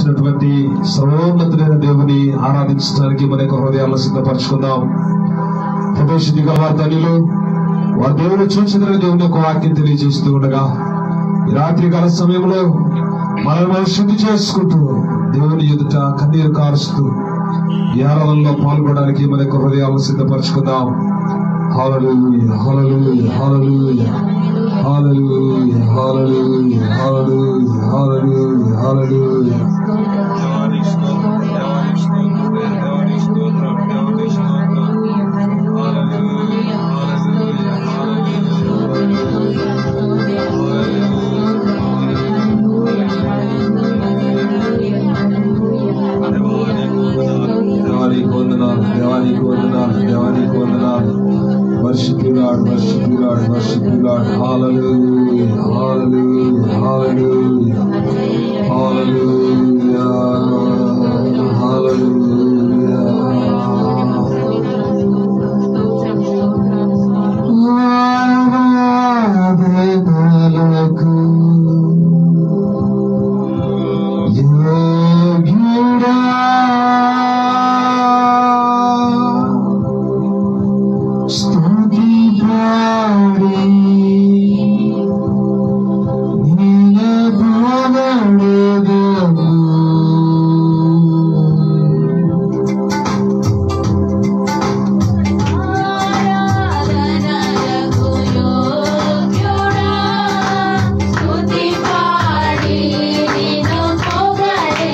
వచ్చినటువంటి సర్వోన్నతుడైన దేవుని ఆరాధించడానికి మన యొక్క హృదయాలను సిద్ధపరచుకుందాం ప్రవేశించి గల వారి తల్లిలో వారి దేవుని చూసిన దేవుని యొక్క వాక్యం తెలియజేస్తూ ఉండగా ఈ రాత్రి కాల సమయంలో మనల్ని మనం శుద్ధి చేసుకుంటూ దేవుని ఎదుట కన్నీరు కారుస్తూ ఈ ఆరాధనలో పాల్గొనడానికి మన యొక్క హృదయాలను సిద్ధపరచుకుందాం హల్లెలూయా హల్లెలూయా హల్లెలూయా హల్లెలూయా హల్లెలూయా హల్లెలూయా హల్లెలూయా హల్లెలూయా దేవానికి స్తోత్రం దేవానికి స్తోత్రం దేవానికి స్తోత్రం దేవానికి స్తోత్రం హల్లెలూయా హల్లెలూయా దేవానికి వందనాలు దేవానికి వందనాలు దేవానికి వందనాలు వర్షిపులాడు వర్షిపులాడు వర్షిపులాడు హాలూయా హాలూయా హాలూయా హాలూయా హాలూయా ఆరాధనలకు యోగ్యుడా స్తుతి పాడి నిలబడెదను. ఆరాధనలకు యోగ్యుడా స్తుతి పాడి నిన్ను పొగడెదను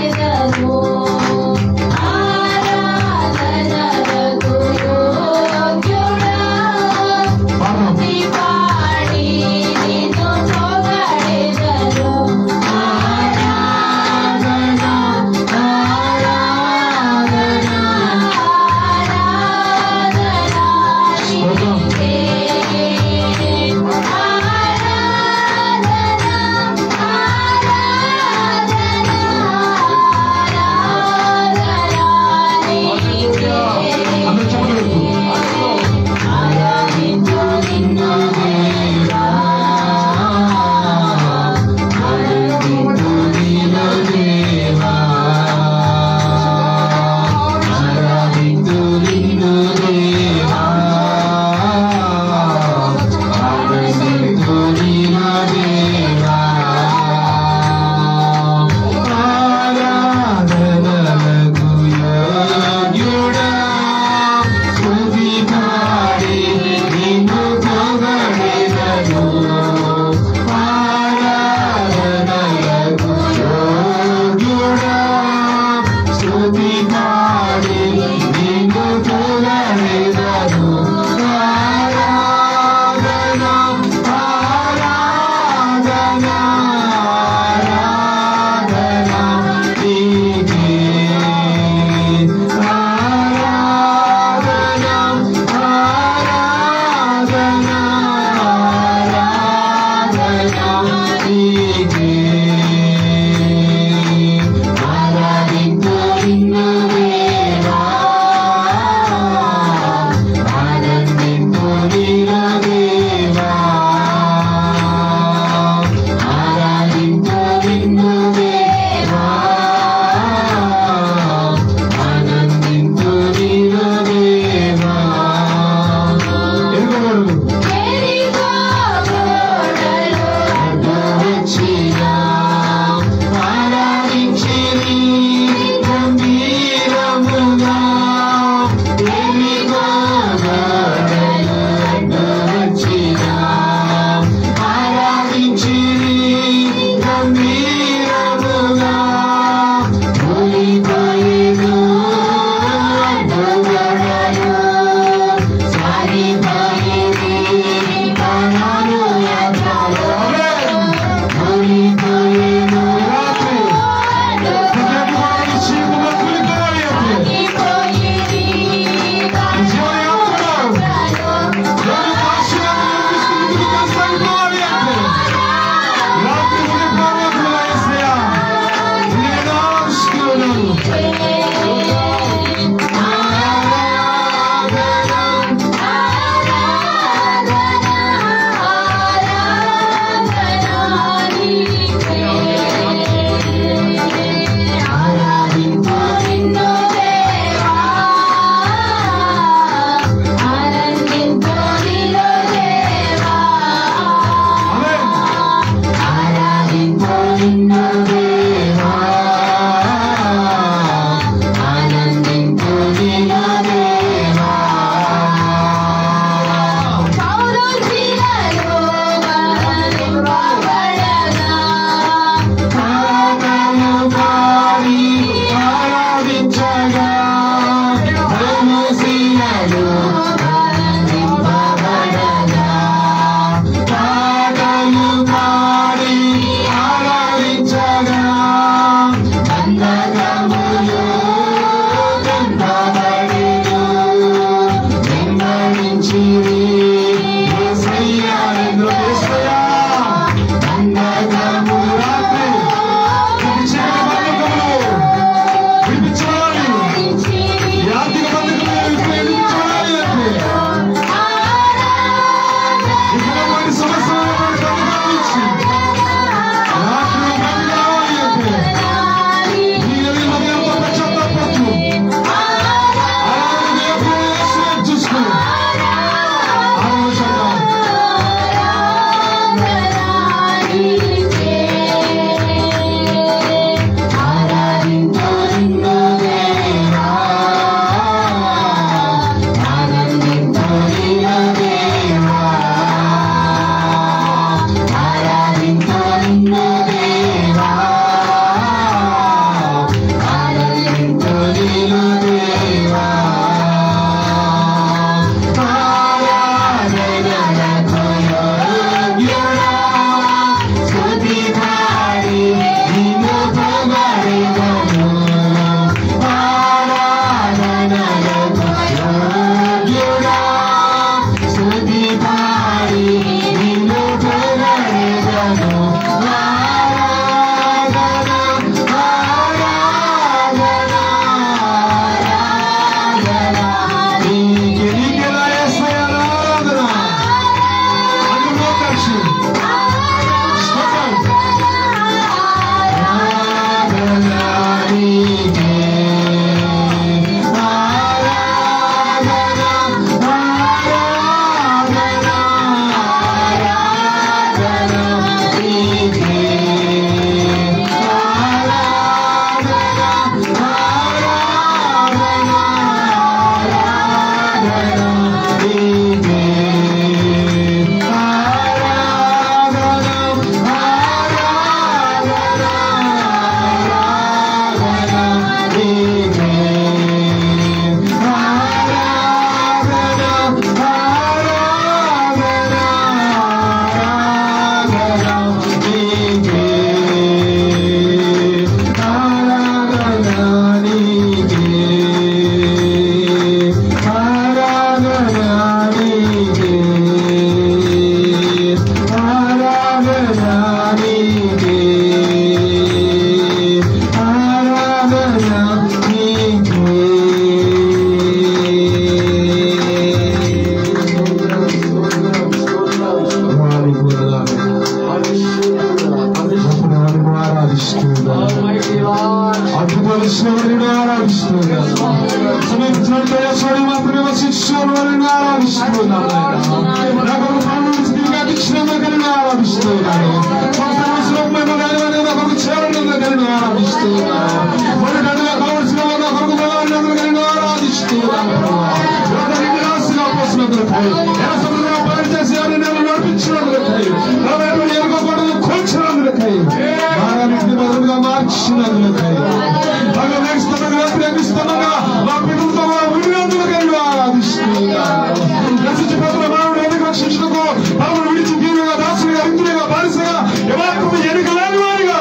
అద్భుతాలు శివుడిని ఆరాధిస్తున్నాను సమీపించినట్టు యశోడి మాత్రమే శిష్యుని ఆరాధిస్తున్నాను నాకు ఒక ప్రాణం తిరిగి అధిక్షణంగా కలిగి ఆరాధిస్తున్నాను సంవత్సరమైన దైవాన్ని నాకు చేరడంగా కలిగి ఆరాధిస్తున్నాను మొదటి అడుగు కావలసిన వాళ్ళ కొరకు బలవంతంగా కలిగి ఆరాధిస్తున్నాను ఎవరికి రాసిన పోసినందుకై ఎలా సముద్రంలో పాడు చేసి అని నేను నడిపించినందుకై నా వైపు ఎరుగబడలు కూర్చున్నందుకై భాగానికి బదులుగా మార్చినందుకై బాగా వేగిస్తున్నాగా వ్యతిరేకిస్తున్నాగా మా పిల్లలతో విడినందుకై ఆరాధిస్తున్నాను నశించిపోతున్న మానవుడు ఎందుకు రక్షించుటకు మానవుడు విడిచి దీనిగా దాసునిగా రింగునిగా బానిసగా ఎవరికి ఎన్నికలేని వారిగా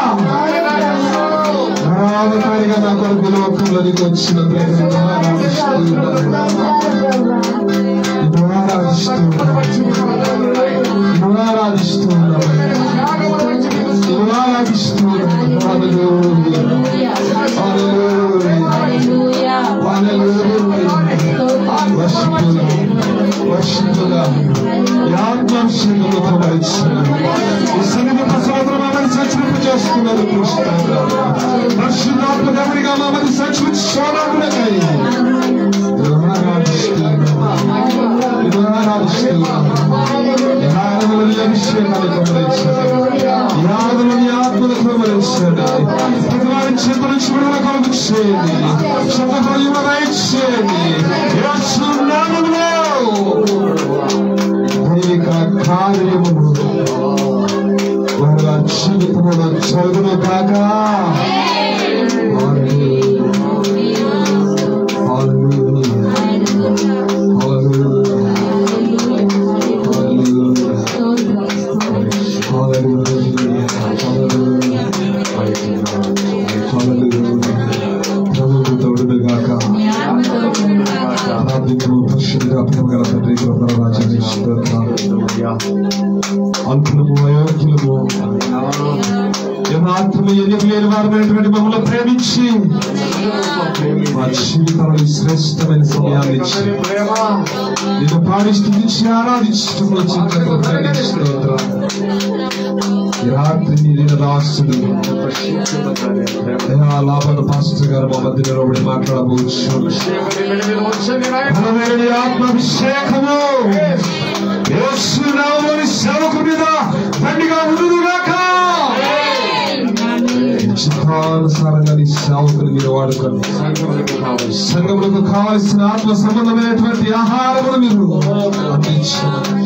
ఆధారిగా నా కొరకు లోకంలోనికి వచ్చినందుకు చేస్తున్నారు కృష్ణ పరిశుద్ధాత్మ దేవుడిగా మమ్మల్ని సచివించుకోవడానికి జీవితంలో చదువును కాక అల్పులము అయోగ్యులము ఏమాత్రము ఎన్నిక లేని వారమైనటువంటి మమ్మల్ని ప్రేమించి మా జీవితంలో ఈ శ్రేష్టమైన సమయాన్ని ఇచ్చి నేను పాడి స్థుతించి ఆరాధించడంలో చింతకు స్తోత్రం ఈ రాత్రి నేను రాస్తుడు లాభన పాస్టర్ గారు మా మధ్య నిలబడి మాట్లాడబోచ్చు బలమైన ఆత్మాభిషేకము యేసు నామములోని సేవకు మీద దండిగా ఉండుగాక చిత్తానుసారంగా నీ సేవకుని మీరు వాడుకోండి సంఘములకు కావలసిన ఆత్మ సంబంధమైనటువంటి ఆహారమును మీరు అందించండి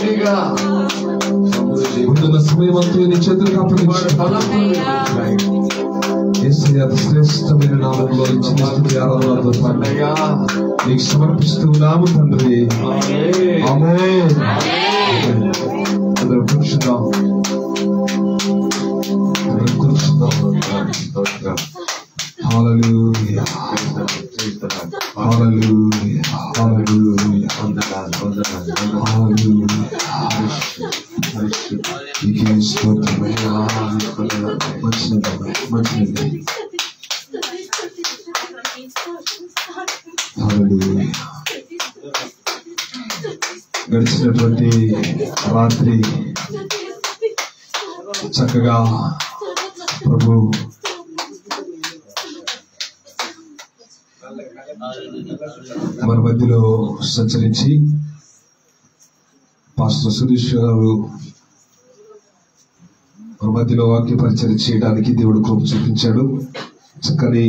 ఉంటున్న సమయం అంతా నీ చేతులకు అప్పగించండి యేసయ్య అతి శ్రేష్టమైన నామంలో ఇచ్చిన స్థుతి ఆరాధనలతో తండ్రి నీకు సమర్పిస్తూ నాము తండ్రి ఆమేన్ అందరూ కూర్చుందాం అందరూ కూర్చుందాం హల్లెలూయా హల్లెలూయా హల్లెలూయా హల్లెలూయా నీకే స్తోత్రమయ్యా మంచిది మంచిది హల్లెలూయా గడిచినటువంటి రాత్రి చక్కగా ప్రభు మన మధ్యలో సంచరించి పాస్టర్ సురేష్ గారు మన మధ్యలో వాక్య పరిచయం చేయడానికి దేవుడు కృప చూపించాడు చక్కని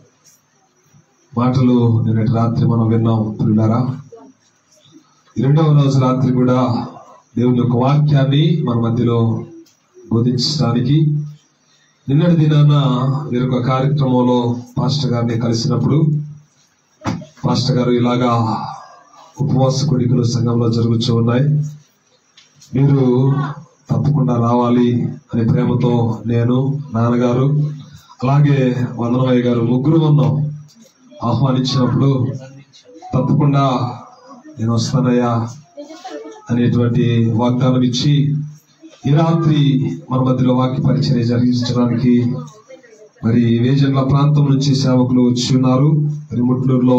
మాటలు నిన్నటి రాత్రి మనం విన్నాం పిల్లారా ఈ రెండవ రోజు రాత్రి కూడా దేవుని యొక్క వాక్యాన్ని మన మధ్యలో బోధించడానికి నిన్నటి దినాన వేరొక కార్యక్రమంలో పాస్టర్ గారిని కలిసినప్పుడు పాస్టర్ గారు ఇలాగా ఉపవాస కొడికలు సంఘంలో జరుగుతూ ఉన్నాయి మీరు తప్పకుండా రావాలి అనే ప్రేమతో నేను నాన్నగారు అలాగే వందనమయ్య గారు ముగ్గురు ఉన్నాం ఆహ్వానించినప్పుడు తప్పకుండా నేను వస్తానయ్యా అనేటువంటి వాగ్దానం ఇచ్చి ఈ రాత్రి మన మధ్యలో వాక్య పరిచయం జరిగించడానికి మరి వేజండ్ల ప్రాంతం నుంచి సేవకులు వచ్చి ఉన్నారు మరి ముట్లూరులో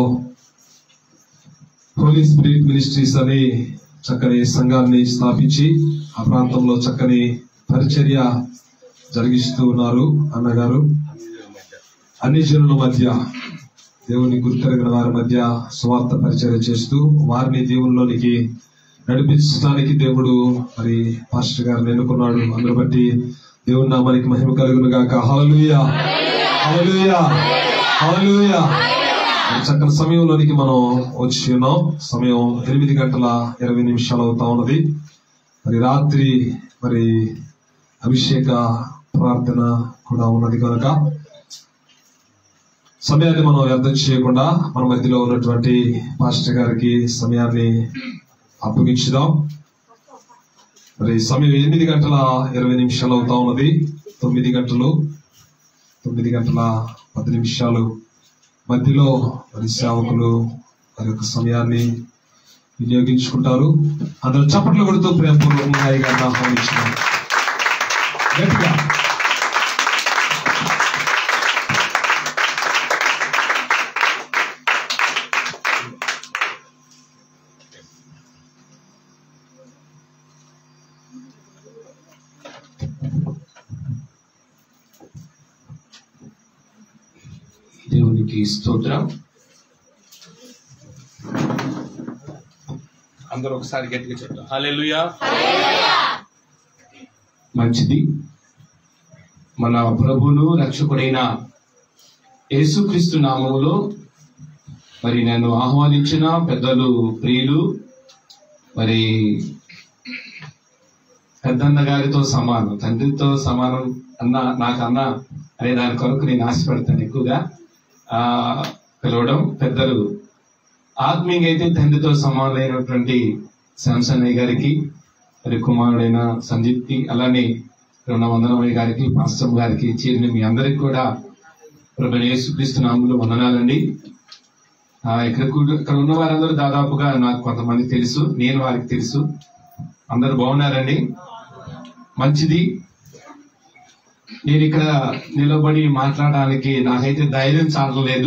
హోలీ స్పిరిట్ మినిస్ట్రీస్ అని చక్కని సంఘాన్ని స్థాపించి ఆ ప్రాంతంలో చక్కని పరిచర్య జరిగిస్తూ ఉన్నారు అన్నగారు అన్ని జనుల మధ్య దేవుని గుర్తెరగిన వారి మధ్య స్వార్థ పరిచయం చేస్తూ వారిని దేవునిలోనికి నడిపించడానికి దేవుడు మరి పాస్టర్ గారిని ఎన్నుకున్నాడు అందును బట్టి దేవుని నామానికి మహిమ కలుగును గాక హల్లెలూయా హల్లెలూయా హల్లెలూయా మరి చక్కని సమయంలోనికి మనం వచ్చి ఉన్నాం సమయం ఎనిమిది గంటల ఇరవై నిమిషాలు అవుతా ఉన్నది మరి రాత్రి మరి అభిషేక ప్రార్థన కూడా ఉన్నది కనుక సమయాన్ని మనం వ్యర్థం చేయకుండా మన మధ్యలో ఉన్నటువంటి పాస్టర్ గారికి సమయాన్ని అప్పగించుదాం మరి సమయం ఎనిమిది గంటల ఇరవై నిమిషాలు అవుతా ఉన్నది తొమ్మిది గంటలు తొమ్మిది గంటల పది నిమిషాలు మధ్యలో మరి సేవకులు వారి యొక్క సమయాన్ని వినియోగించుకుంటారు అందరూ చప్పట్లు కొడుతూ ప్రేమపూర్వకంగా ఈ గారిని ఆహ్వానించున్నాం గట్టిగా దేవునికి స్తోత్రం అందరూ ఒకసారి గట్టిగా చెప్తాం హల్లెలూయా మంచిది మన ప్రభును రక్షకుడైన యేసుక్రీస్తు నామములో మరి నన్ను ఆహ్వానించిన పెద్దలు ప్రియులు మరి పెద్దన్న గారితో సమానం తండ్రితో సమానం అన్న నాకన్న అనే దాని కొరకు నేను ఆశపడతాను ఎక్కువగా ఆ పిలవడం పెద్దలు ఆత్మీయంగా అయితే తండ్రితో సమానమైనటువంటి శాంసన్నయ్య గారికి మరి కుమారుడైన సందీప్కి అలానే ఉన్న వందనమయ్య గారికి పాస్టమ్ గారికి చేరిన మీ అందరికి కూడా ప్రభు యేసుక్రీస్తు నామంలో వందనాలండి ఆ, ఇక్కడ కూడా- ఇక్కడ ఉన్న వారందరూ దాదాపుగా నాకు కొంతమంది తెలుసు నేను వారికి తెలుసు అందరూ బాగున్నారండి మంచిది నేను ఇక్కడ నిలబడి మాట్లాడడానికి నాకైతే ధైర్యం చాలడం లేదు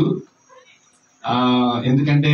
ఆ ఎందుకంటే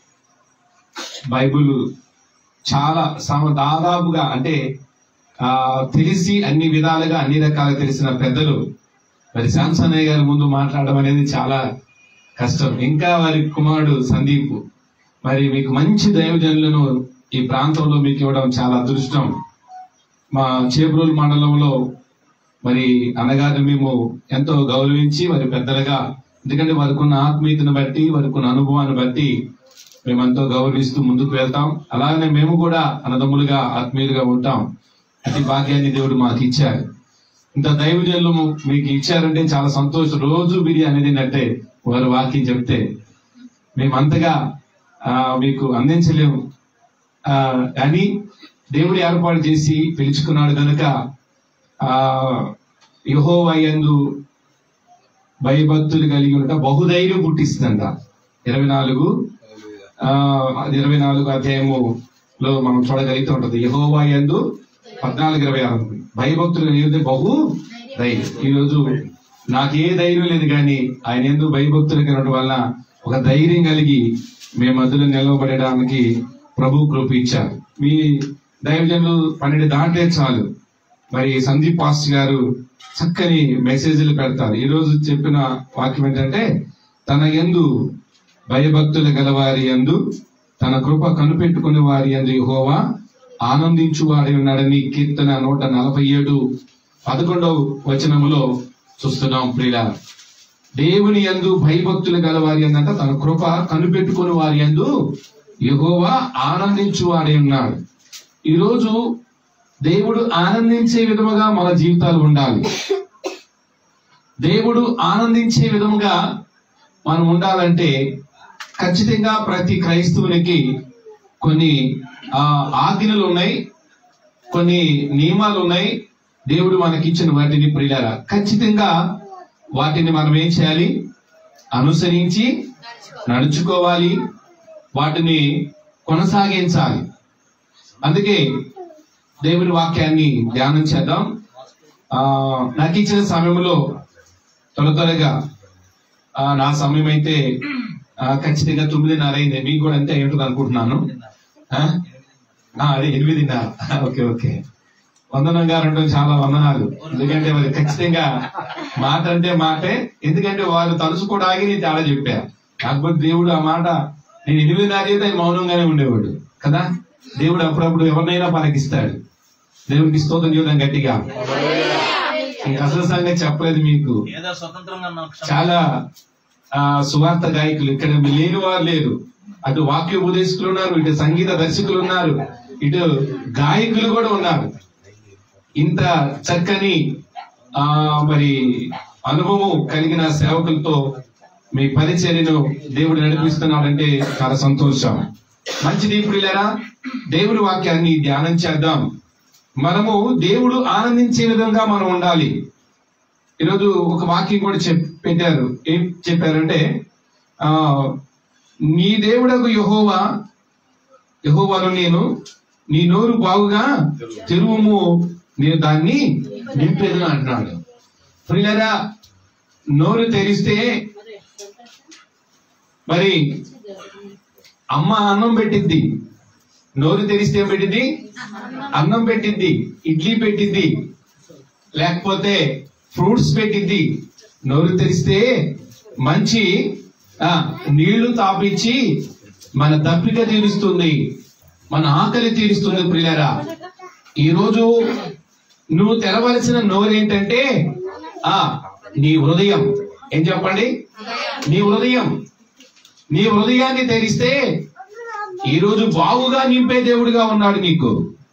బైబుల్ చాలా సమ దాదాపుగా అంటే ఆ తెలిసి అన్ని విధాలుగా అన్ని రకాలుగా తెలిసిన పెద్దలు మరి శాంసన్నయ్య గారి ముందు మాట్లాడడం అనేది చాలా కష్టం ఇంకా వారి కుమారుడు సందీప్ మరి మీకు మంచి దైవజనులను ఈ ప్రాంతంలో మీకు ఇవ్వడం చాలా అదృష్టం మా చేబ్రోలు మండలంలో మరి అన్నగారిని మేము ఎంతో గౌరవించి వారి పెద్దలుగా ఎందుకంటే వారికి ఉన్న ఆత్మీయతను బట్టి వారికి ఉన్న అనుభవాన్ని బట్టి మేము ఎంతో గౌరవిస్తూ ముందుకు వెళ్తాం అలాగనే మేము కూడా అన్నదమ్ములుగా ఆత్మీయులుగా ఉంటాం అతి భాగ్యాన్ని దేవుడు మాకు ఇచ్చారు ఇంత దైవజనులు మీకు ఇచ్చారంటే చాలా సంతోషం రోజు బిర్యానీ తిన్నట్టే వారు వాక్యం చెప్తే మేమంతగా ఆ, మీకు అందించలేము ఆ, అని దేవుడు ఏర్పాటు చేసి పిలుచుకున్నాడు కనుక ఆ యహోవయందు భయభక్తులు కలిగి ఉంట బహుధైర్యం పుట్టిస్తుందంట ఇరవై నాలుగు ఆ అది ఇరవై నాలుగు అధ్యాయములో మనం చూడగలుగుతూ ఉంటది యహోవయందు పద్నాలుగు ఇరవై ఆరు భయభక్తులు కలిగి ఉంటే బహు ధైర్యం ఈ రోజు నాకు ఏ ధైర్యం లేదు కానీ ఆయన ఎందుకు భయభక్తులు కలగడం వల్ల ఒక ధైర్యం కలిగి మేము మధ్యలో నిలవబడడానికి ప్రభు కృప ఇచ్చారు మీ దైవజనులు పన్నెండు దాంట్లో చాలు మరి సందీప్ పాస్ గారు చక్కని మెసేజ్లు పెడతారు ఈ రోజు చెప్పిన వాక్యం ఏంటంటే తన యందు భయభక్తులు గలవారి యందు తన కృప కనిపెట్టుకుని వారి యందు యెహోవా ఆనందించు వాడి ఉన్నాడని కీర్తన నూట నలభై ఏడు పదకొండవ వచనములో చూస్తున్నాం ప్రియుల దేవుని యందు భయభక్తులు గలవారి అందంట తన కృప కనిపెట్టుకుని వారి యందు యెహోవా ఆనందించు వాడి ఉన్నాడు ఈరోజు దేవుడు ఆనందించే విధముగా మన జీవితాలు ఉండాలి దేవుడు ఆనందించే విధముగా మనం ఉండాలంటే ఖచ్చితంగా ప్రతి క్రైస్తవునికి కొన్ని ఆ, ఆజ్ఞలు ఉన్నాయి కొన్ని నియమాలు ఉన్నాయి దేవుడు మనకిచ్చిన వాటిని ప్రియులారా ఖచ్చితంగా వాటిని మనం ఏం చేయాలి అనుసరించి నడుచుకోవాలి వాటిని కొనసాగించాలి అందుకే దేవుని వాక్యాన్ని ధ్యానం చేద్దాం ఆ నాకు ఇచ్చిన సమయంలో త్వర త్వరగా ఆ, నా సమయం అయితే ఆ, ఖచ్చితంగా తొమ్మిదిన్నర అయింది మీకు కూడా అంతే అయి ఉంటుంది అనుకుంటున్నాను ఆ? ఆ, అదే ఎనిమిదిన్నర ఓకే ఓకే వందనం గారు అంటే చాలా వందనాలు ఎందుకంటే మరి ఖచ్చితంగా మాట అంటే మాటే ఎందుకంటే వారు తలుచుకోవడానికి నేను చాలా చెప్పా కాకపోతే దేవుడు ఆ మాట నేను ఎనిమిదిన్నర అయితే ఆయన మౌనంగానే ఉండేవాడు కదా దేవుడు అప్పుడప్పుడు ఎవరినైనా పలకిస్తాడు దేవుడికి స్తోత్రం చూద్దాం గట్టిగా ఇంకా అసలు సంగతి చెప్పలేదు మీకు ఏదో స్వతంత్రంగా నాకు క్షమ- చాలా ఆ సువార్త గాయకులు ఇక్కడ లేని వారు లేరు అటు వాక్య ఉపదేశకులు ఉన్నారు ఇటు సంగీత దర్శకులు ఉన్నారు ఇటు గాయకులు కూడా ఉన్నారు ఇంత చక్కని ఆ మరి అనుభవం కలిగిన సేవకులతో మీ పరిచర్యను దేవుడు నడిపిస్తున్నాడంటే చాలా సంతోషం మంచిది ప్రియులరా దేవుడి వాక్యాన్ని ధ్యానం చేద్దాం మనము దేవుడు ఆనందించే విధంగా మనం ఉండాలి ఈరోజు ఒక వాక్యం కూడా చెప్ పెట్టారు ఏం చెప్పారంటే ఆ నీ దేవుడకు యహోవా యహోవాను నేను నీ నోరు బాగుగా తెరువుము నేను దాన్ని నింపేదను అంటున్నాడు ప్రియులరా నోరు తెరిస్తే మరి అమ్మ అన్నం పెట్టిద్ది నోరు తెరిస్తే ఏం పెట్టింది అన్నం పెట్టింది ఇడ్లీ పెట్టింది లేకపోతే ఫ్రూట్స్ పెట్టింది నోరు తెరిస్తే మంచి ఆ నీళ్లు తాపించి మన దప్పిక తీరుస్తుంది మన ఆకలి తీరుస్తుంది ప్రియులరా ఈరోజు నువ్వు తెరవలసిన నోరేంటంటే ఆ నీ హృదయం ఏం చెప్పండి నీ హృదయం నీ హృదయాన్ని తెరిస్తే ఈరోజు బాగుగా నింపే దేవుడిగా ఉన్నాడు నీకు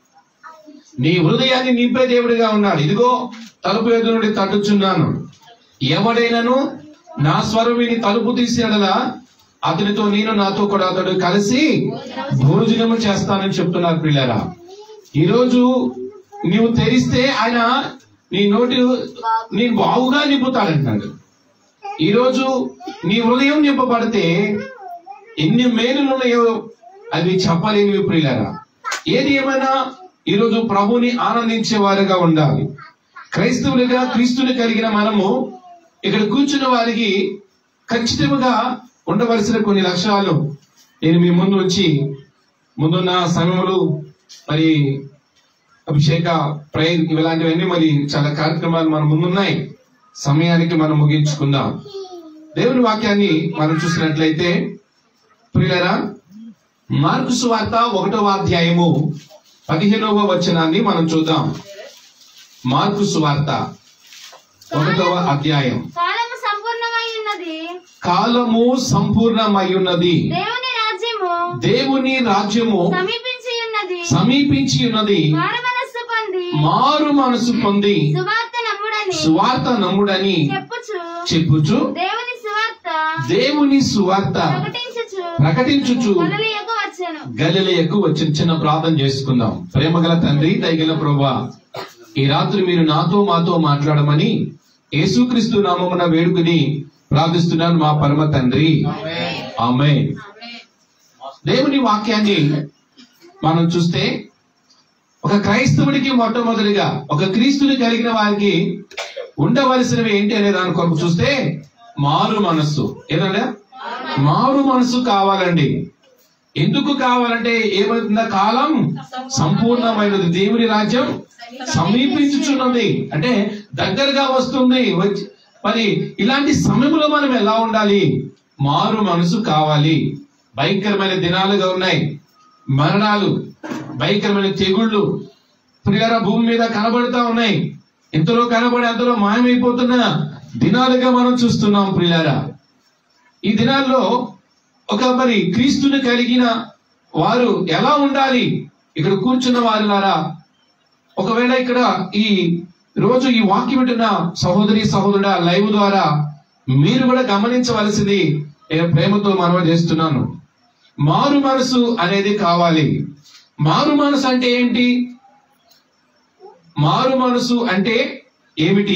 నీ హృదయాన్ని నింపే దేవుడిగా ఉన్నాడు ఇదిగో తలుపు ఎదురు నుండి తట్టుచున్నాను ఎవడైనను నా స్వరం విని తలుపు తీసేడలా అతనితో నేను నాతో కూడా అతడు కలిసి భోజనము చేస్తానని చెప్తున్నారు పిల్లరా ఈరోజు నీవు తెరిస్తే ఆయన నీ నోటి నీ బావుగా నింపుతాడంటున్నాడు ఈరోజు నీ హృదయం నింపబడితే ఎన్ని మేలులు ఉన్నాయో అవి చెప్పలేనివి ప్రియులరా ఏది ఏమైనా ఈరోజు ప్రభుని ఆనందించే వారుగా ఉండాలి క్రైస్తవులుగా క్రీస్తుని కలిగిన మనము ఇక్కడ కూర్చున్న వారికి ఖచ్చితంగా ఉండవలసిన కొన్ని లక్ష్యాలు నేను మీ ముందు వచ్చి ముందున్న సమయములు మరి అభిషేక ప్రేయర్ ఇలాంటివన్నీ మరి చాలా కార్యక్రమాలు మన ముందున్నాయి సమయానికి మనం ముగించుకుందాం దేవుని వాక్యాన్ని మనం చూసినట్లయితే ప్రియులరా మార్కు సువార్త ఒకటవ అధ్యాయము పదిహేనవ వచనాన్ని మనం చూద్దాం మార్కు సువార్త ఒకటవ అధ్యాయం కాలము సంపూర్ణమై ఉన్నది కాలము సంపూర్ణమై ఉన్నది దేవుని రాజ్యము దేవుని రాజ్యము సమీపించి ఉన్నది సమీపించి ఉన్నది మారు మనస్సు పొంది మారు మనసు పొంది సువార్త నమ్ముడని సువార్త నమ్ముడని చెప్పుచు చెప్పుచు దేవుని సువార్త దేవుని సువార్త ప్రకటించుచు ప్రకటించుచు గలిలయకు వచ్చెను గలిలయకు వచ్చిన చిన్న ప్రార్థన చేసుకుందాం ప్రేమగల తండ్రి దయగల ప్రభా ఈ రాత్రి మీరు నాతో మాతో మాట్లాడమని యేసుక్రీస్తు నామమున వేడుకుని ప్రార్థిస్తున్నాను మా పరమ తండ్రి ఆమె దేవుని వాక్యాన్ని మనం చూస్తే ఒక క్రైస్తవుడికి మొట్టమొదటిగా ఒక క్రీస్తుని కలిగిన వారికి ఉండవలసినవి ఏంటి అనే దాని కొరకు చూస్తే మారు మనస్సు ఏదంటే మారు మనస్సు కావాలండి ఎందుకు కావాలంటే ఏమవుతుందా కాలం సంపూర్ణమైనది దేవుని రాజ్యం సమీపించుచున్నది అంటే దగ్గరగా వస్తుంది వచ్చి- మరి ఇలాంటి సమయంలో మనం ఎలా ఉండాలి మారు మనసు కావాలి భయంకరమైన దినాలుగా ఉన్నాయి మరణాలు భయంకరమైన తెగుళ్ళు ప్రియర భూమి మీద కనబడుతా ఉన్నాయి ఇంతలో కనబడి అంతలో మాయమైపోతున్న దినాలుగా మనం చూస్తున్నాం ప్రియారా ఈ దినాల్లో ఒక మరి క్రీస్తుని కలిగిన వారు ఎలా ఉండాలి ఇక్కడ కూర్చున్న వారిలారా ఒకవేళ ఇక్కడ ఈ రోజు ఈ వాక్యం వింటున్న సహోదరి సహోదరుడ లైవ్ ద్వారా మీరు కూడా గమనించవలసింది నేను ప్రేమతో మనవ చేస్తున్నాను మారు మనసు అనేది కావాలి మారు మనసు అంటే ఏంటి మారు మనసు అంటే ఏమిటి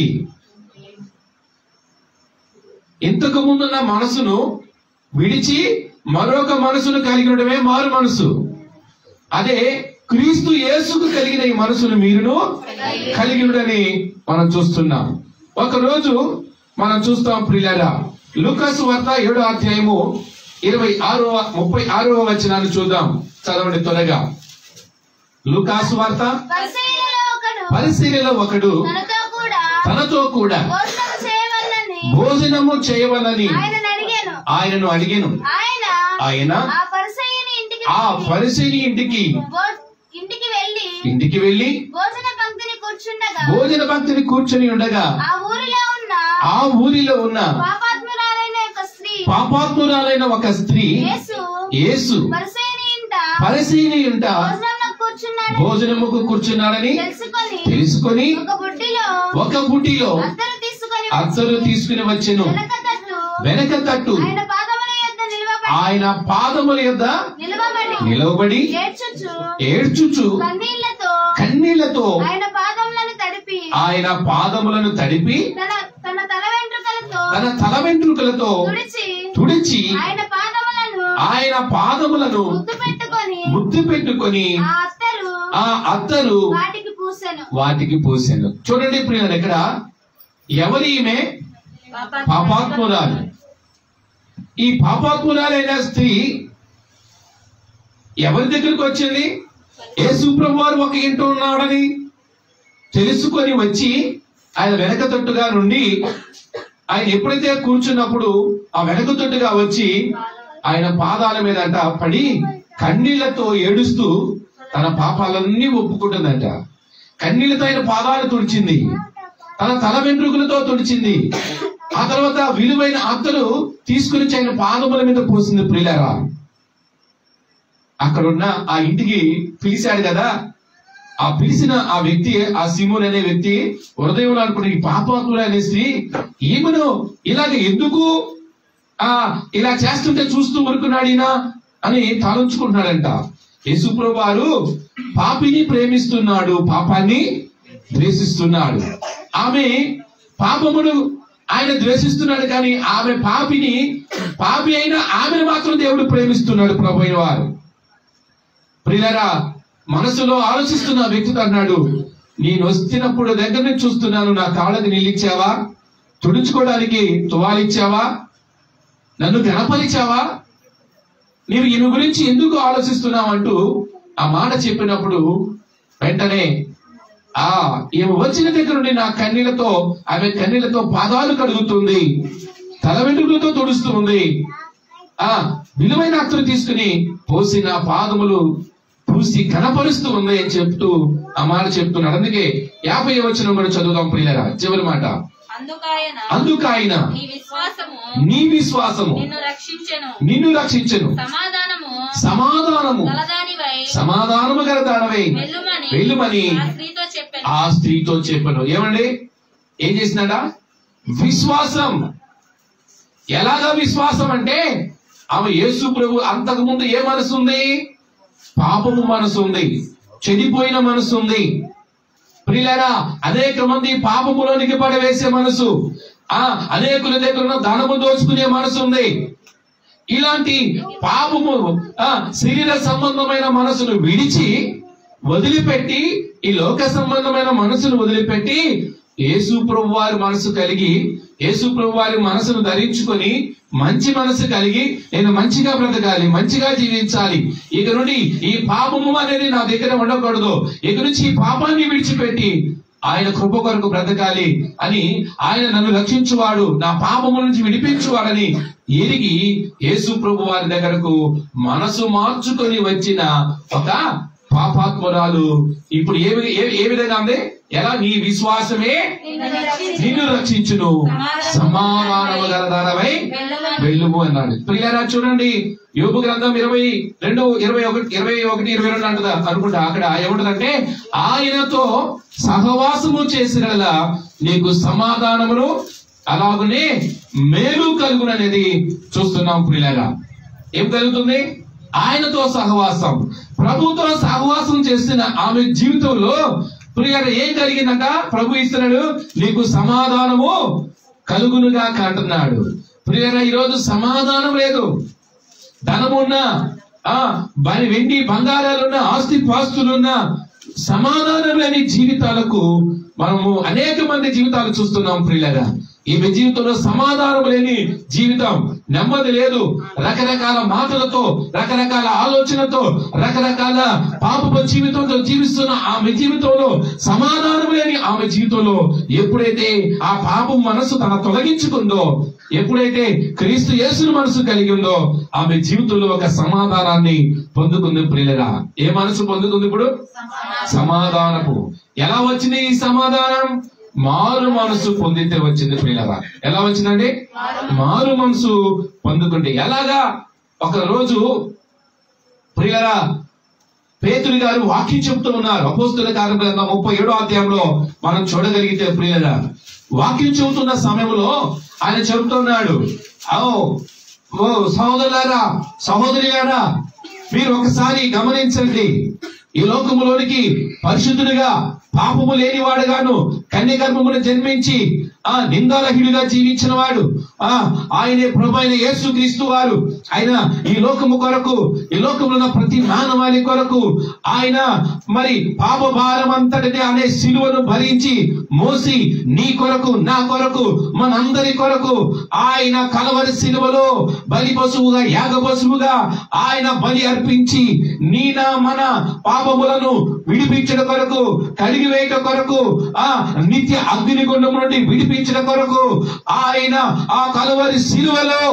ఇంతకు ముందున్న మనసును విడిచి మరొక మనసును కలిగినడమే మారు మనసు అదే క్రీస్తు యేసుకు కలిగిన ఈ మనసును మీరును కలిగినడని మనం చూస్తున్నాం ఒక రోజు మనం చూస్తాం ప్రియులరా లూకాసు వార్త ఏడో అధ్యాయము ఇరవై ఆరవ ముప్పై ఆరవ వచనాన్ని చూద్దాం చదవండి త్వరగా లూకాసు వార్త పరిసయ్యులలో ఒకడు పరిశీలిలో ఒకడు తనతో కూడా తనతో కూడా భోజనం చేయవల్లని భోజనము చేయవలని ఆయనను అడిగాను ఆయనను అడిగాను ఆయన ఆయన ఆ పరిసయ్యని ఇంటికి ఆ వెళ్ళి పరిశీలి ఇంటికి భో- ఇంటికి వెళ్ళి ఇంటికి వెళ్లి భోజన పంక్తిని కూర్చుండగా భోజన భక్తిని కూర్చొని ఉండగా ఆ ఊరిలో ఉన్న ఆ ఊరిలో ఉన్న పాపాత్మురాలైన ఒక స్త్రీ పాపాత్మురాలైన ఒక స్త్రీ యేసు యేసు పరిసయ్యని ఇంట పరిశీలి ఉంట భోజనంలో కూర్చున్నాడు భోజనముకు కూర్చున్నాడని తెలుసుకొని తెలుసుకొని ఒక బుడ్డిలో ఒక బుడ్డిలో అద్దరు తీసుకొని అత్తరు తీసుకుని వచ్చెను వెనక తట్టు వెనక తట్టు ఆయన పాదముల యొద్ద నిలవబడి ఆయన పాదముల యొద్ద నిలవబడి నిలవబడి ఏడ్చుచు ఏడ్చుచు కన్నీళ్లతో కన్నీళ్లతో ఆయన పాదములను తడిపి ఆయన పాదములను తడిపి తన తన తల వెంట్రుకలతో తన తల వెంట్రుకలతో తుడిచి తుడిచి ఆయన పాదములను ఆయన పాదములను ముద్దు పెట్టుకొని ముద్దు పెట్టుకొని ఆ అత్తరు ఆ అత్తరు వాటికి పూసెను వాటికి పూసాను చూడండి ఇప్పుడు ఇక్కడ ఎవరి ఈమె పాపాత్మురాలు ఈ పాపాత్మురాలైన స్త్రీ ఎవరి దగ్గరికి వచ్చింది యేసు ప్రభు వారు ఒక ఇంట ఉన్నాడని తెలుసుకొని వచ్చి ఆయన వెనక తొట్టుగా నుండి ఆయన ఎప్పుడైతే కూర్చున్నప్పుడు ఆ వెనక తొట్టుగా వచ్చి ఆయన పాదాల మీద అంట పడి కన్నీళ్లతో ఏడుస్తూ తన పాపాలన్నీ ఒప్పుకుంటుందంట కన్నీళ్లతో ఆయన పాదాలు తుడిచింది తన తల వెంట్రుకలతో తుడిచింది ఆ తర్వాత విలువైన అత్తరు తీసుకుని వచ్చి ఆయన పాదముల మీద పోసింది ప్రియులారా అక్కడున్న ఆ ఇంటికి పిలిచాడు కదా ఆ పిలిచిన ఆ వ్యక్తి ఆ సిమోన్ అనే వ్యక్తి హృదయంలో అనుకున్న ఈ పాపాత్ముడు అనే స్త్రీ ఈమెను ఇలాగ ఎందుకు ఆ ఇలా చేస్తుంటే చూస్తూ ఊరుకున్నాడు ఈయన అని తలంచుకుంటున్నాడంట యేసుప్రభు వారు పాపిని ప్రేమిస్తున్నాడు పాపాన్ని ద్వేషిస్తున్నాడు ఆమె పాపమును ఆయన ద్వేషిస్తున్నాడు కానీ ఆమె పాపిని పాపి అయిన ఆమెను మాత్రం దేవుడు ప్రేమిస్తున్నాడు ప్రభు అయిన వారు ప్రియులరా మనసులో ఆలోచిస్తున్న ఆ వ్యక్తితో అన్నాడు నేను వస్తున్నప్పుడు దగ్గర నుంచి చూస్తున్నాను నా కాళ్ళకి నిలిచావా తుడుచుకోవడానికి తువాలిచ్చావా నన్ను గణపరిచావా నీవు ఈమె గురించి ఎందుకు ఆలోచిస్తున్నావు అంటూ ఆ మాట చెప్పినప్పుడు వెంటనే ఆ ఈమె వచ్చిన దగ్గర నుండి నా కన్నీళ్లతో ఆమె కన్నీళ్లతో పాదాలు కడుగుతుంది తల వెంట్రుకలతో తుడుస్తుంది ఆ విలువైన అత్తరు తీసుకుని పోసి నా పాదములు పూసి కనపరుస్తూ ఉంది అని చెప్తూ ఆ మాట చెప్తున్నాడు అందుకే యాభై వచ్చిన కూడా చదువుదాం ప్రియులరా చివరి మాట అందుకాయన అందుకు ఆయన నీ విశ్వాసము నీ విశ్వాసము నిన్ను రక్షించెను నిన్ను రక్షించను సమాధానము సమాధానము గలదానివై సమాధానము గల దానవై వెళ్ళుమని వెళ్ళుమని ఆ స్త్రీతో చెప్పాను ఆ స్త్రీతో చెప్పను ఏమండి ఏం చేసినాడా విశ్వాసం ఎలాగా విశ్వాసం అంటే ఆమె యేసు ప్రభు అంతకు ముందు ఏ మనసు ఉంది పాపము మనసు ఉంది చెడిపోయిన మనసు ఉంది ప్రియులారా అనేక మంది పాపములోనికి పడవేసే మనసు ఆ అనేకుల దగ్గర ఉన్న ధనము దోచుకునే మనసు ఉంది ఇలాంటి పాపము ఆ శరీర సంబంధమైన మనసును విడిచి వదిలిపెట్టి ఈ లోక సంబంధమైన మనసును వదిలిపెట్టి యేసు ప్రభు వారి మనసు కలిగి యేసు ప్రభు వారి మనసును ధరించుకొని మంచి మనసు కలిగి నేను మంచిగా బ్రతకాలి మంచిగా జీవించాలి ఇక నుండి ఈ పాపము అనేది నా దగ్గర ఉండకూడదు ఇక నుంచి ఈ పాపాన్ని విడిచిపెట్టి ఆయన కృప కొరకు బ్రతకాలి అని ఆయన నన్ను రక్షించువాడు నా పాపము నుంచి విడిపించువాడని ఎరిగి యేసు ప్రభు వారి దగ్గరకు మనసు మార్చుకొని వచ్చిన ఒక పాపాత్మురాలు ఇప్పుడు ఏ వి- ఏ- ఏ విధంగా ఉంది ఎలా నీ విశ్వాసమే నిన్ను రక్షించును సమాధానము గల ధరవై వెళ్ళుము అన్నాడు ప్రియారా చూడండి యోగు గ్రంథం ఇరవై రెండు ఇరవై ఒకటి ఇరవై ఒకటి ఇరవై రెండు అంటదా అనుకుంటా అక్కడ ఏముంటదంటే ఆయనతో సహవాసము చేసిన నీకు సమాధానమును అలాగనే మేలు కలుగుననేది చూస్తున్నాం ప్రియులారా ఏం కలుగుతుంది ఆయనతో సహవాసం ప్రభుతో సహవాసం చేసిన ఆమె జీవితంలో ప్రియారా ఏం కలిగిందంట ప్రభు ఇస్తున్నాడు నీకు సమాధానము కలుగునుగా కంటున్నాడు ప్రియారా ఈరోజు సమాధానం లేదు ధనమున్నా ఆ బలి వెండి బంగారాలున్న ఆస్తి పాస్తులున్న సమాధానం లేని జీవితాలకు మనము అనేక మంది జీవితాలు చూస్తున్నాం ప్రియులరా ఈమె జీవితంలో సమాధానం లేని జీవితం నెమ్మది లేదు రకరకాల మాటలతో రకరకాల ఆలోచనతో రకరకాల పాపపు జీవితంతో జీవిస్తున్న ఆమె జీవితంలో సమాధానం లేని ఆమె జీవితంలో ఎప్పుడైతే ఆ పాపం మనసు తన తొలగించుకుందో ఎప్పుడైతే క్రీస్తు యేసుని మనసు కలిగి ఉందో ఆమె జీవితంలో ఒక సమాధానాన్ని పొందుకుంది ప్రియులరా ఏ మనసు పొందుకుంది ఇప్పుడు సమాధానపు ఎలా వచ్చింది ఈ సమాధానం మారు మనసు పొందితే వచ్చింది ప్రియులరా ఎలా వచ్చిందండి మారు మనసు పొందుకుంటే ఎలాగా ఒక రోజు ప్రియులరా పేతురు గారు వాక్యం చెప్తూ ఉన్నారు అపోస్తుల కార్యక్రమం ముప్పై ఏడో అధ్యాయంలో మనం చూడగలిగితే ప్రియులరా వాక్యం చెబుతున్న సమయంలో ఆయన చెబుతున్నాడు ఓ ఓ సహోదరులారా సహోదరిలారా మీరు ఒకసారి గమనించండి ఈ లోకములోనికి పరిశుద్ధుడిగా పాపము లేనివాడుగాను కన్య గర్భమును జన్మించి ఆ నిందాలహీనుగా జీవించిన వాడు ఆ ఆయనే ప్రభు అయిన యేసు క్రీస్తు వారు ఆయన ఈ లోకము కొరకు ఈ లోకములో ఉన్న ప్రతి మానవాళి కొరకు ఆయన మరి పాప భారం అంతటిని అనే సిలువను భరించి మోసి నీ కొరకు నా కొరకు మనందరి కొరకు ఆయన కలవరి సిలువలో బలి పశువుగా యాగ పశువుగా ఆయన బలి అర్పించి నీనా మన పాపములను విడిపించడం కొరకు కడిగి వేయట కొరకు ఆ నిత్య అగ్నిగుండం నుండి విడిపించడం కొరకు ఆయన ఆ కలవరి సిలువలో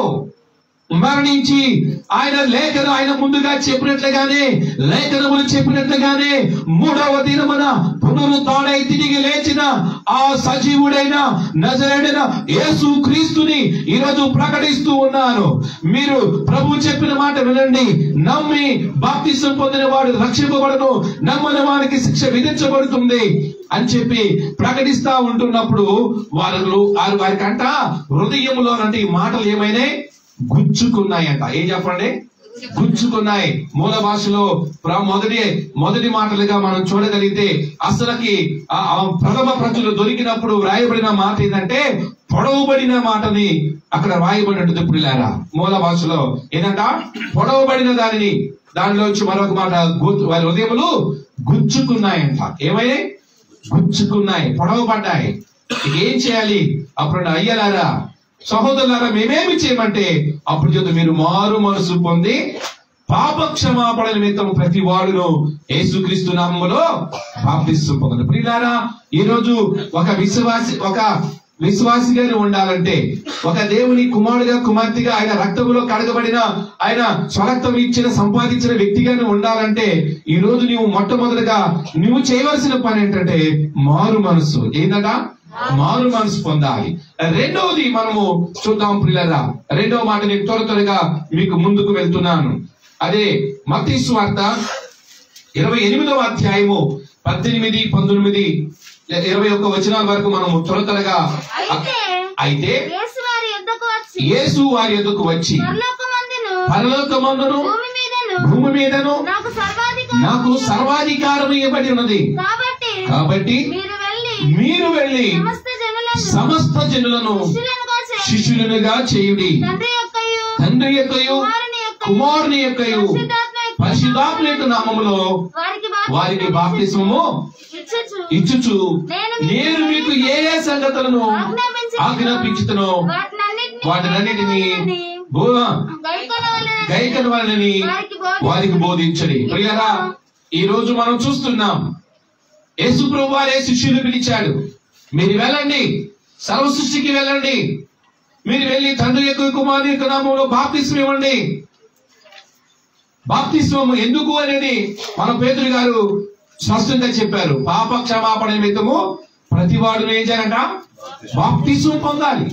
మరణించి ఆయన లేఖను ఆయన ముందుగా చెప్పినట్లుగానే లేఖనములు చెప్పినట్లుగానే మూడవ దినమున పునరుద్ధాడై తిరిగి లేచిన ఆ సజీవుడైన నజరేడైన యేసు క్రీస్తుని ఈరోజు ప్రకటిస్తూ ఉన్నాను మీరు ప్రభు చెప్పిన మాట వినండి నమ్మి బాప్తిసం పొందిన వాడు రక్షింపబడను నమ్మని వారికి శిక్ష విధించబడుతుంది అని చెప్పి ప్రకటిస్తా ఉంటున్నప్పుడు వారు వారి వారికంట హృదయంలో అంటే ఈ మాటలు ఏమైనాయి గుచ్చుకున్నాయంట ఏం చెప్పండి గుచ్చుకున్నాయి మూల భాషలో ప్ర- మొదటి మొదటి మాటలుగా మనం చూడగలిగితే అసలుకి ఆ ఆ ప్రథమ ప్రజలు దొరికినప్పుడు వ్రాయబడిన మాట ఏంటంటే పొడవుబడిన మాటని అక్కడ రాయబడినట్టు పిల్లారా మూల భాషలో ఏంటంట పొడవుబడిన దానిని దానిలో వచ్చి మరొక మాట గు- వారి హృదయములు గుచ్చుకున్నాయంట ఏమయ్యాయి గుచ్చుకున్నాయి పొడవబడ్డాయి ఇక ఏం చేయాలి అప్పుడు అయ్యలారా సహోదరులారా మేమేమి చేయమంటే అప్పుడు చేత మీరు మారు మనసు పొంది పాప క్షమాపణ నిమిత్తం ప్రతి వాడును యేసుక్రీస్తు నామములో బాప్తిస్తూ పొందండి ప్రియులారా ఈ రోజు ఒక విశ్వాసి ఒక విశ్వాసిగానే ఉండాలంటే ఒక దేవుని కుమారుడిగా కుమార్తెగా ఆయన రక్తములో కడగబడిన ఆయన స్వరక్తం ఇచ్చిన సంపాదించిన వ్యక్తిగానే ఉండాలంటే ఈ రోజు నీవు మొట్టమొదటిగా నువ్వు చేయవలసిన పని ఏంటంటే మారు మనసు ఏందట మారు మనసు పొందాలి రెండవది మనము చూద్దాం పిల్లరా రెండవ మాట నేను త్వర త్వరగా మీకు ముందుకు వెళ్తున్నాను అదే మత్తయి వార్త ఇరవై ఎనిమిదవ అధ్యాయము పద్దెనిమిది పంతొమ్మిది ఇరవై ఒక్క వచనాల వరకు మనము త్వర త్వరగా అయితే అయితే యేసు వారి యుద్ధకు వచ్చి యేసు వారి ఎదుకు వచ్చి పరలోకమందును పరలోకమందును భూమి మీదను భూమి మీదను నాకు సర్వాధికారం నాకు సర్వాధికారం ఇవ్వబడి ఉన్నది కాబట్టి కాబట్టి మీరు వెళ్ళి మీరు వెళ్ళి సమస్త జనులను సమస్త జనులను శిష్యులనుగా చేయండి. శిష్యులుగా చేయుడి తండ్రి యొక్కయు తండ్రి యొక్కయు కుమారుని యొక్కయు కుమారుని యొక్కయు పరిశుద్ధాత్మ యొక్కయు పరిశుద్ధాత్మ యొక్క నామములో వారికి వారికి బాప్తిస్మము ఇచ్చుచు ఇచ్చుచు నేను మీకు ఏ ఏ సంగతులను ఆజ్ఞాపించుతునో వాటినన్నిటిని వాటినన్నిటిని బో- గైకొనవలెనని గైకన వాళ్ళని వారికి బోధించడి ప్రియరా ఈ రోజు మనం చూస్తున్నాం యేసు ప్రభు వారే శిష్యులు పిలిచాడు మీరు వెళ్ళండి సర్వ సృష్టికి వెళ్ళండి మీరు వెళ్ళి తండ్రి యొక్క కుమారు యొక్క నామంలో బాప్తిస్మ ఇవ్వండి బాప్తిస్మము ఎందుకు అనేది మన పేదరు గారు స్పష్టంగా చెప్పారు పాప క్షమాపణ నిమిత్తము ప్రతి వాడు ఏం చేయాలంట బాప్తిస్మం పొందాలి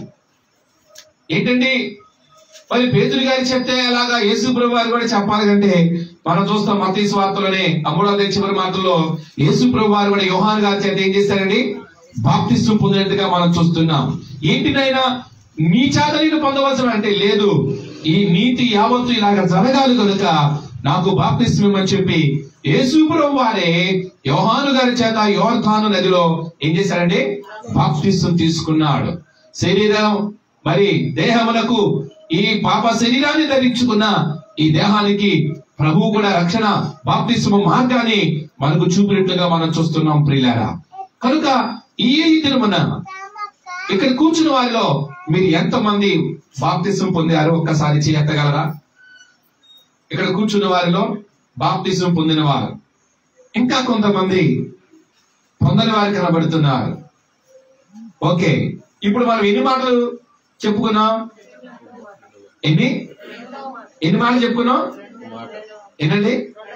ఏంటండి మరి పేతురు గారు చెప్తే అలాగా యేసు ప్రభు వారు కూడా చెప్పాలి కంటే మనం చూస్తాం మతీ స్వార్థలోనే అమూడవ చివరి మాటల్లో యేసు ప్రభు వారు కూడా యోహాన్ గారి చేత ఏం చేశారండి బాప్తిస్వం పొందినట్టుగా మనం చూస్తున్నాం ఏంటినైనా నీ చేత నేను పొందవలసిన అంటే లేదు ఈ నీతి యావత్తు ఇలాగ జరగాలి కనుక నాకు బాప్తిస్వం అని చెప్పి యేసు ప్రభు వారే యోహాను గారి చేత యోర్ధాను నదిలో ఏం చేశారండి బాప్తిస్వం తీసుకున్నాడు శరీరం మరి దేహమునకు ఈ పాప శరీరాన్ని ధరించుకున్న ఈ దేహానికి ప్రభువు కూడా రక్షణ బాప్తిస్మ మార్గాన్ని మనకు చూపినట్లుగా మనం చూస్తున్నాం ప్రియులారా కనుక ఈ దినమున ఇక్కడ కూర్చున్న వారిలో మీరు ఎంతమంది బాప్తిసం పొందారు ఒక్కసారి చేయగలరా ఇక్కడ కూర్చున్న వారిలో బాప్తిసం పొందిన వారు ఇంకా కొంతమంది పొందని వారు కనబడుతున్నారు ఓకే ఇప్పుడు మనం ఎన్ని మాటలు చెప్పుకున్నాం ఎన్ని ఎన్ని మాటలు చెప్పుకున్నాం ఏంటండి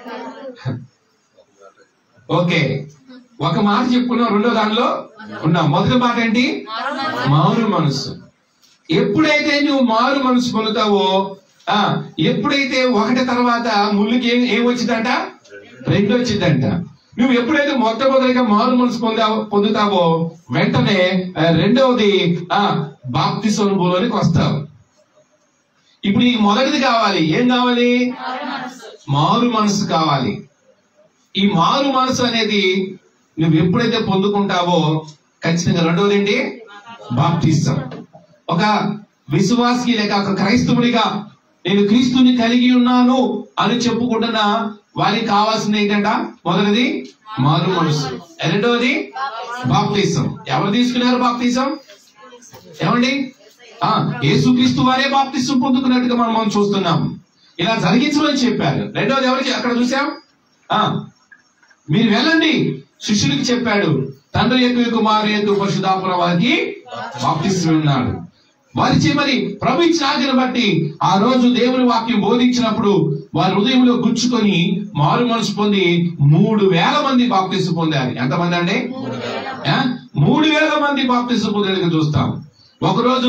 ఓకే ఒక మాట చెప్పుకున్నాం రెండో దానిలో ఉన్నాం మొదటి మాట ఏంటి మారు మనసు ఎప్పుడైతే నువ్వు మారు మనసు పొందుతావో ఆ ఎప్పుడైతే ఒకటి తర్వాత ముళ్ళుకి ఏం ఏం వచ్చిందంట రెండు వచ్చిందంట నువ్వు ఎప్పుడైతే మొట్టమొదటిగా మారు మనసు పొందావో పొందుతావో వెంటనే ఆ, రెండవది ఆ బాప్తి స్వరూపంలోనికి వస్తావు ఇప్పుడు ఈ మొదటిది కావాలి ఏం కావాలి మారు మనసు కావాలి ఈ మారు మనసు అనేది నువ్వు ఎప్పుడైతే పొందుకుంటావో ఖచ్చితంగా రెండవది ఏంటి బాప్తిస్తాం ఒక విశ్వాసి లేక ఒక క్రైస్తవుడిగా నేను క్రీస్తుని కలిగి ఉన్నాను అని చెప్పుకుంటున్న వారికి కావాల్సింది ఏంటంట మొదటిది మారు మనసు రెండవది బాప్తిసం ఎవరు తీసుకున్నారు బాప్తిసం ఏమండి ఆ యేసుక్రీస్తు వారే బాప్తిసం పొందుకున్నట్టుగా మనం మనం చూస్తున్నాం ఇలా జరిగించమని చెప్పారు రెండవది ఎవరికి అక్కడ చూసాం ఆ మీరు వెళ్ళండి శిష్యుడికి చెప్పాడు తండ్రి యొక్క కుమారు యొక్క పరిశుధాపుర వారికి బాప్తిస్తులు ఉన్నాడు వారిచే మరి ప్రభు ఇచ్చిన ఆజ్ఞను బట్టి ఆ రోజు దేవుని వాక్యం బోధించినప్పుడు వారి హృదయంలో గుచ్చుకొని మారు మనసు పొంది మూడు వేల మంది బాప్తిస్తు పొందారు ఎంతమంది అండి ఆ? మూడు వేల మంది బాప్తిస్తు పొందేందుకు చూస్తాం ఒకరోజు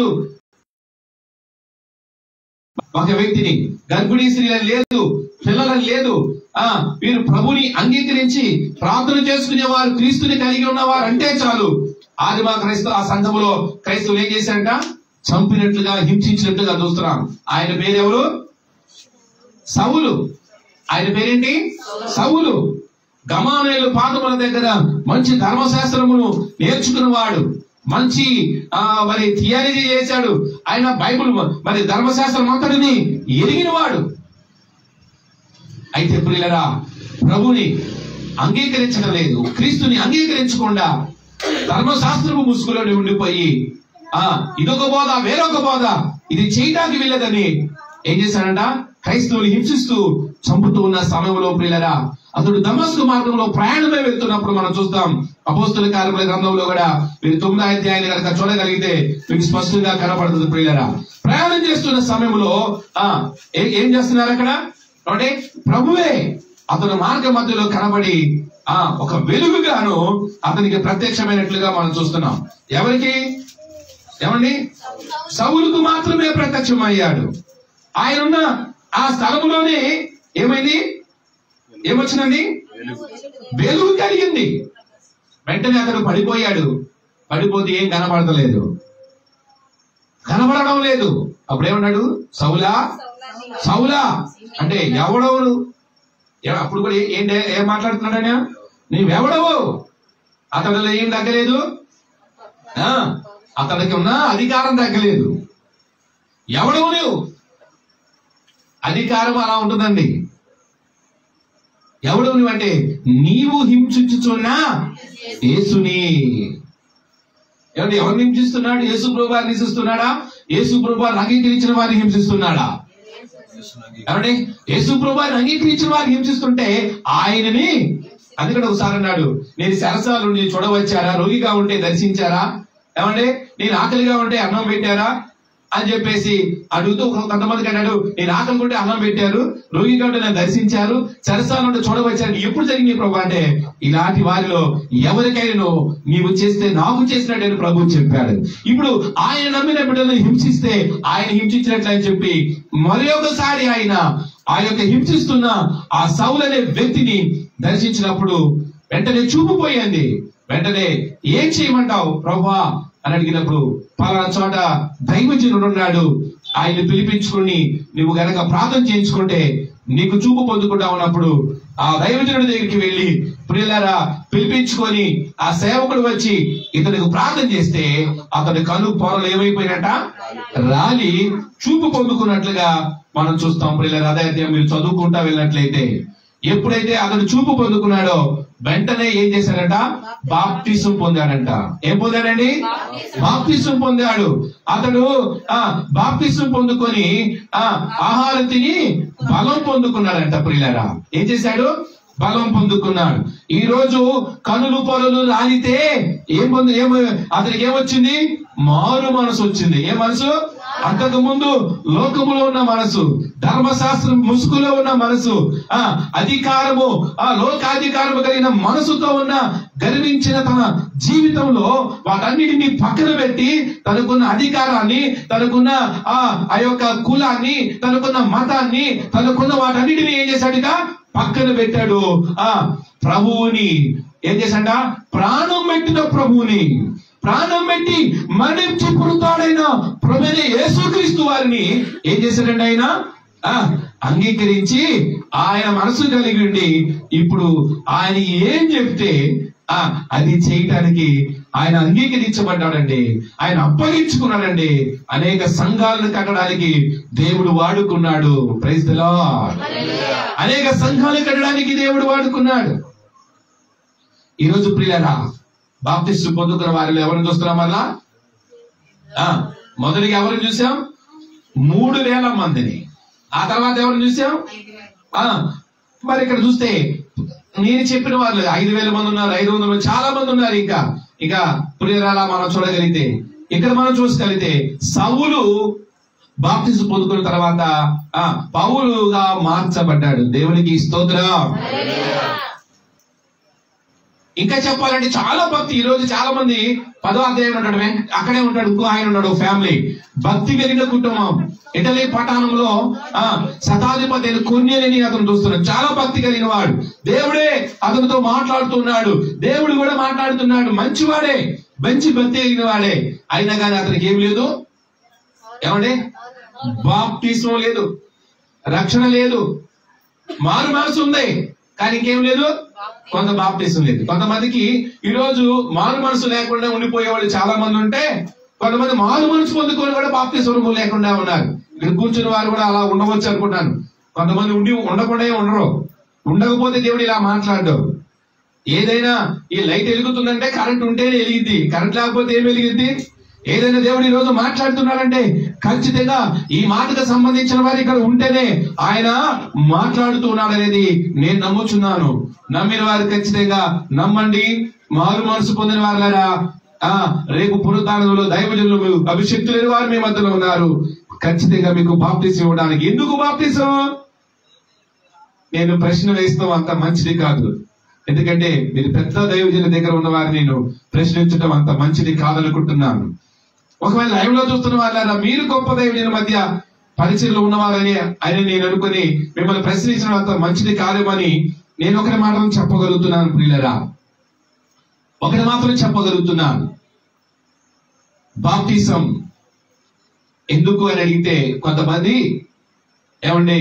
ఒక వ్యక్తిని గర్భిణీ స్త్రీలని లేదు పిల్లలని లేదు ఆ వీరు ప్రభుని అంగీకరించి ప్రార్థన చేసుకునే వారు క్రీస్తుని కలిగి ఉన్నవారు అంటే చాలు ఆదిమ క్రైస్తవ ఆ సంఘములో క్రైస్తవులు ఏం చేశారంట చంపినట్లుగా హింసించినట్లుగా చూస్తున్నాం ఆయన పేరెవరు సవులు ఆయన పేరేంటి సవులు గమానేలు పాదముల దగ్గర మంచి ధర్మశాస్త్రమును నేర్చుకున్నవాడు మంచి ఆ మరి థియాలజీ చేశాడు ఆయన బైబిల్ మరి ధర్మశాస్త్రం అంతటిని ఎరిగినవాడు అయితే ప్రియులరా ప్రభుని అంగీకరించడం లేదు క్రీస్తుని అంగీకరించకుండా ధర్మశాస్త్రము ముసుగులోనే ఉండిపోయి ఆ ఇదొక బోధ వేరొక బోధ ఇది చేయడానికి వీళ్ళదని ఏం చేశాడంట క్రైస్తవులు హింసిస్తూ చంపుతూ ఉన్న సమయంలో ప్రియులరా అతడు దమస్కు మార్గంలో ప్రయాణమే వెళ్తున్నప్పుడు మనం చూస్తాం అపోస్తుల కార్యముల గ్రంథంలో కూడా మీరు తొమ్మిదో అధ్యాయాన్ని కనుక చూడగలిగితే మీకు స్పష్టంగా కనపడుతుంది ప్రియులరా ప్రయాణం చేస్తున్న సమయంలో ఆ ఏ- ఏం చేస్తున్నారు అక్కడ అంటే ప్రభువే అతను మార్గ మధ్యలో కనబడి ఆ ఒక వెలుగుగాను అతనికి ప్రత్యక్షమైనట్లుగా మనం చూస్తున్నాం ఎవరికి ఏమండి సౌలుకు మాత్రమే ప్రత్యక్షమయ్యాడు ఆయన ఉన్న ఆ స్థలములోనే ఏమైంది ఏమొచ్చిందండి వెలుగు కలిగింది వెంటనే అతడు పడిపోయాడు పడిపోతే ఏం కనబడతలేదు కనబడడం లేదు అప్పుడు ఏమన్నాడు సౌలా సౌలా అంటే ఎవడవుడు ఎవ- అప్పుడు కూడా ఏ- ఏం ఏం మాట్లాడుతున్నాడు ఆయన నీవెవడవు అతడిలో ఏం తగ్గలేదు ఆ, అతడికి ఉన్న అధికారం తగ్గలేదు ఎవడవు నువ్వు అధికారం అలా ఉంటుందండి ఎవడు నువ్వంటే నీవు హింసించుచున్నా యేసుని ఏమంటే ఎవరిని హింసిస్తున్నాడు యేసు ప్రభువారిని హింసిస్తున్నాడా యేసు ప్రభువారిని అంగీకరించిన వారిని హింసిస్తున్నాడా ఏమండి యేసు ప్రభువారిని అంగీకరించిన వారిని హింసిస్తుంటే ఆయనని అందుకని ఒకసారి అన్నాడు నేను సరసాలు నేను చూడవచ్చారా రోగిగా ఉంటే దర్శించారా ఏమండి నేను ఆకలిగా ఉంటే అన్నం పెట్టారా అని చెప్పేసి అడుగుతూ ఒక- కొంతమందికి అన్నాడు నేను ఆకలి ఉంటే అన్నం పెట్టారు రోగిగా ఉంటే నన్ను దర్శించారు సరసాల నుండి చూడవచ్చారు ఎప్పుడు జరిగింది ప్రభు అంటే ఇలాంటి వారిలో ఎవరికైనా నీవు చేస్తే నాకు చేసినట్టు ప్రభు చెప్పాడు ఇప్పుడు ఆయన నమ్మిన బిడ్డలను హింసిస్తే ఆయన హింసించినట్లు అని చెప్పి మరి ఒకసారి ఆయన ఆ యొక్క హింసిస్తున్న ఆ సౌలు అనే వ్యక్తిని దర్శించినప్పుడు వెంటనే చూపు పోయింది వెంటనే ఏం చేయమంటావు ప్రభా అని అడిగినప్పుడు పలానా చోట దైవజనుడు ఉన్నాడు ఆయన పిలిపించుకుని నువ్వు గనక ప్రార్థన చేయించుకుంటే నీకు చూపు పొందుకుంటా ఉన్నప్పుడు ఆ దైవజనుడి దగ్గరికి వెళ్ళి ప్రియులారా పిలిపించుకొని ఆ సేవకుడు వచ్చి ఇతనికి ప్రార్థన చేస్తే అతని కను పొరలు ఏమైపోయినట్ట రాలి చూపు పొందుకున్నట్లుగా మనం చూస్తాం ప్రియులారా అదే అధ్యాయం మీరు చదువుకుంటా వెళ్ళినట్లయితే ఎప్పుడైతే అతడు చూపు పొందుకున్నాడో వెంటనే ఏం చేశాడంట బాప్టిసం పొందాడంట ఏం పొందాడండి బాప్తిసం పొందాడు అతడు ఆ బాప్తిసం పొందుకొని ఆ ఆహారం తిని బలం పొందుకున్నాడంట ప్రియులారా ఏం చేశాడు బలం పొందుకున్నాడు ఈ రోజు కనులు పొరలు రాలితే ఏం పొంది ఏం అతనికి ఏమొచ్చింది మారు మనసు వచ్చింది ఏ మనసు అంతకు ముందు లోకములో ఉన్న మనసు ధర్మశాస్త్రం ముసుగులో ఉన్న మనసు ఆ అధికారము ఆ లోకాధికారము కలిగిన మనసుతో ఉన్న గర్వించిన తన జీవితంలో వాటన్నిటిని పక్కన పెట్టి తనకున్న అధికారాన్ని తనకున్న ఆ ఆ యొక్క కులాన్ని తనకున్న మతాన్ని తనకున్న వాటన్నిటిని ఏం చేశాడుగా పక్కన పెట్టాడు ఆ ప్రభువుని ఏం చేశాడ ప్రాణం పెట్టిన ప్రభువుని ప్రాణం పెట్టి మరణించి పుడతాడైన ప్రభుని యేసుక్రీస్తు వారిని ఏం చేశాడండి ఆయన ఆ, అంగీకరించి ఆయన మనసు కలిగి ఉండి ఇప్పుడు ఆయన ఏం చెప్తే ఆ అది చేయటానికి ఆయన అంగీకరించబడ్డాడండి ఆయన అప్పగించుకున్నాడండి అనేక సంఘాలను కట్టడానికి దేవుడు వాడుకున్నాడు ప్రైజ్ ది లార్డ్ అనేక సంఘాలు కట్టడానికి దేవుడు వాడుకున్నాడు ఈ రోజు ప్రియులరా బాప్తిస్టు పొందుకున్న వారిలో ఎవరిని చూస్తున్నాం మళ్ళా ఆ, మొదటిగా ఎవరిని చూసాం మూడు వేల మందిని ఆ తర్వాత ఎవరిని చూసాం ఆ మరి ఇక్కడ చూస్తే నేను చెప్పిన వాళ్ళు ఐదు వేల మంది ఉన్నారు ఐదు వందల మంది చాలా మంది ఉన్నారు ఇంకా ఇంకా ప్రియరాలా మనం చూడగలిగితే ఇక్కడ మనం చూసగలిగితే సౌలు బాప్తిజం పొందుకున్న తర్వాత ఆ పౌలుగా మార్చబడ్డాడు దేవునికి స్తోత్రం ఇంకా చెప్పాలంటే చాలా భక్తి ఈ రోజు చాలా మంది పదో అధ్యాయం ఉంటాడు వెంక- అక్కడే ఉంటాడు ఇంకో ఆయన ఉన్నాడు ఫ్యామిలీ భక్తి కలిగిన కుటుంబం ఇటలీ పట్టణంలో ఆ శతాధిపతి అయిన కొన్నేలని అతను చూస్తున్నాడు చాలా భక్తి కలిగిన వాడు దేవుడే అతనితో మాట్లాడుతున్నాడు దేవుడు కూడా మాట్లాడుతున్నాడు మంచివాడే మంచి భక్తి కలిగిన వాడే అయినా కానీ అతనికి ఏం లేదు ఏమండి బాప్టిజం లేదు రక్షణ లేదు మారు మనసు ఉంది కానీ ఇంకేం లేదు కొంత బాప్టిజం లేదు కొంతమందికి ఈ రోజు మారు మనసు లేకుండా ఉండిపోయే వాళ్ళు చాలా మంది ఉంటే కొంతమంది మారు మనసు పొందుకొని కూడా బాప్తిజం లేకుండా ఉన్నారు ఇక్కడ కూర్చుని వారు కూడా అలా ఉండవచ్చు అనుకుంటాను కొంతమంది ఉండి ఉండకుండా ఉండరు ఉండకపోతే దేవుడు ఇలా మాట్లాడు ఏదైనా ఈ లైట్ వెలుగుతుందంటే కరెంట్ ఉంటేనే వెలిగింది కరెంట్ లేకపోతే ఏం వెలిగింది ఏదైనా దేవుడు ఈ రోజు మాట్లాడుతున్నాడంటే ఖచ్చితంగా ఈ మాటకు సంబంధించిన వారు ఇక్కడ ఉంటేనే ఆయన మాట్లాడుతూ ఉన్నాడనేది నేను నమ్ముచున్నాను నమ్మిన వారు ఖచ్చితంగా నమ్మండి మారు మనసు పొందిన వారులారా ఆ రేపు పునరుద్ధానంలో దైవజనులు అభిషక్తులైన వారు మీ మధ్యలో ఉన్నారు ఖచ్చితంగా మీకు బాప్టిజం ఇవ్వడానికి ఎందుకు బాప్టిజం నేను ప్రశ్న వేస్తాం అంత మంచిది కాదు ఎందుకంటే మీరు పెద్ద దైవజనుల దగ్గర ఉన్న వారిని నేను ప్రశ్నించడం అంత మంచిది కాదనుకుంటున్నాను ఒకవేళ లైవ్ లో చూస్తున్న వాళ్ళారా మీరు గొప్ప దైవజనుల మధ్య పరిచయంలో ఉన్నవారని అని నేను అనుకుని మిమ్మల్ని ప్రశ్నించడం అంత మంచిది కాదేమని నేను ఒకటి మాత్రం చెప్పగలుగుతున్నాను ప్రియులరా ఒకటి మాత్రం చెప్పగలుగుతున్నాను బాప్టిజం ఎందుకు అని అడిగితే కొంతమంది ఏమండి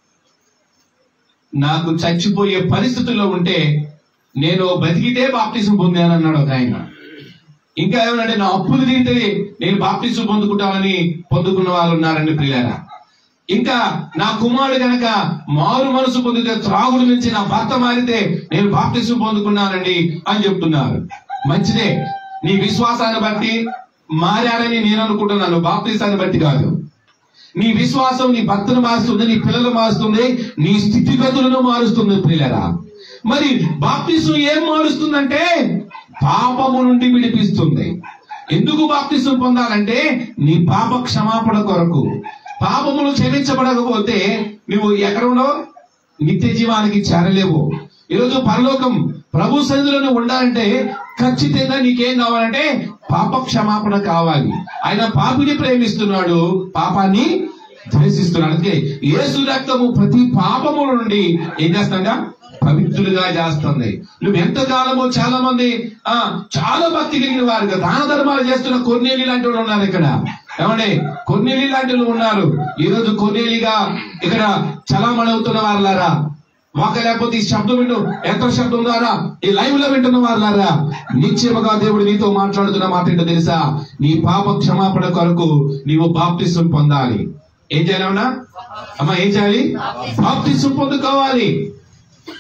నాకు చచ్చిపోయే పరిస్థితుల్లో ఉంటే నేను బతికితే బాప్టిజం పొందానన్నాడు ఒక ఆయన ఇంకా ఏమనంటే నా అప్పులు తీరితే నేను బాప్టిజం పొందుకుంటానని పొందుకున్న వాళ్ళు ఉన్నారండి ప్రియారా ఇంకా నా కుమారుడు గనక మారు మనసు పొందితే త్రాగుడు నుంచి నా భర్త మారితే నేను బాప్టిజం పొందుకున్నానండి అని చెప్తున్నారు మంచిదే నీ విశ్వాసాన్ని బట్టి మారారని నేను అనుకుంటున్నాను బాప్టిజాన్ని బట్టి కాదు నీ విశ్వాసం నీ భక్తులు మారుస్తుంది నీ పిల్లలు మారుస్తుంది నీ స్థితిగతులను మారుస్తుంది పిల్లరా మరి బాప్తిసం ఏం మారుస్తుందంటే పాపము నుండి విడిపిస్తుంది ఎందుకు బాప్తిసం పొందాలంటే నీ పాప క్షమాపణ కొరకు పాపములు క్షమించబడకపోతే నువ్వు ఎక్కడ ఉండవు నిత్య జీవానికి చేరలేవు ఈరోజు పరలోకం ప్రభు సన్నిధిలో ఉండాలంటే ఖచ్చితంగా నీకేం కావాలంటే పాప క్షమాపణ కావాలి ఆయన పాపిని ప్రేమిస్తున్నాడు పాపాన్ని ద్వేషిస్తున్నాడు అందుకే యేసు రక్తము ప్రతి పాపముల నుండి ఏం చేస్తాడా పవిత్రులుగా చేస్తుంది నువ్వు ఎంత కాలమో చాలా మంది ఆ చాలా భక్తి కలిగిన వారు దాన ధర్మాలు చేస్తున్న కొన్నేలి లాంటి వాళ్ళు ఉన్నారు ఇక్కడ ఏమండి కొన్నేలి లాంటి వాళ్ళు ఉన్నారు ఈ రోజు కొన్నేలిగా ఇక్కడ చలామణి అవుతున్న వారులారా మాక లేకపోతే ఈ శబ్దం వింటు ఎంత శబ్దం ద్వారా ఈ లైవ్ లో వింటున్న వారులారా నిశ్చయముగా దేవుడు నీతో మాట్లాడుతున్న మాట ఏంటో తెలుసా నీ పాప క్షమాపణ కొరకు నీవు బాప్తిసం పొందాలి ఏం చేయాలన్నా అమ్మా ఏం చేయాలి బాప్తిసం పొందుకోవాలి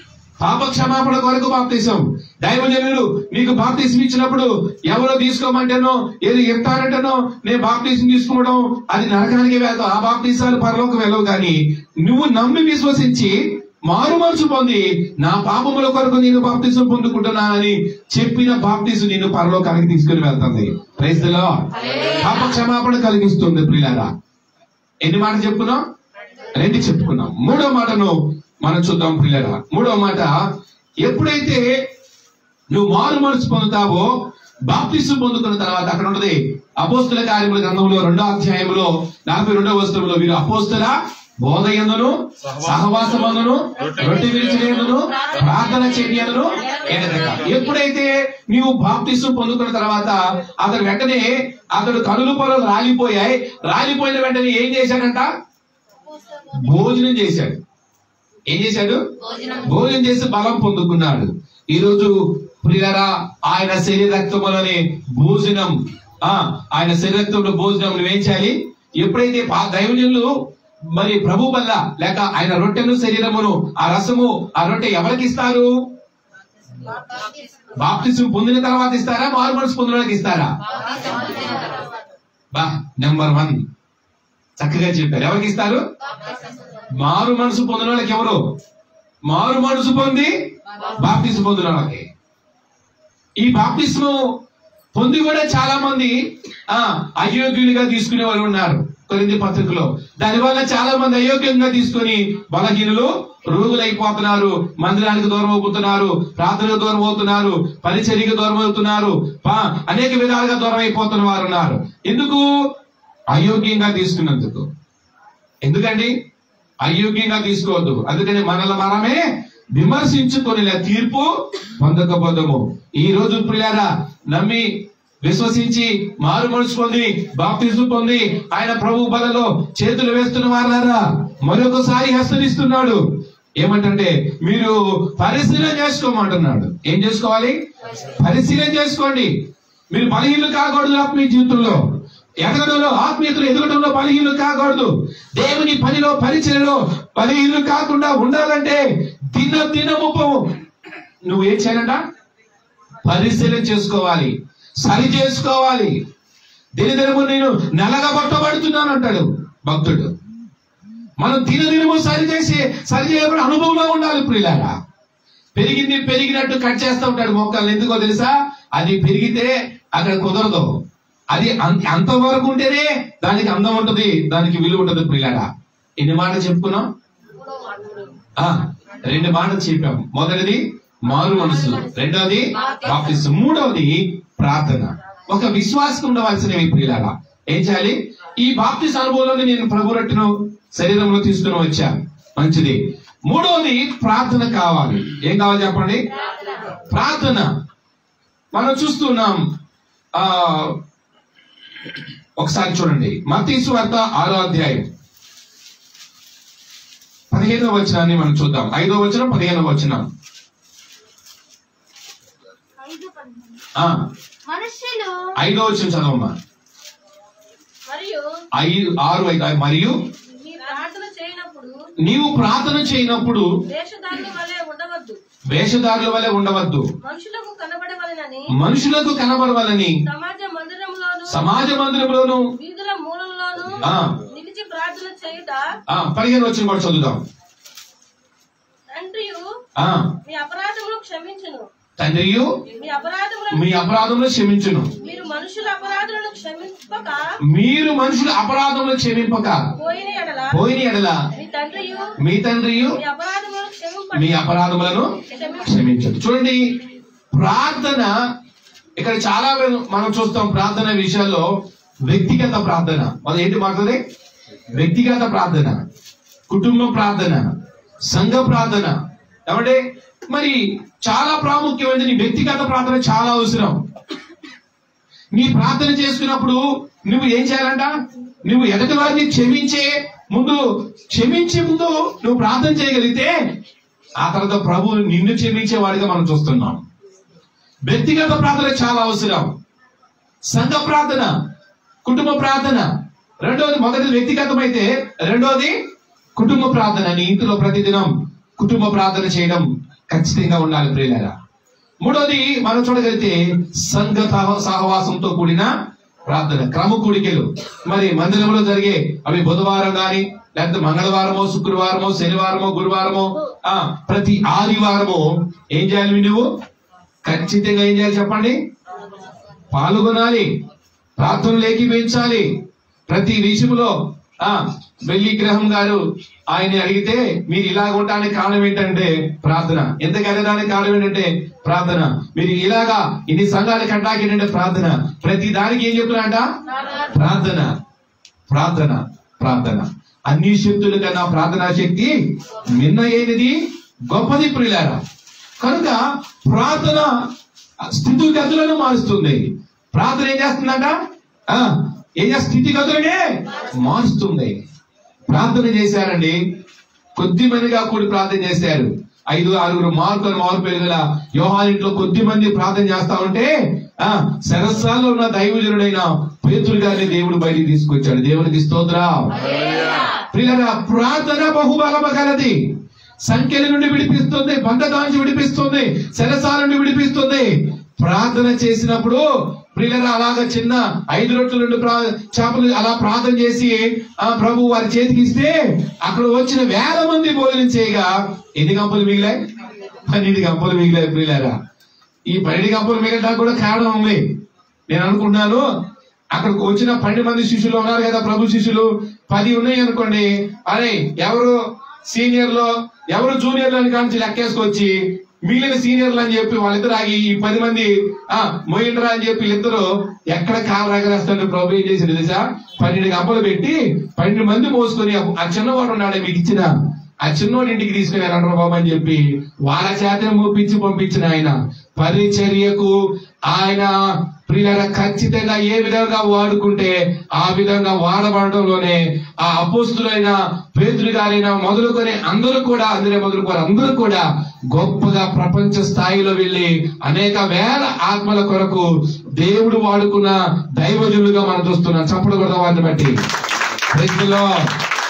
పాప క్షమాపణ కొరకు బాప్తీసం దైవజనులు నీకు బాప్తీసం ఇచ్చినప్పుడు ఎవరో తీసుకోమంటేనో ఏది ఇస్తానంటేనో నేను బాప్తీసం తీసుకోవడం అది నరకానికి వెళ్తావు ఆ బాప్తీసాలు పరలోకి వెళ్ళవు కానీ నువ్వు నమ్మి విశ్వసించి మారు మనసు పొంది నా పాపముల కొరకు నేను బాప్తీసం పొందుకుంటున్నానని చెప్పిన బాప్తీసు నిన్ను పరలోకానికి తీసుకుని వెళ్తుంది ప్రైజ్లో పాప క్షమాపణ కలిగిస్తుంది ప్రియులారా ఎన్ని మాటలు చెప్పుకున్నాం రెండు చెప్పుకున్నాం మూడో మాటను మనం చూద్దాం ప్రియులారా మూడో మాట ఎప్పుడైతే నువ్వు మారు మనసు పొందుతావో బాప్తిస్సు పొందుకున్న తర్వాత అక్కడ ఉన్నది అపోస్తుల కార్యముల గ్రంథంలో రెండో అధ్యాయంలో నలభై రెండో వస్తువులో వీరు అపోస్తుల బోధ ఎందును సహవాసమందును రొట్టె విరిచినందును ప్రార్థన చేయను ఎప్పుడైతే నీవు బాప్తిస్సు పొందుకున్న తర్వాత అతడు వెంటనే అతడు కనులు పొలలు రాలిపోయాయి రాలిపోయిన వెంటనే ఏం చేశాడంట భోజనం చేశాడు ఏం చేశాడు భోజనం భోజనం చేసి బలం పొందుకున్నాడు ఈ రోజు ప్రియులరా ఆయన శరీర రక్తములోని భోజనం ఆ ఆయన శరీర రక్తంలో భోజనం నువ్వేం చేయాలి ఎప్పుడైతే పా- దైవజనులు మరి ప్రభు వల్ల లేక ఆయన రొట్టెను శరీరమును ఆ రసము ఆ రొట్టె ఎవరికి ఇస్తారు బాప్తిసం పొందిన తర్వాత ఇస్తారా మారు మనసు పొందిన వాళ్ళకి ఇస్తారా బా నెంబర్ వన్ చక్కగా చెప్పారు ఎవరికి ఇస్తారు మారు మనసు పొందిన వాళ్ళకి ఎవరు మారు మనసు పొంది బాప్తిసం పొందిన వాళ్ళకి ఈ బాప్తిస్ము పొంది కూడా చాలా మంది ఆ అయోగ్యులుగా తీసుకునే వాళ్ళు ఉన్నారు కొరింది పత్రికలో దానివల్ల చాలా మంది అయోగ్యంగా తీసుకొని బలహీనులు రోగులైపోతున్నారు మందిరానికి దూరం అవుతున్నారు ప్రార్థనకు దూరం అవుతున్నారు పరిచర్యకు దూరం అవుతున్నారు పా- అనేక విధాలుగా దూరం అయిపోతున్న వారు ఉన్నారు ఎందుకు అయోగ్యంగా తీసుకున్నందుకు ఎందుకండి అయోగ్యంగా తీసుకోవద్దు అందుకని మనల్ని మనమే విమర్శించుకొని తీర్పు పొందకపోదము ఈ రోజు ప్రియారా నమ్మి విశ్వసించి మారు మనసు పొంది బాప్తిజం పొంది ఆయన ప్రభు బలలో చేతులు వేస్తున్న వారారా మరొకసారి హెచ్చరిస్తున్నాడు ఏమంటే మీరు పరిశీలన చేసుకోమంటున్నాడు ఏం చేసుకోవాలి పరిశీలన చేసుకోండి మీరు బలహీనలు కాకూడదు ఆత్మీయ జీవితంలో ఎదగడంలో ఆత్మీయతలు ఎదగడంలో బలహీనలు కాకూడదు దేవుని పనిలో పరిచయలో బలహీనలు కాకుండా ఉండాలంటే దిన దినము నువ్వు ఏం చేయాలంట పరిశీలన చేసుకోవాలి సరి చేసుకోవాలి దినదినము నేను నెలగా పట్టబడుతున్నాను అంటాడు భక్తుడు మనం దినదినము సరి చేసి సరి చేయబడి అనుభవంలో ఉండాలి ప్రియులారా పెరిగింది పెరిగినట్టు కట్ చేస్తూ ఉంటాడు మొక్కలు ఎందుకో తెలుసా అది పెరిగితే అక్కడ కుదరదు అది అంత- అంతవరకు ఉంటేనే దానికి అందం ఉంటది దానికి విలువ ఉంటది ప్రియులారా ఎన్ని మాటలు చెప్పుకున్నాం ఆ రెండు మాటలు చెప్పాం మొదటిది మారు మనసు రెండోది బాప్తిసం మూడవది ప్రార్థన ఒక విశ్వాసం ఉండవలసినవి ప్రియులారా ఏం చేయాలి ఈ బాప్తిస్ అనుభవంలోని నేను ప్రభు రట్టును శరీరంలో తీసుకుని వచ్చాను మంచిది మూడవది ప్రార్థన కావాలి ఏం కావాలి చెప్పండి ప్రార్థన మనం చూస్తున్నాం ఆ ఒకసారి చూడండి మతీసు వార్త ఆరో అధ్యాయం పదిహేనవ వచనాన్ని మనం చూద్దాం ఐదో వచనం పదిహేనవ వచనం ఐదు పన్నెండు. ఆ మనుష్యులు ఐదో వచనం చదవమ్మా మరియు ఐదు ఆరు ఐదు మరియు మీ ప్రార్థన చేయనప్పుడు నీవు ప్రార్థన చేయనప్పుడు వేషధారుల వలె ఉండవద్దు వేషధారుల వలె ఉండవద్దు మనుషులకు కనబడవలెనని మనుషులకు కనబడవాలని సమాజ మందిరములోను సమాజ మందిరంలోను వీధుల మూలల్లోను ఆ. నిలిచి ప్రార్థన చేయుట ఆ పదిహేను వచ్చిన కూడా చదువుదాం తండ్రియు ఆ మీ అపరాధములు క్షమించును తండ్రియు మీ అపరాధములను మీ అపరాధములు క్షమించును మీరు మనుషుల అపరాధులను క్షమింపక మీరు మనుషుల అపరాధములు క్షమింపక పోయిన ఎడల పోయిన ఎడల మీ తండ్రియు మీ తండ్రియు మీ అపరాధములను మీ క్షమింపండి అపరాధములను క్షమించు క్షమించండి చూడండి ప్రార్థన ఇక్కడ చాలా వే- మనం చూస్తాం ప్రార్థన విషయాల్లో వ్యక్తిగత ప్రార్థన అది ఏంటి మాట్లాడే వ్యక్తిగత ప్రార్థన కుటుంబ ప్రార్థన సంఘ ప్రార్థన ఏమంటే మరి చాలా ప్రాముఖ్యమైనది నీ వ్యక్తిగత ప్రార్థన చాలా అవసరం నీ ప్రార్థన చేసుకున్నప్పుడు నువ్వు ఏం చేయాలంట నువ్వు ఎదటి వారిని క్షమించే ముందు క్షమించే ముందు నువ్వు ప్రార్థన చేయగలిగితే ఆ తర్వాత ప్రభు నిన్ను క్షమించే వాడిగా మనం చూస్తున్నాం వ్యక్తిగత ప్రార్థన చాలా అవసరం సంఘ ప్రార్థన కుటుంబ ప్రార్థన రెండోది మొదటిది వ్యక్తిగతమైతే రెండోది కుటుంబ ప్రార్థన నీ ఇంటిలో ప్రతిదినం కుటుంబ ప్రార్థన చేయడం ఖచ్చితంగా ఉండాలి ప్రియులారా మూడోది మనం చూడగలిగితే సంఘ సహ- సహవాసంతో కూడిన ప్రార్థన క్రమ కూడికలు మరి మందిరంలో జరిగే అవి బుధవారం గాని లేకపోతే మంగళవారమో శుక్రవారమో శనివారమో గురువారమో ఆ ప్రతి ఆదివారము ఏం చేయాలి నువ్వు ఖచ్చితంగా ఏం చేయాలి చెప్పండి పాల్గొనాలి ప్రార్థనలు ఏకీపించాలి ప్రతి విషయంలో ఆ వెల్లి గ్రహం గారు ఆయన్ని అడిగితే మీరు ఇలాగ ఉండడానికి కారణం ఏంటంటే ప్రార్థన ఎందుకు అడగడానికి కారణం ఏంటంటే ప్రార్థన మీరు ఇలాగా ఇన్ని సంఘాలు కట్టడానికి ఏంటంటే ప్రార్థన ప్రతి దానికి ఏం చెప్తున్నారంట ప్రార్థన ప్రార్థన ప్రార్థన అన్ని శక్తుల కన్నా ప్రార్థనా శక్తి మిన్నయైనది గొప్పది ప్రియులారా కనుక ప్రార్థన స్థితిగతులను మారుస్తుంది ప్రార్థన ఏం చేస్తుందంట ఆ, ఏం చేస్తుంది స్థితిగతులనే మారుస్తుంది ప్రార్థన చేశారండి కొద్ది మందిగా కూడి ప్రార్థన చేశారు ఐదు ఆరుగురు మార్పులు మార్పు గల యోహానింట్లో కొద్ది మంది ప్రార్థన చేస్తా ఉంటే ఆ సరస్సాల్లో ఉన్న దైవజనుడైన పేతురు గారిని దేవుడు బయటికి తీసుకొచ్చాడు దేవునికి స్తోత్ర ప్రియుల ప్రార్థన బహుబలమ గలది సంఖ్యల నుండి విడిపిస్తుంది బంధకాంచి విడిపిస్తుంది సరసాల నుండి విడిపిస్తుంది ప్రార్థన చేసినప్పుడు ప్రియుల అలాగ చిన్న ఐదు రొట్టెల నుండి ప్రా- చేపలు అలా ప్రార్థన చేసి ఆ ప్రభు వారి చేతికి ఇస్తే అక్కడ వచ్చిన వేల మంది భోజనం చేయగా ఎన్ని గంపలు మిగిలాయి పన్నెండు గంపలు మిగిలాయి ప్రియులారా ఈ పన్నెండు గంపలు మిగలడానికి కూడా కారణం ఉంది నేను అనుకుంటున్నాను అక్కడికి వచ్చిన పన్నెండు మంది శిష్యులు ఉన్నారు కదా ప్రభు శిష్యులు పది ఉన్నాయి అనుకోండి అరే ఎవరు సీనియర్లో ఎవరు జూనియర్లు అని కాంచి లెక్కేసుకొచ్చి మిగిలిన సీనియర్లు అని చెప్పి వాళ్ళిద్దరు ఆగి ఈ పది మంది ఆ మోయిండ్రా అని చెప్పి వీళ్ళిద్దరు ఎక్కడ కాలు ఎగరేస్తాడు ప్రభు ఏం చేసింది తెలుసా పన్నెండు గంపలు పెట్టి పన్నెండు మంది మోసుకొని ఆ చిన్నవాడు ఉన్నాడే మీకు ఇచ్చిన ఆ చిన్నోడి ఇంటికి తీసుకుని వెళ్ళండి బాబు అని చెప్పి వాళ్ళ చేత మూపించి పంపించిన ఆయన పరిచర్యకు ఆయన ప్రియుల ఖచ్చితంగా ఏ విధంగా వాడుకుంటే ఆ విధంగా వాడబడడంలోనే ఆ అపోస్తులైన పేతులు గారైనా మొదలుకొని అందరూ కూడా అందరే మొదలుకొని అందరూ కూడా గొప్పగా ప్రపంచ స్థాయిలో వెళ్ళి అనేక వేల ఆత్మల కొరకు దేవుడు వాడుకున్న దైవజులుగా మనం చూస్తున్నాం చప్పుడు కూడా వారిని బట్టి Praise the Lord.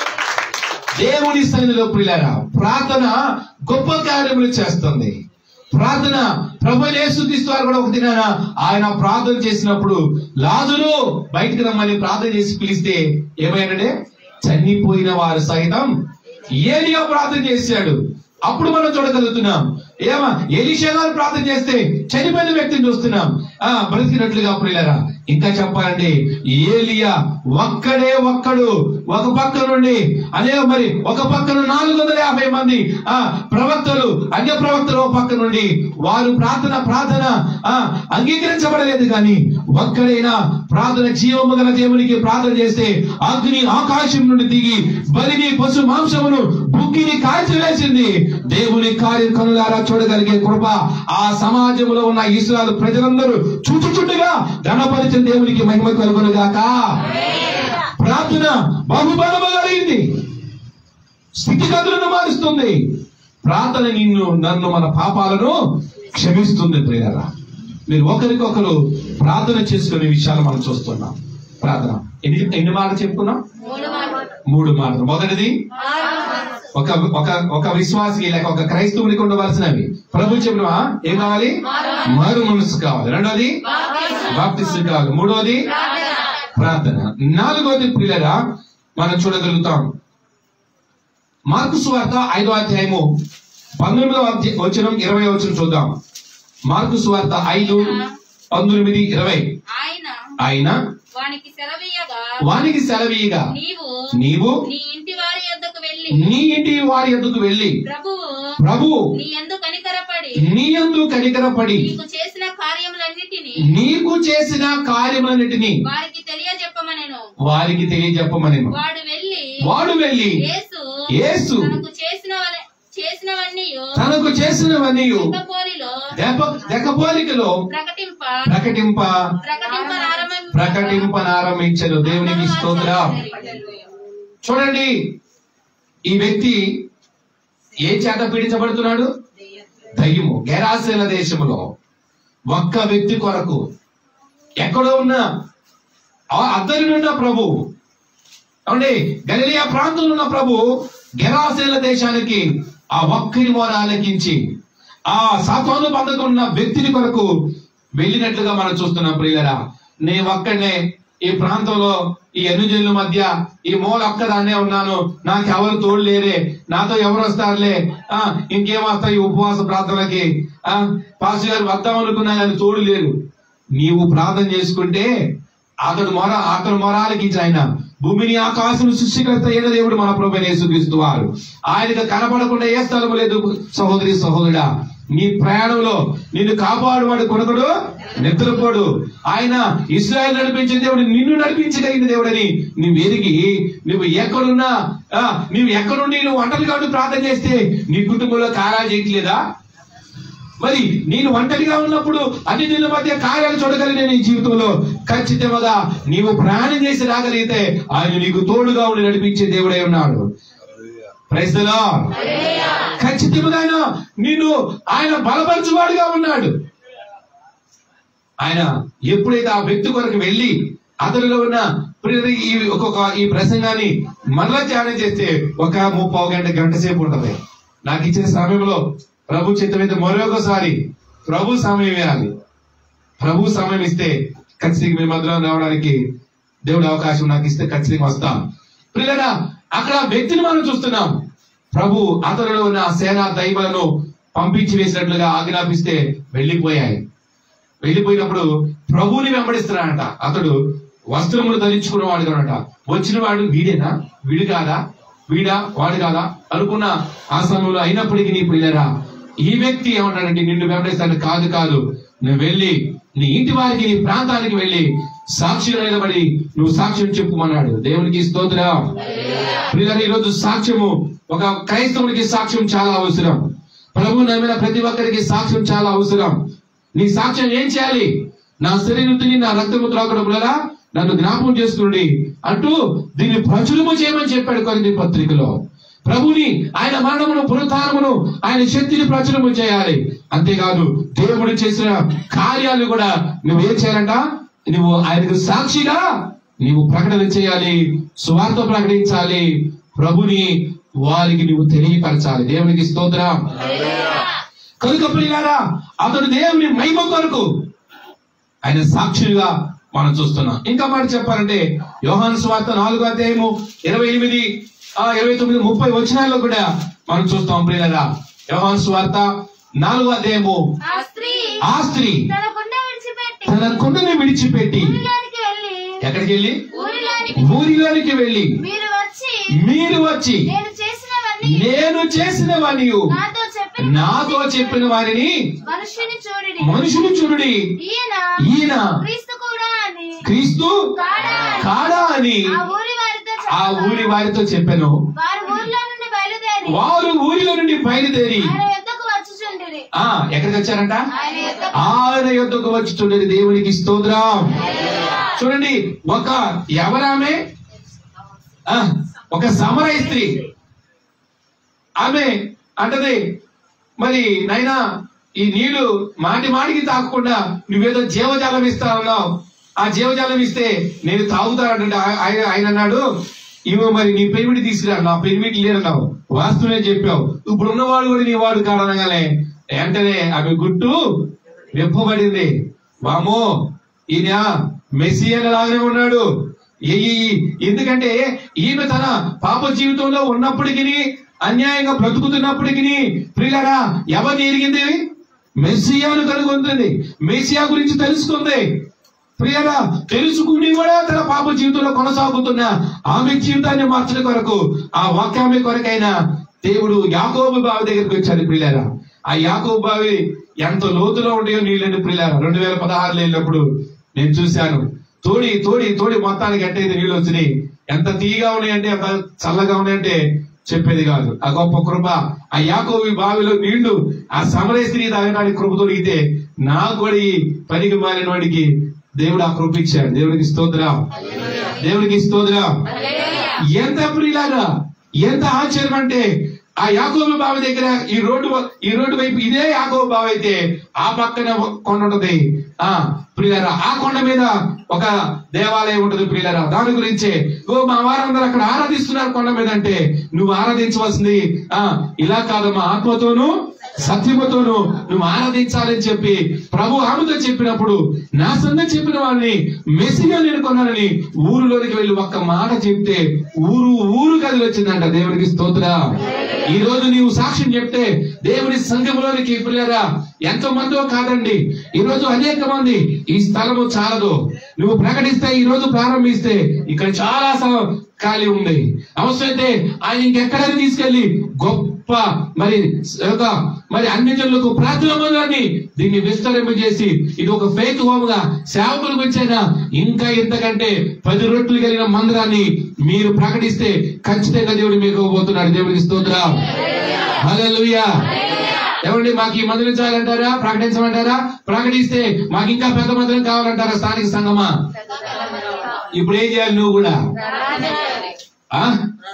దేవుని సన్నిధిలో ప్రియులారా ప్రార్థన గొప్ప కార్యములు చేస్తుంది ప్రార్థన ప్రభు యేసుక్రీస్తు వారు కూడా ఒక దినాన ఆయన ప్రార్థన చేసినప్పుడు లాజరు బయటికి రమ్మని ప్రార్థన చేసి పిలిస్తే ఏమైనాడే చనిపోయిన వారు సైతం ఏలియా ప్రార్థన చేశాడు అప్పుడు మనం చూడగలుగుతున్నాం ఏమా ఎలిషా గారు ప్రార్థన చేస్తే చనిపోయిన వ్యక్తిని చూస్తున్నాం ఆ బ్రతికినట్లుగా ప్రియులరా ఇంకా చెప్పాలండి ఏలియా ఒక్కడే ఒక్కడు ఒక పక్క నుండి అదే మరి ఒక పక్కన నాలుగు వందల యాభై మంది ఆ ప్రవక్తలు అన్య ప్రవక్తలు ఒక పక్క నుండి వారు ప్రార్థన ప్రార్థన ఆ అంగీకరించబడలేదు కానీ ఒక్కడైనా ప్రార్థన జీవము గల దేవునికి ప్రార్థన చేస్తే అగ్ని ఆకాశం నుండి దిగి బలిని పశు మాంసమును బుక్కిని కాల్చివేసింది దేవుని కార్యం కనులారా చూడగలిగే కృప ఆ సమాజంలో ఉన్న ఇస్రాయల్ ప్రజలందరూ చుట్టుచుట్టుగా గణపరిచిన దేవునికి మహిమ కలుగును గాక ప్రార్థన బహుబలము కలిగింది స్థితిగతులను మారుస్తుంది ప్రార్థన నిన్ను నన్ను మన పాపాలను క్షమిస్తుంది ప్రియారా మీరు ఒకరికొకరు ప్రార్థన చేసుకునే విషయాలు మనం చూస్తున్నాం ప్రార్థన ఎన్ని ఎన్ని మాటలు చెప్పుకున్నాం మూడు మాటలు మొదటిది ఒక ఒక ఒక విశ్వాసి లేక ఒక క్రైస్తవునికి ఉండవలసినవి ప్రభు చెప్పిన ఏం కావాలి మారు మనసు కావాలి రెండోది బాప్తిస్ట్ కావాలి మూడోది ప్రార్థన నాలుగోది ప్రియులరా మనం చూడగలుగుతాం మార్కు సువార్త ఐదో అధ్యాయము పంతొమ్మిదవ అధ్యాయం వచనం ఇరవై వచనం చూద్దాం మార్కు సువార్త ఐదు పంతొమ్మిది ఇరవై ఆయన ఆయన వానికి సెలవీయగా వానికి సెలవీయగా నీవు నీవు నీ ఇంటి వారి యొద్దకు వెళ్ళి నీ ఇంటి వారి ఎద్దుకు వెళ్ళి ప్రభువు ప్రభు నీ ఎందు కనికరపడి నీ యందు కనికరపడి నీకు చేసిన కార్యములన్నిటినీ నీకు చేసిన కార్యములన్నిటిని వారికి తెలియజెప్పమనెను వారికి తెలియజెప్పమని వాడు వెళ్ళి వాడు వెళ్ళి యేసు యేసు తనకు చేసిన చేసినవన్నీ తనకు చేసినవన్నీ పోలిలో దెకపోలికలో ప్రకటింప ప్రకటింప ప్రకటింప ప్రకటింపనారంభించను దేవునికి స్తోత్రం చూడండి ఈ వ్యక్తి ఏ చేత పీడించబడుతున్నాడు దయ్యము గెరాసేల దేశములో ఒక్క వ్యక్తి కొరకు ఎక్కడో ఉన్న ఆ అద్దరి ఉన్న ప్రభు అవునండి గలిలియా ప్రాంతంలో ఉన్న ప్రభు గెరాసేల దేశానికి ఆ ఒక్కరి మొర ఆలకించి ఆ సాతాను బంధకం ఉన్న వ్యక్తిని కొరకు వెళ్ళినట్లుగా మనం చూస్తున్నాం ప్రియులరా నే ఒక్కడనే ఈ ప్రాంతంలో ఈ ఎన్నుజనుల మధ్య ఈ మూల ఒక్కదాన్నే ఉన్నాను నాకు ఎవరు తోడు లేరే నాతో ఎవరు వస్తారులే ఆ ఇంకేం వస్తాయి ఈ ఉపవాస ప్రార్థనలకి ఆ పాస్ గారు వద్దాం అనుకున్నా కానీ తోడు లేరు నీవు ప్రార్థన చేసుకుంటే అతడు మొర అతడు మొరాలకి ఆయన భూమిని ఆకాశం సృష్టికర్త అయిన దేవుడు మన ప్రభు యేసుక్రీస్తు వారు ఆయనకు కనపడకుండా ఏ స్థలము లేదు సహోదరి సహోదరుడా నీ ప్రయాణంలో నిన్ను కాపాడువాడు కొడుకుడు నిద్రపోడు ఆయన ఇస్రాయల్ నడిపించిన దేవుడు నిన్ను నడిపించగలిగిన దేవుడని నువ్వు ఎరిగి నువ్వు ఎక్కడున్నా ఆ, నువ్వు ఎక్కడుండి నువ్వు ఒంటరిగా ఉండి ప్రార్థన చేస్తే నీ కుటుంబంలో కారా చేయట్లేదా మరి నేను ఒంటరిగా ఉన్నప్పుడు అన్ని నెలల మధ్య కార్యాలు చూడగలిగిన నీ జీవితంలో ఖచ్చితంగా నీవు ప్రయాణం చేసి రాగలిగితే ఆయన నీకు తోడుగా ఉండి నడిపించే దేవుడై ఉన్నాడు ప్రైజ్ ద లార్డ్. ఖచ్చితంగా ఆయన నిన్ను ఆయన బలపరచువాడుగా ఉన్నాడు ఆయన ఎప్పుడైతే ఆ వ్యక్తి కొరకు వెళ్ళి అతనిలో ఉన్న ప్రియుల ఈ ఒక్కొక్క ఈ ప్రసంగాన్ని మరలా ధ్యానం చేస్తే ఒక ముప్పావు గంట గంట సేపు ఉంటది నాకు ఇచ్చిన సమయంలో ప్రభు చిత్తమైతే మరొకసారి ప్రభు సమయం ఇవ్వాలి ప్రభు సమయం ఇస్తే ఖచ్చితంగా మీ మధ్యలో రావడానికి దేవుడు అవకాశం నాకు ఇస్తే ఖచ్చితంగా వస్తాం పిల్లరా అక్కడ ఆ వ్యక్తిని మనం చూస్తున్నాం ప్రభు అతనిలో ఉన్న ఆ సేనా దైవాలను పంపించి వేసినట్లుగా ఆజ్ఞాపిస్తే వెళ్ళిపోయాయి వెళ్ళిపోయినప్పుడు ప్రభువుని వెంబడిస్తున్నాడంట అతడు వస్త్రములు ధరించుకున్నవాడు కానట వచ్చిన వాడు వీడేనా వీడు కాదా వీడా వాడు కాదా అనుకున్న ఆ సమయంలో అయినప్పటికీ నీ పిల్లరా ఈ వ్యక్తి ఏమంటాడంటే నిన్ను వెంబడిస్తాను కాదు కాదు నువ్వు వెళ్ళి నీ ఇంటి వారికి నీ ప్రాంతానికి వెళ్ళి సాక్షి నిలబడి నువ్వు సాక్ష్యం చెప్పుమన్నాడు దేవునికి స్తోత్రం ప్రియులారా, ఈ రోజు సాక్ష్యము ఒక క్రైస్తవునికి సాక్ష్యం చాలా అవసరం ప్రభు నమ్మిన ప్రతి ఒక్కరికి సాక్ష్యం చాలా అవసరం నీ సాక్ష్యం ఏం చేయాలి నా శరీరతిని నా రక్తము త్రాగడం వల్ల నన్ను జ్ఞాపకం చేసుకుని అంటూ దీన్ని ప్రచురము చేయమని చెప్పాడు కొన్ని పత్రికలో ప్రభుని ఆయన మరణమును పునరుత్థానమును ఆయన శక్తిని ప్రచురము చేయాలి అంతేకాదు దేవుడు చేసిన కార్యాలు కూడా నువ్వు ఏం చేయాలంట నువ్వు ఆయనకు సాక్షిగా నీవు ప్రకటన చేయాలి స్వార్థ ప్రకటించాలి ప్రభుని వారికి నువ్వు తెలియపరచాలి దేవునికి స్తోత్రం కనుక ప్రియులారా అతడు దేవుని మహిమ కొరకు ఆయన సాక్షులుగా మనం చూస్తున్నాం ఇంకా మాట చెప్పాలంటే యోహాను స్వార్థ నాలుగో అధ్యాయము ఇరవై ఎనిమిది ఆ ఇరవై తొమ్మిది ముప్పై వచనాల్లో కూడా మనం చూస్తాం ప్రియులరా యోహాను స్వార్థ నాలుగో అధ్యాయము ఆ స్త్రీ ఆ స్త్రీ తన గుండె విడిచిపెట్టి తన కుండని విడిచిపెట్టి ఊరిలోనికి వెళ్ళి ఎక్కడికి వెళ్ళి ఊరిలోనికి ఊరిలోనికి వెళ్ళి మీరు వచ్చి మీరు వచ్చి నేను చేసినవన్నీ నేను చేసిన వాణి నాతో చెప్పిన నాతో చెప్పిన వారిని మనుష్యుని చూడుడి మనుషులు చూడుడి ఈయన ఈయన క్రీస్తు కూడా అని క్రీస్తు కాడా అని కాడా అని ఆ ఊరి వారితో ఆ చెప్పగా, ఊరి వారితో చెప్పాను వారు ఊర్లో నుండి బయలుదేరి వారు ఊరిలో నుండి బయలుదేరి ఆయన యుద్ధకు వచ్చుచుండిరి ఆ ఎక్కడికి వచ్చారంట ఆయన యుద్ధకు ఆయన యుద్ధకు వచ్చి చూడండి దేవునికి స్తోత్రం చూడండి ఒక ఎవరామె ఆ, ఒక సమరయ స్త్రీ ఆమె అంటది మరి నైనా ఈ నీళ్లు మాటి మాటికి తాకకుండా నువ్వేదో జీవజాలం ఇస్తా అన్నావు ఆ జీవజాలం ఇస్తే నేను తాగుతానంటే ఆయన ఆయన అన్నాడు ఇవో మరి నీ పెరిమిటి తీసుకురా నా పెరిమిటి లేదన్నావు వాస్తవమే చెప్పావు ఇప్పుడు ఉన్నవాడు కూడా నీ వాడు కారణంగానే వెంటనే ఆమె గుట్టు విప్పబడింది వామో ఈయన మెస్సియన్ లాగానే ఉన్నాడు ఈ- ఈ- ఎందుకంటే ఈమె తన పాప జీవితంలో ఉన్నప్పటికీ అన్యాయంగా బ్రతుకుతున్నప్పటికీ ప్రియులారా ఎవరిని ఎరిగింది మెస్సియాను కనుగొంటుంది మెస్సియా గురించి తెలుసుకుంది ప్రియరా తెలుసుకుని కూడా తన పాప జీవితంలో కొనసాగుతున్న ఆమె జీవితాన్ని మార్చడం కొరకు ఆ వాక్యామె కొరకైనా దేవుడు యాకోబు బావి దగ్గరికి వచ్చాడు ప్రియులారా ఆ యాకోబు బావి ఎంత లోతులో ఉండేయో నీళ్ళని ప్రియులారా రెండు వేల పదహారులో వెళ్ళినప్పుడు నేను చూశాను తోడి తోడి తోడి మొత్తానికి ఎట్టయితే నీళ్ళు వచ్చినాయి ఎంత తీయగా ఉన్నాయంటే ఎంత చల్లగా ఉన్నాయంటే చెప్పేది కాదు ఆ గొప్ప కృప ఆ యాకోబు బావిలో నీళ్లు ఆ సమరయ స్త్రీ తాగడానికి కృప దొరికితే నాకు కూడా ఈ పనికి మారిన వాడికి దేవుడు ఆ కృప ఇచ్చాడు దేవుడికి స్తోత్రం దేవుడికి స్తోత్రం ఎంత ప్రియులాగా ఎంత ఆశ్చర్యం అంటే ఆ యాకోబు బావి దగ్గర ఈ రోడ్డు ఈ రోడ్డు వైపు ఇదే యాకోబు బావి అయితే ఆ పక్కన ఒక కొండ ఉంటది ఆ ప్రియులారా ఆ కొండ మీద ఒక దేవాలయం ఉంటది ప్రియులారా దాని గురించే ఓ మా వారందరూ అక్కడ ఆరాధిస్తున్నారు కొండ మీద అంటే నువ్వు ఆరాధించవలసింది ఆ ఇలా కాదమ్మా ఆత్మతోను సత్యముతోను నువ్వు ఆరాధించాలని చెప్పి ప్రభు ఆమెతో చెప్పినప్పుడు నా సంగతి చెప్పిన వాడిని మెస్సిగా నేను కొన్నానని ఊరిలోనికి వెళ్ళి ఒక్క మాట చెప్తే ఊరు ఊరు కదిలి వచ్చిందంట దేవునికి స్తోత్ర ఈ రోజు నీవు సాక్ష్యం చెప్తే దేవుని సంఘంలోనికి పిల్లరా ఎంతో మందో కాదండి ఈ రోజు అనేక మంది ఈ స్థలము చాలదు నువ్వు ప్రకటిస్తే ఈ రోజు ప్రారంభిస్తే ఇక్కడ చాలా స్థలం ఖాళీ ఉంది అవసరమైతే ఆయన ఇంకెక్కడైనా తీసుకెళ్లి గొప్ప మరి ఒక మరి అన్ని జనులకు ప్రార్థన మందిరాన్ని దీన్ని విస్తరింపజేసి ఇది ఒక ఫేక్ హోమ్ గా సేవకులకు వచ్చాక ఇంకా ఇంతకంటే పది రొట్లు కలిగిన మందిరాన్ని మీరు ప్రకటిస్తే ఖచ్చితంగా దేవుడు మీకు ఇవ్వబోతున్నాడు దేవుడికి స్తోత్రం హల్లెలూయా ఏమండి మాకు ఈ మందిరం చాలంటారా ప్రకటించమంటారా ప్రకటిస్తే మాకు ఇంకా పెద్ద మందిరం కావాలంటారా స్థానిక సంఘమా ఇప్పుడు ఏం చేయాలి నువ్వు కూడా ఆ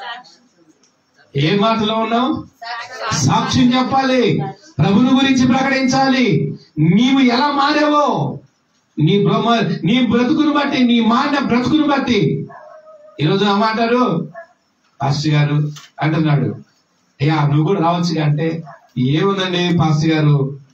ఏ మాటలో ఉన్నావు సాక్ష్యం చెప్పాలి ప్రభుని గురించి ప్రకటించాలి నీవు ఎలా మారావో నీ బ్రహ్మ నీ బ్రతుకును బట్టి నీ మాట బ్రతుకును బట్టి ఈరోజు ఆ మాటారు పాస్టర్ గారు అంటున్నాడు అయ్యా నువ్వు కూడా రావచ్చు అంటే ఏముందండి పాస్టర్ గారు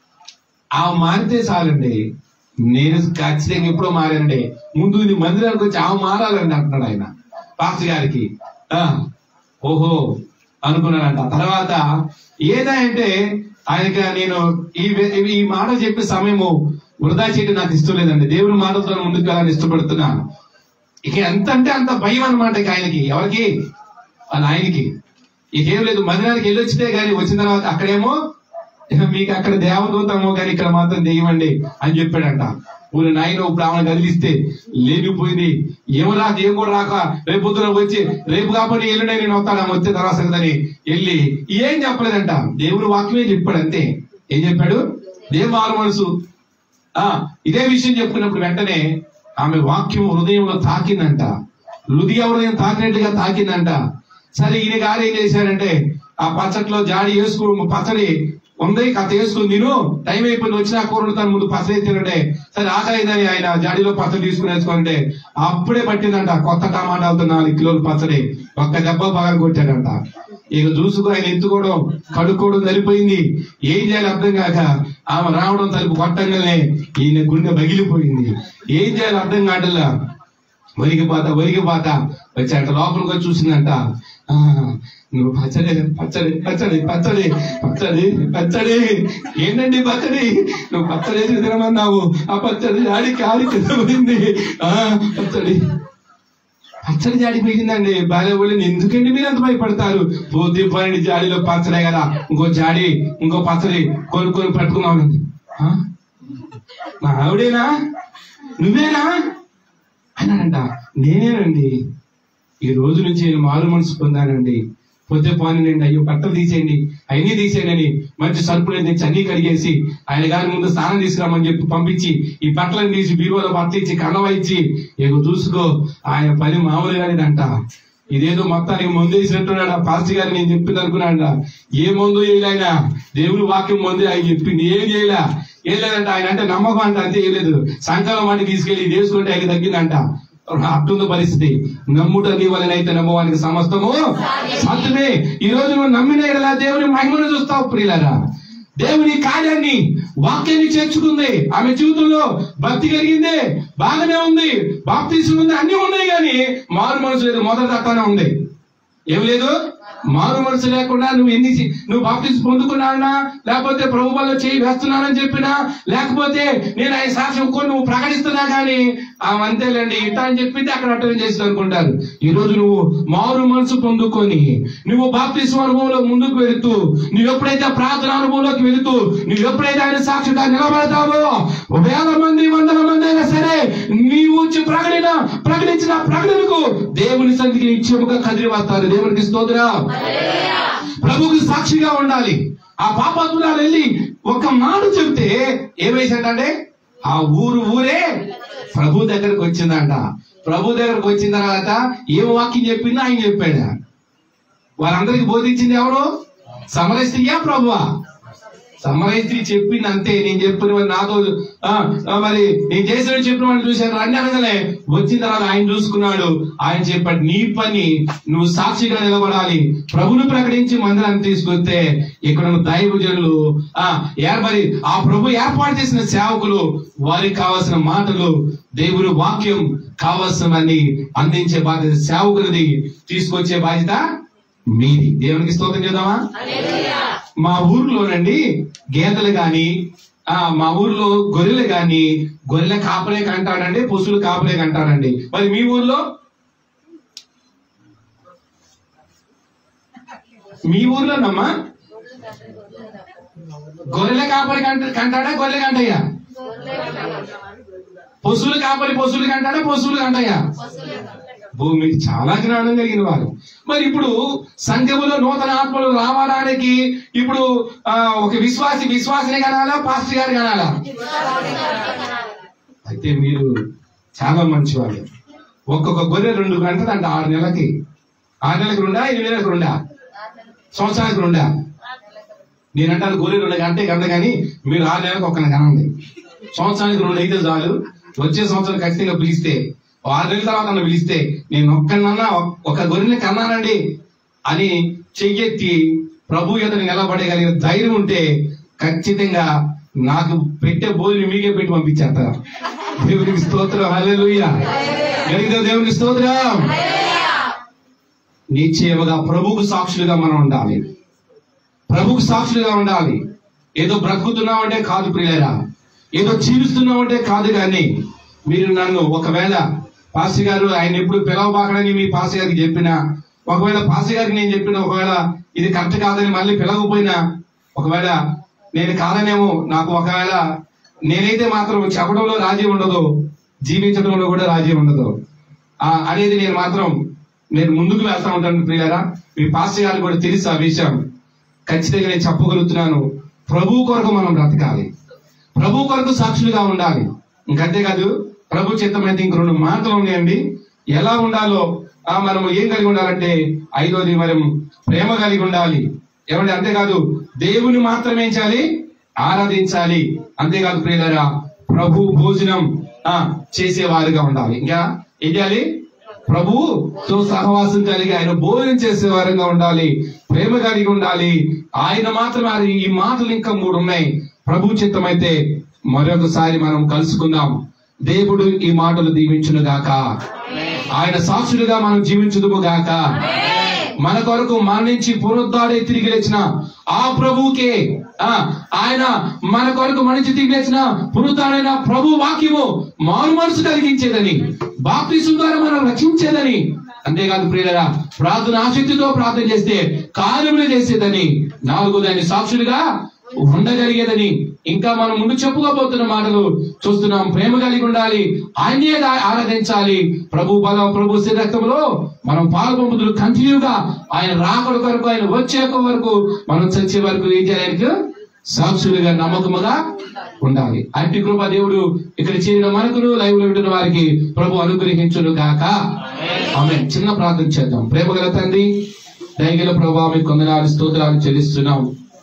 ఆ మారితే చాలండి నేను ఖచ్చితంగా ఎప్పుడో మారానండి ముందు నీ మందిరానికి వచ్చి ఆ మారాలండి అంటున్నాడు ఆయన పాస్టర్ గారికి ఆ, ఓహో అనుకున్నానంట తర్వాత ఏదంటే ఆయనకి నేను ఈ వే- ఈ మాట చెప్పే సమయము వృధా చేయడం నాకు ఇష్టం లేదండి దేవుని మాటలతో ముందుకు వెళ్ళాలని ఇష్టపడుతున్నాను ఇక ఎంత అంటే అంత భయం అనమాట ఇక ఆయనకి ఎవరికి వాళ్ళ ఆయనకి ఇకేం లేదు మందిరానికి వెళ్ళి వచ్చితే గానీ వచ్చిన తర్వాత అక్కడేమో మీకు అక్కడ దేవదూతమో కానీ ఇక్కడ మాత్రం దెయ్యమండి అని చెప్పాడంట ఊరి నాయన ఇప్పుడు ఆమె కదిలిస్తే లేనిపోయింది ఏమో రాక ఏం కూడా రాక రేపు పొద్దున వచ్చి రేపు కాకపోతే ఎల్లుండే నేను వస్తాను ఆమె వచ్చే తర్వాత సంగతని వెళ్ళి ఏం చెప్పలేదంట దేవుడు వాక్యమే చెప్పాడు అంతే ఏం చెప్పాడు దేవు మారు మనసు ఆ ఇదే విషయం చెప్పుకున్నప్పుడు వెంటనే ఆమె వాక్యం హృదయంలో తాకిందంట హృదయ హృదయం తాకినట్టుగా తాకిందంట సరే ఈయన గారు ఏం చేశారంటే ఆ పచ్చట్లో జాడి వేసుకుని పచ్చడి ఉంది కథ వేసుకుని తిను టైం అయిపోయింది వచ్చిన కూరలు తన ముందు పచ్చడి తినంటే సరే ఆకలిందని ఆయన జాడీలో పచ్చడి తీసుకుని వేసుకుంటే అప్పుడే పట్టిందంట కొత్త టమాటాలతో నాలుగు కిలోలు పచ్చడి ఒక్క దెబ్బ బాగా కొట్టాడంట ఇక చూసుకో ఆయన ఎత్తుకోవడం కడుక్కోవడం సరిపోయింది ఏం చేయాలి అర్థం కాక ఆమె రావడం తలుపు కొట్టంగానే ఈయన గుండె పగిలిపోయింది ఏం చేయాలి అర్థం కావట్లా ఒరిగిపోతా ఒరిగిపోతా వచ్చాట లోపలికి వచ్చి చూసిందంట ఆ, నువ్వు పచ్చడి పచ్చడి పచ్చడి పచ్చడి పచ్చడి పచ్చడి ఏంటండి పచ్చడి నువ్వు పచ్చడి వేసి తినమన్నావు ఆ పచ్చడి ఆడి కాడి కింద ఆ పచ్చడి పచ్చడి జాడి పోయిందండి బాగా వాళ్ళు ఎందుకండి మీరు అంత భయపడతారు పోతే పోయండి జాడీలో పచ్చడే కదా ఇంకో జాడి ఇంకో పచ్చడి కొనుక్కొని పట్టుకున్నావు ఆ? మా ఆవిడేనా నువ్వేనా అన్నాడంట నేనేనండి ఈ రోజు నుంచి నేను మారు మనసు పొందానండి పొద్దు పోనండి అయ్యో బట్టలు తీసేయండి అన్ని తీసేయండి అని మంచి సరుకులు తెచ్చి అన్ని కడిగేసి ఆయన గారి ముందు స్నానం తీసుకురామని చెప్పి పంపించి ఈ బట్టలను తీసి బీరువాలో బట్టలు ఇచ్చి కన్నవ ఇచ్చి ఇక చూసుకో ఆయన పని మామూలుగానేదంట ఇదేదో మొత్తానికి ముందు వేసినట్టున్నాడు ఆ పాస్టర్ గారు నేను చెప్పింది అనుకున్నాడు ఏ మందు వేయలేనా దేవుని వాక్యం ముందే ఆయన చెప్పింది ఏం చేయలే ఏం లేదంట ఆయన అంటే నమ్మకం అంట అంతే ఏం లేదు సంకలం అని తీసుకెళ్లి ఇది వేసుకుంటే ఆయన తగ్గిందంట అట్టుంది పరిస్థితి నమ్ముట నీ వలనైతే నమ్మవానికి సమస్తము సాధ్యమే ఈ రోజు నువ్వు నమ్మిన ఎడలా దేవుని మహిమను చూస్తావు ప్రియులరా దేవుని కార్యాన్ని వాక్యాన్ని చేర్చుకుంది ఆమె జీవితంలో భక్తి కలిగిందే బాగానే ఉంది బాప్తీసం ఉంది అన్ని ఉన్నాయి కానీ మారు మనసు లేదు మొదటి అట్టానే ఉంది ఏం లేదు మారు మనసు లేకుండా నువ్వు ఎన్ని చి- నువ్వు బాప్తీసం పొందుకున్నానా లేకపోతే ప్రభు వల్ల చేయి వేస్తున్నానని చెప్పినా లేకపోతే నేను ఆయన సాక్ష్యం కొన్ని నువ్వు ప్రకటిస్తున్నా కానీ ఆ అంతేలేండి ఇట్లా అని చెప్పింది అక్కడ అటెండ్ చేసి అనుకుంటారు ఈ రోజు నువ్వు మారు మనసు పొందుకొని నువ్వు బాప్తీసం అనుభవంలో ముందుకు వెళుతూ నువ్వు ఎప్పుడైతే ప్రార్థన అనుభవంలోకి వెళుతూ నువ్వు ఎప్పుడైతే ఆయన సాక్షిగా నిలబడతావో వేల మంది వందల మంది అయినా సరే నీవు వచ్చి ప్రకటన ప్రకటించిన ప్రకటనకు దేవుని సంధికి నిత్యముగా కదిలి వస్తారు దేవునికి స్తోత్ర ప్రభుకి సాక్షిగా ఉండాలి ఆ పాపాత్మురాలు వెళ్ళి ఒక మాట చెప్తే ఏమైందంటే ఆ ఊరు ఊరే ప్రభు దగ్గరకు వచ్చిందంట ప్రభు దగ్గరకు వచ్చిన తర్వాత ఏం వాక్యం చెప్పిందో ఆయన చెప్పాడు వాళ్ళందరికి బోధించింది ఎవరు సమరస్త్రీయా ప్రభువా సమరైత్రి చెప్పింది అంతే నేను చెప్పిన వాడు నాతో ఆ, ఆ, మరి నేను చేసిన చెప్పిన వాడిని చూశాను రండి అనగానే వచ్చిన తర్వాత ఆయన చూసుకున్నాడు ఆయన చెప్పాడు నీ పని నువ్వు సాక్షిగా నిలబడాలి ప్రభుని ప్రకటించి మందిరాన్ని తీసుకొస్తే ఇక్కడ ఉన్న దైవజనులు ఆ ఏర్పడి ఆ ప్రభు ఏర్పాటు చేసిన సేవకులు వారికి కావాల్సిన మాటలు దేవుని వాక్యం కావాల్సినవన్నీ అందించే బాధ్యత సేవకులది తీసుకొచ్చే బాధ్యత మీది దేవునికి స్తోత్రం చేద్దామా మా ఊర్లోనండి గేదెలు గాని ఆ మా ఊర్లో గొర్రెలు గాని గొర్రెల కాపలే కంటాడండి పశువులు కాపలే కంటాడండి మరి మీ ఊర్లో మీ ఊర్లోనమ్మా గొర్రెల కాపరి కంట కంటాడా గొర్రెల కంటయ్యా పశువులు కాపరి పశువులు కంటాడా పశువులు కంటయ్యా భూమికి చాలా జ్ఞానం కలిగిన వారు మరి ఇప్పుడు సంఘములో నూతన ఆత్మలు రావడానికి ఇప్పుడు ఆ, ఒక విశ్వాసి విశ్వాసిని కనాలా పాస్టర్ గారు కనాలా అయితే మీరు చాలా మంచి వాళ్ళు ఒక్కొక్క గొర్రె రెండు గంటలు అంటే ఆరు నెలలకి ఆరు నెలలకు రెండా ఎనిమిది నెలలకు రెండా సంవత్సరానికి రెండా నేనంటాను గొర్రె రెండు గంటే గంట కానీ మీరు ఆరు నెలలకు ఒక్కన కనండి సంవత్సరానికి రెండు అయితే చాలు వచ్చే సంవత్సరం ఖచ్చితంగా పిలిస్తే ఓ ఆరు నెలల తర్వాత నన్ను పిలిస్తే నేను ఒక్కనన్నా ఒక గొర్రెని కన్నానండి అని చెయ్యెత్తి ప్రభు ఎదురు నిలబడగలిగిన ధైర్యం ఉంటే ఖచ్చితంగా నాకు పెట్టే భోజనం మీకే పెట్టి పంపించేస్తారు దేవునికి స్తోత్రం హల్లెలూయా గడిగిన దేవునికి స్తోత్రం నిశ్చయముగా ప్రభువుకు సాక్షులుగా మనం ఉండాలి ప్రభువుకు సాక్షులుగా ఉండాలి ఏదో బ్రతుకుతున్నామంటే కాదు ప్రియులరా ఏదో జీవిస్తున్నామంటే కాదు కానీ మీరు నన్ను ఒకవేళ పాసి గారు ఆయన ఎప్పుడు పిలవబాకడని మీ పాసి గారికి చెప్పినా ఒకవేళ పాసి గారికి నేను చెప్పిన ఒకవేళ ఇది కరెక్ట్ కాదని మళ్ళీ పిలవకపోయినా ఒకవేళ నేను కాదనేమో నాకు ఒకవేళ నేనైతే మాత్రం చెప్పడంలో రాజీ ఉండదు జీవించడంలో కూడా రాజీ ఉండదు ఆ అనేది నేను మాత్రం నేను ముందుకు వెళ్తా ఉంటాను ప్రియారా మీ పాస్టర్ గారికి కూడా తెలుసు ఆ విషయం ఖచ్చితంగా నేను చెప్పగలుగుతున్నాను ప్రభు కొరకు మనం బ్రతకాలి ప్రభు కొరకు సాక్షులుగా ఉండాలి ఇంకంతేకాదు ప్రభు చిత్తమైతే ఇంక రెండు మాటలు ఉన్నాయండి ఎలా ఉండాలో ఆ మనము ఏం కలిగి ఉండాలంటే ఐదోది మనం ప్రేమ కలిగి ఉండాలి ఏమంటే అంతేకాదు దేవుని మాత్రమే ఏం చేయాలి ఆరాధించాలి అంతేకాదు ప్రియులరా ప్రభు భోజనం ఆ చేసేవారుగా ఉండాలి ఇంకా ఏం చేయాలి ప్రభుతో సహవాసం కలిగి ఆయన భోజనం చేసే వారంగా ఉండాలి ప్రేమ కలిగి ఉండాలి ఆయన మాత్రం అది ఈ మాటలు ఇంకా మూడు ఉన్నాయి ప్రభు చిత్తమైతే మరొకసారి మనం కలుసుకుందాం దేవుడు ఈ మాటలు దీవించును గాక ఆయన సాక్షులుగా మనం జీవించుదుము గాక మన కొరకు మరణించి పునరుద్ధాడే తిరిగి లేచిన ఆ ప్రభువుకే ఆ ఆయన మన కొరకు మరణించి తిరిగి లేచిన పునరుద్ధాడైన ప్రభు వాక్యము మారు మనసు కలిగించేదని బాప్తిసు ద్వారా మనం రక్షించేదని అంతేకాదు ప్రియులరా ప్రార్థన ఆసక్తితో ప్రార్థన చేస్తే కార్యములు చేసేదని నాలుగోది ఆయన సాక్షులుగా ఉండగలిగేదని ఇంకా మనం ముందు చెప్పుకోబోతున్న మాటలు చూస్తున్నాం ప్రేమ కలిగి ఉండాలి ఆయనే దా- ఆరాధించాలి ప్రభు బలం ప్రభు రక్తంలో మనం పాల్పొందులు కంటిన్యూగా ఆయన రాకడ వరకు ఆయన వచ్చే వరకు మనం చచ్చే వరకు ఏం చేయడానికి సాక్షులుగా నమ్మకముగా ఉండాలి అట్టి కృప దేవుడు ఇక్కడ చేరిన మనకును లైవ్ లో వింటున్న వారికి ప్రభు అనుగ్రహించును గాక ఆమె చిన్న ప్రార్థన చేద్దాం ప్రేమ గల తండ్రి దయగల ప్రభావ మీకు కొందనాలు స్తోత్రాలు చెల్లిస్తున్నాం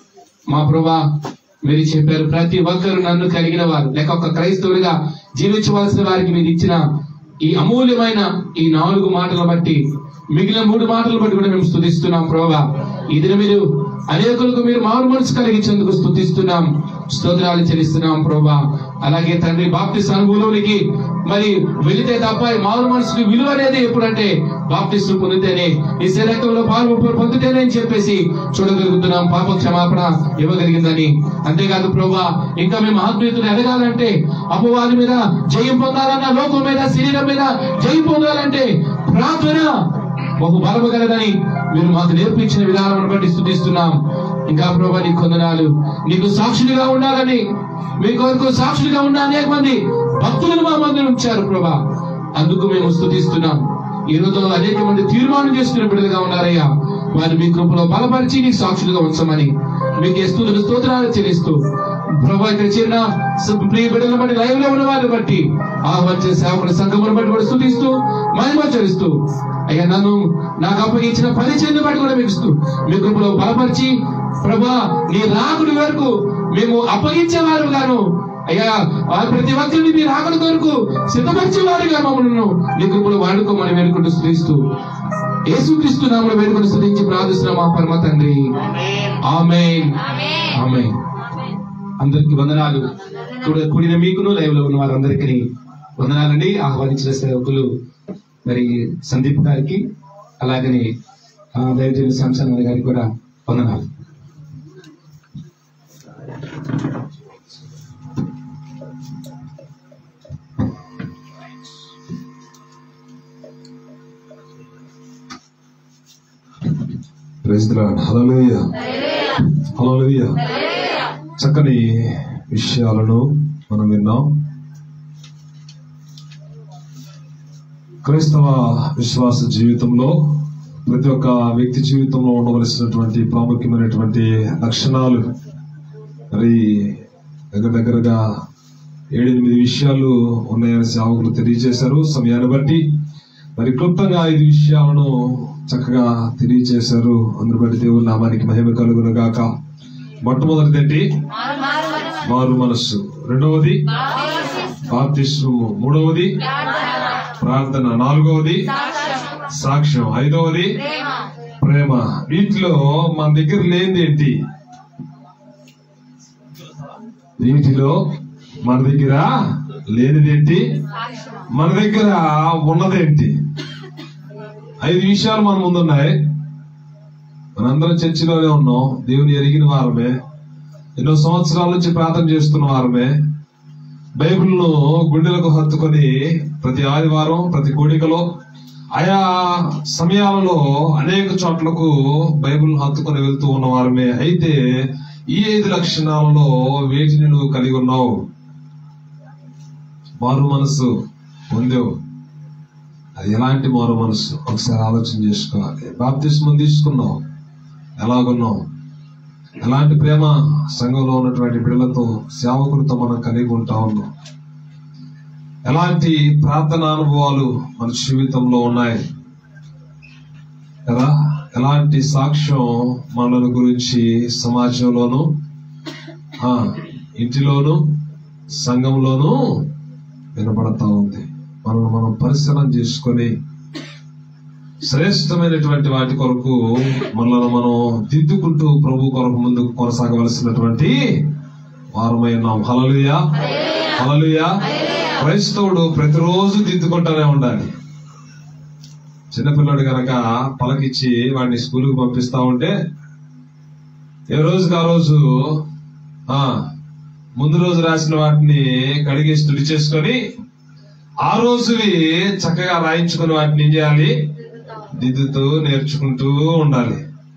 మా ప్రభా మీరు చెప్పారు ప్రతి ఒక్కరు నన్ను కలిగిన వారు లేక ఒక క్రైస్తవుడిగా జీవించవలసిన వారికి మీరు ఇచ్చిన ఈ అమూల్యమైన ఈ నాలుగు మాటలు బట్టి మిగిలిన మూడు మాటలు బట్టి కూడా మేము స్థుతిస్తున్నాం ప్రభా ఇది మీరు అనేకులకు మీరు మారు మనసు కలిగించేందుకు స్థుతిస్తున్నాం స్తోత్రాలు చెల్లిస్తున్నాం ప్రభా అలాగే తండ్రి బాప్తిస్ అనుభవంలోనికి మరి వెళితే తప్ప ఈ మారు మనసుకి విలువ అనేది ఎప్పుడంటే బాప్తిస్ పొందితేనే ఈ శరీరంలో పాలు పొందితేనే అని చెప్పేసి చూడగలుగుతున్నాం పాప క్షమాపణ ఇవ్వగలిగిందని అంతేకాదు ప్రభా ఇంకా మేము ఆత్మీయతను ఎదగాలంటే అపవాది మీద జయం పొందాలన్నా లోకం మీద శరీరం మీద జయం పొందాలంటే ప్రార్థన బహు బలము కలదని మీరు మాకు నేర్పించిన విధానం బట్టి స్థుతిస్తున్నాం ఇంకా ప్రభా నీ కొందనాలు నీకు సాక్షులుగా ఉండాలని మీ కొరకు సాక్షులుగా ఉన్న అనేక మంది భక్తులను మా మధ్య ఉంచారు ప్రభా అందుకు మేము స్థుతిస్తున్నాం ఈ రోజు అనేక మంది తీర్మానం చేసుకునే బిడ్డలుగా ఉన్నారయ్యా వారు మీ కృపలో బలపరిచి నీకు సాక్షులుగా ఉంచమని మీకు స్తుతులు స్తోత్రాలు చెల్లిస్తూ ప్రభా ఇక్కడ చేరిన స- ప్రియ బిడ్డలను బట్టి లైవ్ లో ఉన్న వారిని బట్టి ఆహ్వానించే సేవకుల సంఘమును బట్టి కూడా స్థుతిస్తూ మహిమ చెల్లిస్తూ అయ్యా నన్ను నాకు అప్పగించిన పరిచయం బట్టి కూడా మీకు స్తు- మీ కృపలో బలపరిచి ప్రభా నీ రాకుడి వరకు మేము అప్పగించేవారు గాను అయ్యా ఆ ప్రతి ఒక్కరిని మీ రాకడి వరకు సిద్ధపరిచేవారుగా మమ్మల్ని నీ కృపలు వాడుకోమని వేడుకుంటూ స్థుతిస్తూ యేసుక్రీస్తు నామలు వేడుకొని స్థుతించి ప్రార్థిస్తున్నాం మా పరమ తండ్రి ఆమేన్ ఆమేన్ అందరికి వందనాలు కూడ- కూడిన మీకును లైవ్ లో ఉన్న వారందరికీ వందనాలండి ఆహ్వానించిన సేవకులు మరి సందీప్ గారికి అలాగనే ఆ, దైవజనులు శాంసంగ్ గారికి కూడా వందనాలు praise the Lord hallelujah hallelujah చక్కని విషయాలను మనం విన్నాం క్రైస్తవ విశ్వాస జీవితంలో ప్రతి ఒక్క వ్యక్తి జీవితంలో ఉండవలసినటువంటి ప్రాముఖ్యమైనటువంటి లక్షణాలు మరి దగ్గర దగ్గరగా ఏడెనిమిది విషయాలు ఉన్నాయని సేవకులు తెలియజేశారు సమయాన్ని బట్టి మరి క్లుప్తంగా ఐదు విషయాలను చక్కగా తెలియజేశారు అందును బట్టి దేవుని నామానికి మహిమ కలుగును గాక మొట్టమొదటిది ఏంటి మారు మనస్సు రెండవది బాప్తిస్మము మూడవది ప్రార్థన నాలుగవది సాక్ష్యం ఐదవది ప్రేమ వీటిలో మన దగ్గర లేనిది ఏంటి వీటిలో మన దగ్గర లేనిదేంటి మన దగ్గర ఉన్నదేంటి ఐదు విషయాలు మన ముందున్నాయి మనందరం చర్చిలోనే ఉన్నాం దేవుని ఎరిగిన వారమే ఎన్నో సంవత్సరాల నుంచి ప్రార్థన చేస్తున్న వారమే బైబిల్ను గుండెలకు హత్తుకొని ప్రతి ఆదివారం ప్రతి కోడికలో ఆయా సమయాలలో అనేక చోట్లకు బైబిల్ హత్తుకొని వెళ్తూ ఉన్న వారమే అయితే ఈ ఐదు లక్షణాలలో వేటిని నువ్వు కలిగి ఉన్నావు మారు మనసు పొందావు అది ఎలాంటి మారు మనసు ఒకసారి ఆలోచన చేసుకోవాలి బాప్తిస్మం తీసుకున్నావు ఎలాగున్నావు ఎలాంటి ప్రేమ సంఘంలో ఉన్నటువంటి బిడ్డలతో సేవకులతో మనం కలిగి ఉంటా ఉన్నాం ఎలాంటి ప్రార్థన అనుభవాలు మన జీవితంలో ఉన్నాయి కదా ఎలాంటి సాక్ష్యం మనల గురించి సమాజంలోను ఆ, ఇంటిలోను సంఘంలోను వినపడతా ఉంది మనం మనం పరిశీలన చేసుకొని శ్రేష్టమైనటువంటి వాటి కొరకు మనల్ని మనం దిద్దుకుంటూ ప్రభు కొరకు ముందుకు కొనసాగవలసినటువంటి వారమై ఉన్నాం హలలుయా హలలుయా క్రైస్తవుడు ప్రతిరోజు దిద్దుకుంటానే ఉండాలి చిన్నపిల్లడు గనక పలకిచ్చి వాడిని స్కూల్కి పంపిస్తా ఉంటే ఏ రోజుకి ఆ రోజు ఆ ముందు రోజు రాసిన వాటిని కడిగేసి తుడి చేసుకొని ఆ రోజువి చక్కగా రాయించుకుని వాటిని ఏం చేయాలి దిద్దుతూ నేర్చుకుంటూ ఉండాలి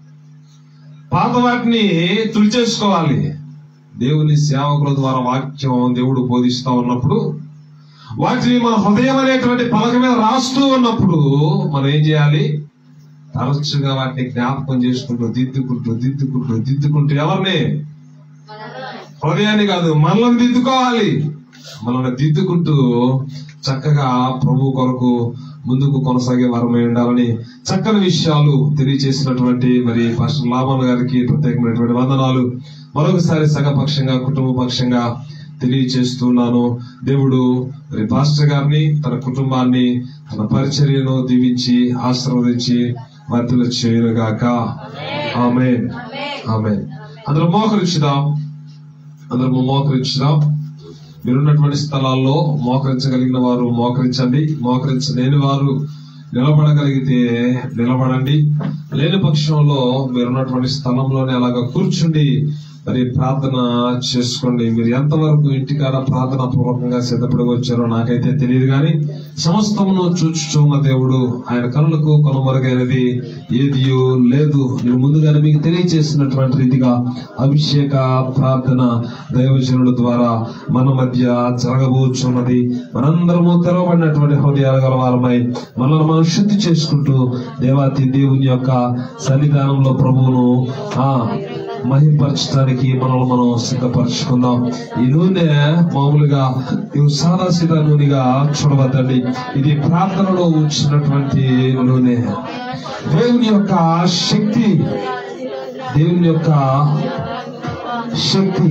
పాత వాటిని తుడిచేసుకోవాలి దేవుని సేవకుల ద్వారా వాక్యం దేవుడు బోధిస్తా ఉన్నప్పుడు వాటిని మన హృదయం అనేటువంటి పలక మీద రాస్తూ ఉన్నప్పుడు మనం ఏం చేయాలి తరచుగా వాటిని జ్ఞాపకం చేసుకుంటూ దిద్దుకుంటూ దిద్దుకుంటూ దిద్దుకుంటూ ఎవరిని హృదయాన్ని కాదు మనల్ని దిద్దుకోవాలి మనల్ని దిద్దుకుంటూ చక్కగా ప్రభు కొరకు ముందుకు కొనసాగే వరమై ఉండాలని చక్కని విషయాలు తెలియజేసినటువంటి మరి పాస్టర్ లాభన్ గారికి ప్రత్యేకమైనటువంటి వందనాలు మరొకసారి సగపక్షంగా కుటుంబ పక్షంగా తెలియజేస్తున్నాను దేవుడు మరి పాస్టర్ గారిని తన కుటుంబాన్ని తన పరిచర్యను దీవించి ఆశీర్వదించి వర్తులు చేయనుగాక ఆమె ఆమె అందరూ మోకరించుదాం అందరూ మోకరించుదాం మీరున్నటువంటి స్థలాల్లో మోకరించగలిగిన వారు మోకరించండి మోకరించలేని వారు నిలబడగలిగితే నిలబడండి లేని పక్షంలో మీరున్నటువంటి స్థలంలోనే అలాగా కూర్చుండి మరి ప్రార్థన చేసుకోండి మీరు ఎంతవరకు ఇంటికాడ ప్రార్థన పూర్వకంగా సిద్ధపడి వచ్చారో నాకైతే తెలియదు కానీ సమస్తమును చూచుచున్న దేవుడు ఆయన కనులకు కొనమరుగైనది ఏది లేదు నేను ముందుగానే మీకు తెలియజేసినటువంటి రీతిగా అభిషేక ప్రార్థన దైవజనుల ద్వారా మన మధ్య జరగబోచున్నది మనందరము తెరవబడినటువంటి హృదయాలు గల వారమై మనల్ని మనం శుద్ధి చేసుకుంటూ దేవాతి దేవుని యొక్క సన్నిధానంలో ప్రభువును ఆ మహిపరచడానికి మనల్ని మనం సిద్ధపరచుకుందాం ఈ నూనె మామూలుగా ఇవి సాదా సీదా నూనెగా చూడవద్దండి ఇది ప్రార్థనలో ఉంచినటువంటి నూనె దేవుని యొక్క శక్తి దేవుని యొక్క శక్తి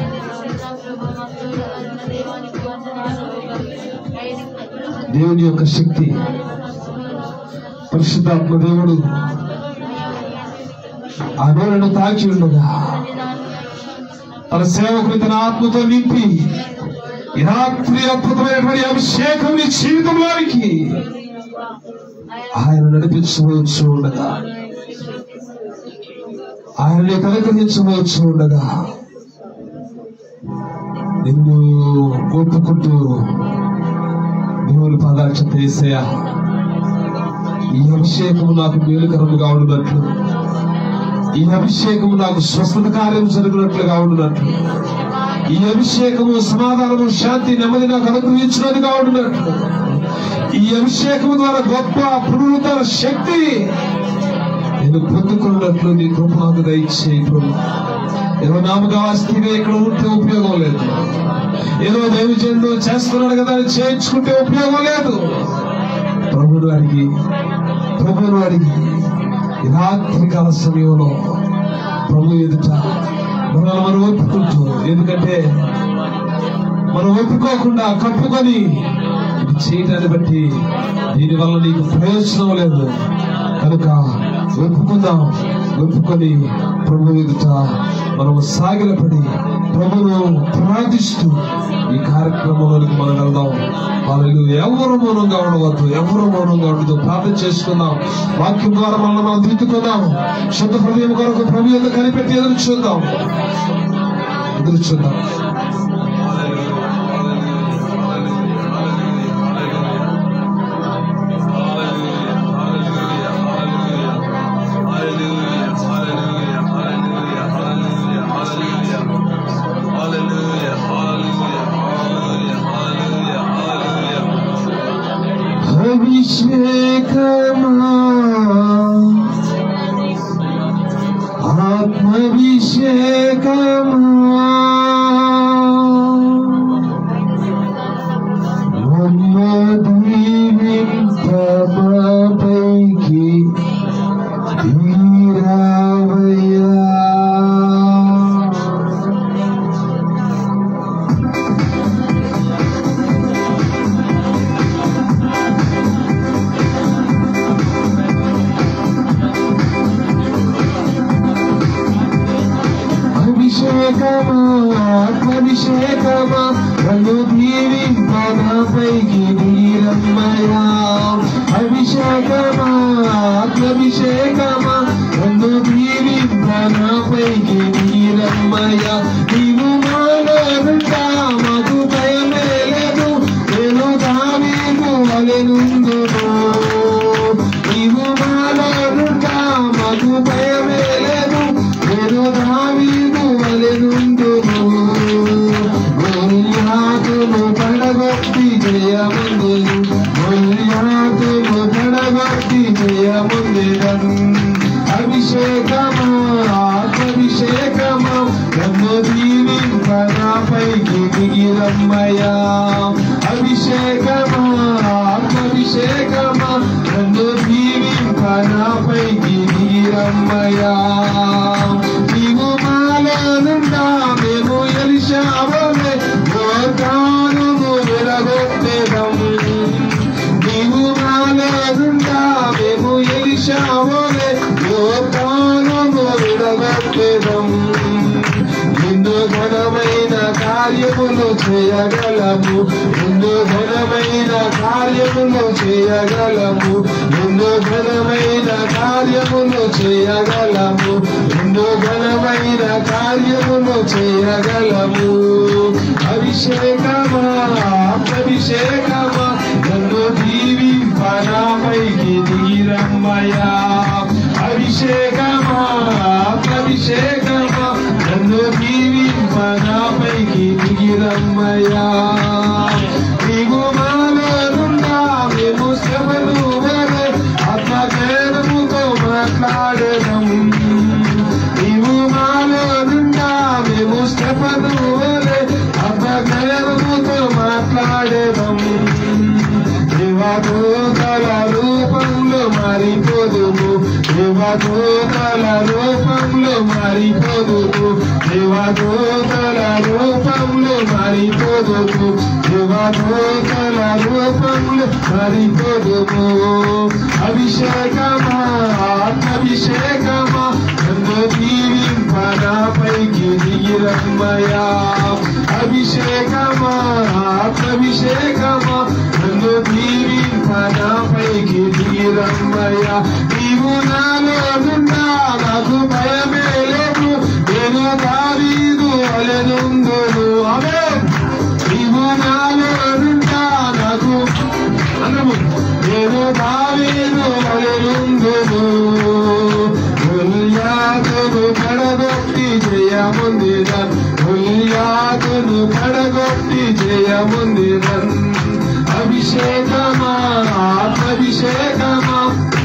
దేవుని యొక్క శక్తి పరిశుద్ధాత్మ దేవుడు ఆ నోరును తాకి ఉండగా తన సేవకుని తన ఆత్మతో నింపి ఈ రాత్రి అద్భుతమైనటువంటి అభిషేకం నీ జీవితంలోనికి ఆయన నడిపించవచ్చు ఉండగా ఆయన్ని కనుకరించవచ్చు ఉండగా నిన్ను ఒప్పుకుంటూ దేవుని పదాక్ష తీసేయా ఈ అభిషేకము నాకు మేలుకరముగా ఉండునట్లు ఈ అభిషేకము నాకు స్వస్థత కార్యం జరిగినట్లుగా ఉండునట్లు ఈ అభిషేకము సమాధానము శాంతి నెమ్మది నాకు అనుగ్రహించినదిగా ఉండునట్లు ఈ అభిషేకము ద్వారా గొప్ప పునరుద్ధర శక్తి నేను పొందుకున్నట్లు నీ కృప నాకు దయచేయి ప్రభు ఏదో నామగా స్థితిగా ఇక్కడ ఉంటే ఉపయోగం లేదు ఏదో దైవజనుడు చేస్తున్నాడు కదా అని చేయించుకుంటే ఉపయోగం లేదు ప్రభుడు అడిగి ప్రభుడు అడిగి ఈ రాత్రికాల సమయంలో ప్రభు ఎదుట మనల్ని మనం ఒప్పుకుంటూ ఎందుకంటే మనం ఒప్పుకోకుండా కప్పుకొని ఇది చేయటాన్ని బట్టి దీనివల్ల నీకు ప్రయోజనం లేదు కనుక ఒప్పుకుందాం ఒప్పుకొని ప్రభు ఎదుట మనము సాగిలపడి ప్రభును ప్రార్థిస్తూ ఈ కార్యక్రమంలోనికి మనం వెళ్దాం వాళ్ళు ఎవరు మౌనంగా ఉండవద్దు ఎవరు మౌనంగా ఉండదు ప్రార్థన చేసుకుందాం వాక్యం ద్వారా మనల్ని మనం దిద్దుకుందాం శుద్ధ హృదయం కొరకు ప్రభు ఎందుకు కనిపెట్టి ఎదురు చూద్దాం ఎదురు చూద్దాం అభిషేకమా ఆత్మభిషేకమా మమ్మదీవింపమపైకి తీరావయ్యా అభిషేకమా ఆత్మభిషేకమా నన్ను దీవింపనాపైకి నీరమ్మయా అభిషేకమా ఆత్మభిషేకమా నన్ను దీవింపనాపైకి నీరమ్మయా నీవు మానవుడా మాకు భయమే లేదు నేను దావీదు వలెనుందును నీవు మానవుడా మాకు భయమే లేదు నేను దావీదు వలెనుందును గొల్యాతును పడగొట్టి జయముందును గొల్యాతును పడగొట్టి జయముందును అభిషేకమా ఆత్మభిషేకమా నన్ను దీవింపనాపైకి దిగిరమ్మయా అభిషేకమా ఆత్మభిషేకమా నన్ను దీవింపనాపైకి దిగిరమ్మయా నీవు మాలనుండా మేము ఎలిశావలే యోర్దానును విరగొట్టెదం నీవు మాలనుండా మేము ఎలిశావలే యోర్దానును విరగొట్టెదం ఎన్నో ఘనమైన కార్యములు చేయగలము ఎన్నో ఘనమైన కార్యములు చేయగలము ఎన్నో ఘనమైన కార్యములు చేయగలము ఎన్నో ఘనమైన కార్యములు చేయగలము అభిషేకమా అభిషేకమా నన్ను దీవి పరాపైకి తీరమ్మయా అభిషేకమా అభిషేకమా నన్ను దీవి పరాపైకి దిగిరమ్మయా నీవు మాలోనున్నా మేము శ్రమలు వలె ఆత్మజ్ఞానముతో మాట్లాడదాం నీవు మాలోనున్నా మేము శ్రమలు వలె ఆత్మజ్ఞానముతో మాట్లాడదాం దేవదూతల రూపంలో మారిపోదుము దేవ దేవదూతల రూపంలో మారిపోదును దేవదూతల రూపంలో మారిపోదును దేవదూతల రూపంలో మారిపోదును అభిషేకమా ఆత్మభిషేకమా నన్ను దీవింపనాపైకి దిగిరమ్మయా అభిషేకమా ఆత్మభిషేకమా నన్ను దీవింపనాపైకి దిగిరమ్మయా నీవు నాలో నుండా నాకు భయమే లేదు నేను దావీదు అలెనుందును అవే నీవు నాలో నుండా నాకు అందరము నేను దావీదు అలెనుందును ఉల్యాదును పడగొట్టి జయముందిరన్ ఉల్యాదును పడగొట్టి జయముందిరన్ అభిషేకమా ఆత్మభిషేకమా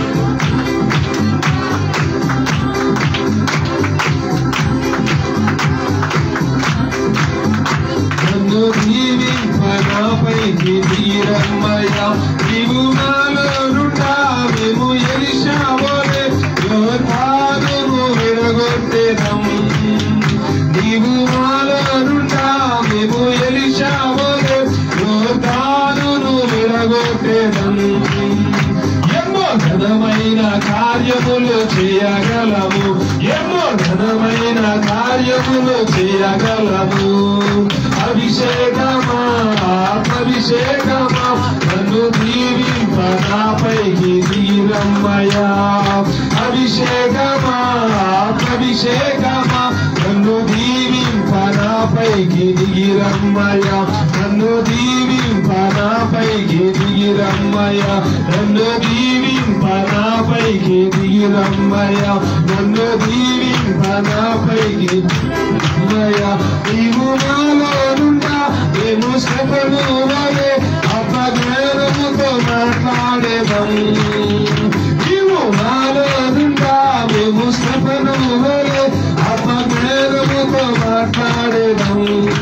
నన్ను దీవింపనాపైకి తీరమ్మయ్య నీవు నాలో నుండా మేము ఎలిషావోలే యోధాను విడగొట్టేదం నీవు నాలో నుండా మేము ఎలిషావోలే యోధాను విడగొట్టేదం ఎన్నో ఘనమైన కార్యములు చేయగలము ఎన్నో ఘనమైన కార్యములు చేయగలము అభిషేకమా ఆత్మభిషేకమా నన్ను దీవింపనాపైకి తీరమ్మయా అభిషేకమా ఆత్మభిషేకమా నన్ను దీవింపనాపైకి దిగిరమ్మయా నన్ను దీవింపనాపైకి దిగిరమ్మయా నన్ను దీవింపనాపైకి దిగిరమ్మయా నన్ను దీవింపనాపైకి దిగిరమ్మయా నీవు నాలో నుండా మేము శ్రమను వలె అపజ్ఞానముతో మాట్లాడేదం నీవు నాలో నుండా మేము శ్రమను వలె అపజ్ఞానముతో మాట్లాడేదం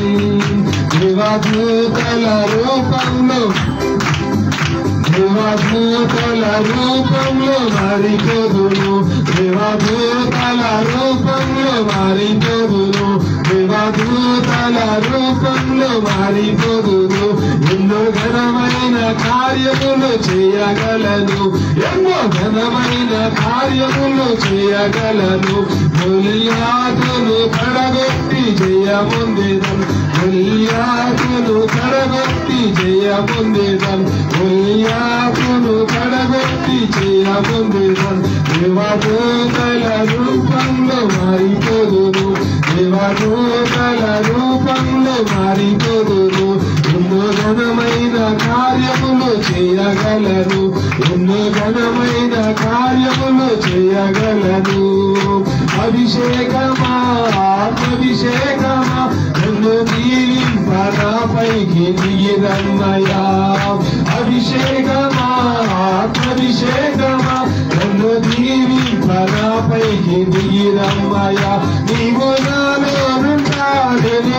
దేవదూతల రూపంలో దేవదూతల రూపంలో మారిపోదును దేవదూతల రూపంలో మారిపోదును దేవదూతల రూపంలో మారిపోదును ఎన్నో ఘనమైన కార్యములు చేయగలను ఎన్నో ఘనమైన కార్యములు చేయగలను గొలియాతును కడగొట్టి జయముందిదం గొలియాతును కడగొట్టి జయముందిదం గొలియాతును కడగొట్టి జయముందిదం దేవదూతల రూపంలో మారిపోదును దేవదూతల రూపంలో మారిపోదును ఎన్నో ఘనమైన కార్యములు చేయగలను ఎన్నో ఘనమైన కార్యములు చేయగలను అభిషేకమా ఆత్మభిషేకమా నన్ను దీవింపనాపైకి దిగిరమ్మయా అభిషేకమా ఆత్మభిషేకమా నన్ను దీవింపనాపైకి దిగిరమ్మయా నీవు నాలో నుండాడెను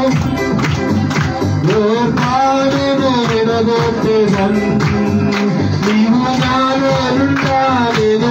లోకాలను విడగొట్టేదన్ నీవు నాలో నుండాడెను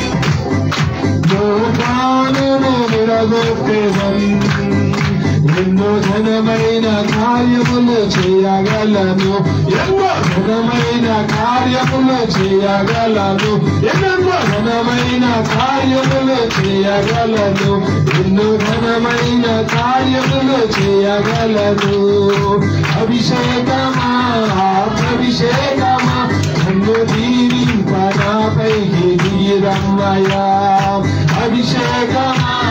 లోకాలను విడగొట్టేదన్ ఎన్నో ఘనమైన కార్యములు చేయగలను ఎన్నో ఘనమైన కార్యములు చేయగలను ఎన్నో ఘనమైన కార్యములు చేయగలను ఎన్నో ఘనమైన కార్యములు చేయగలను అభిషేకమా ఆత్మభిషేకమా నన్ను దీవింపనాపైకి దిగిరమ్మయా అభిషేకమా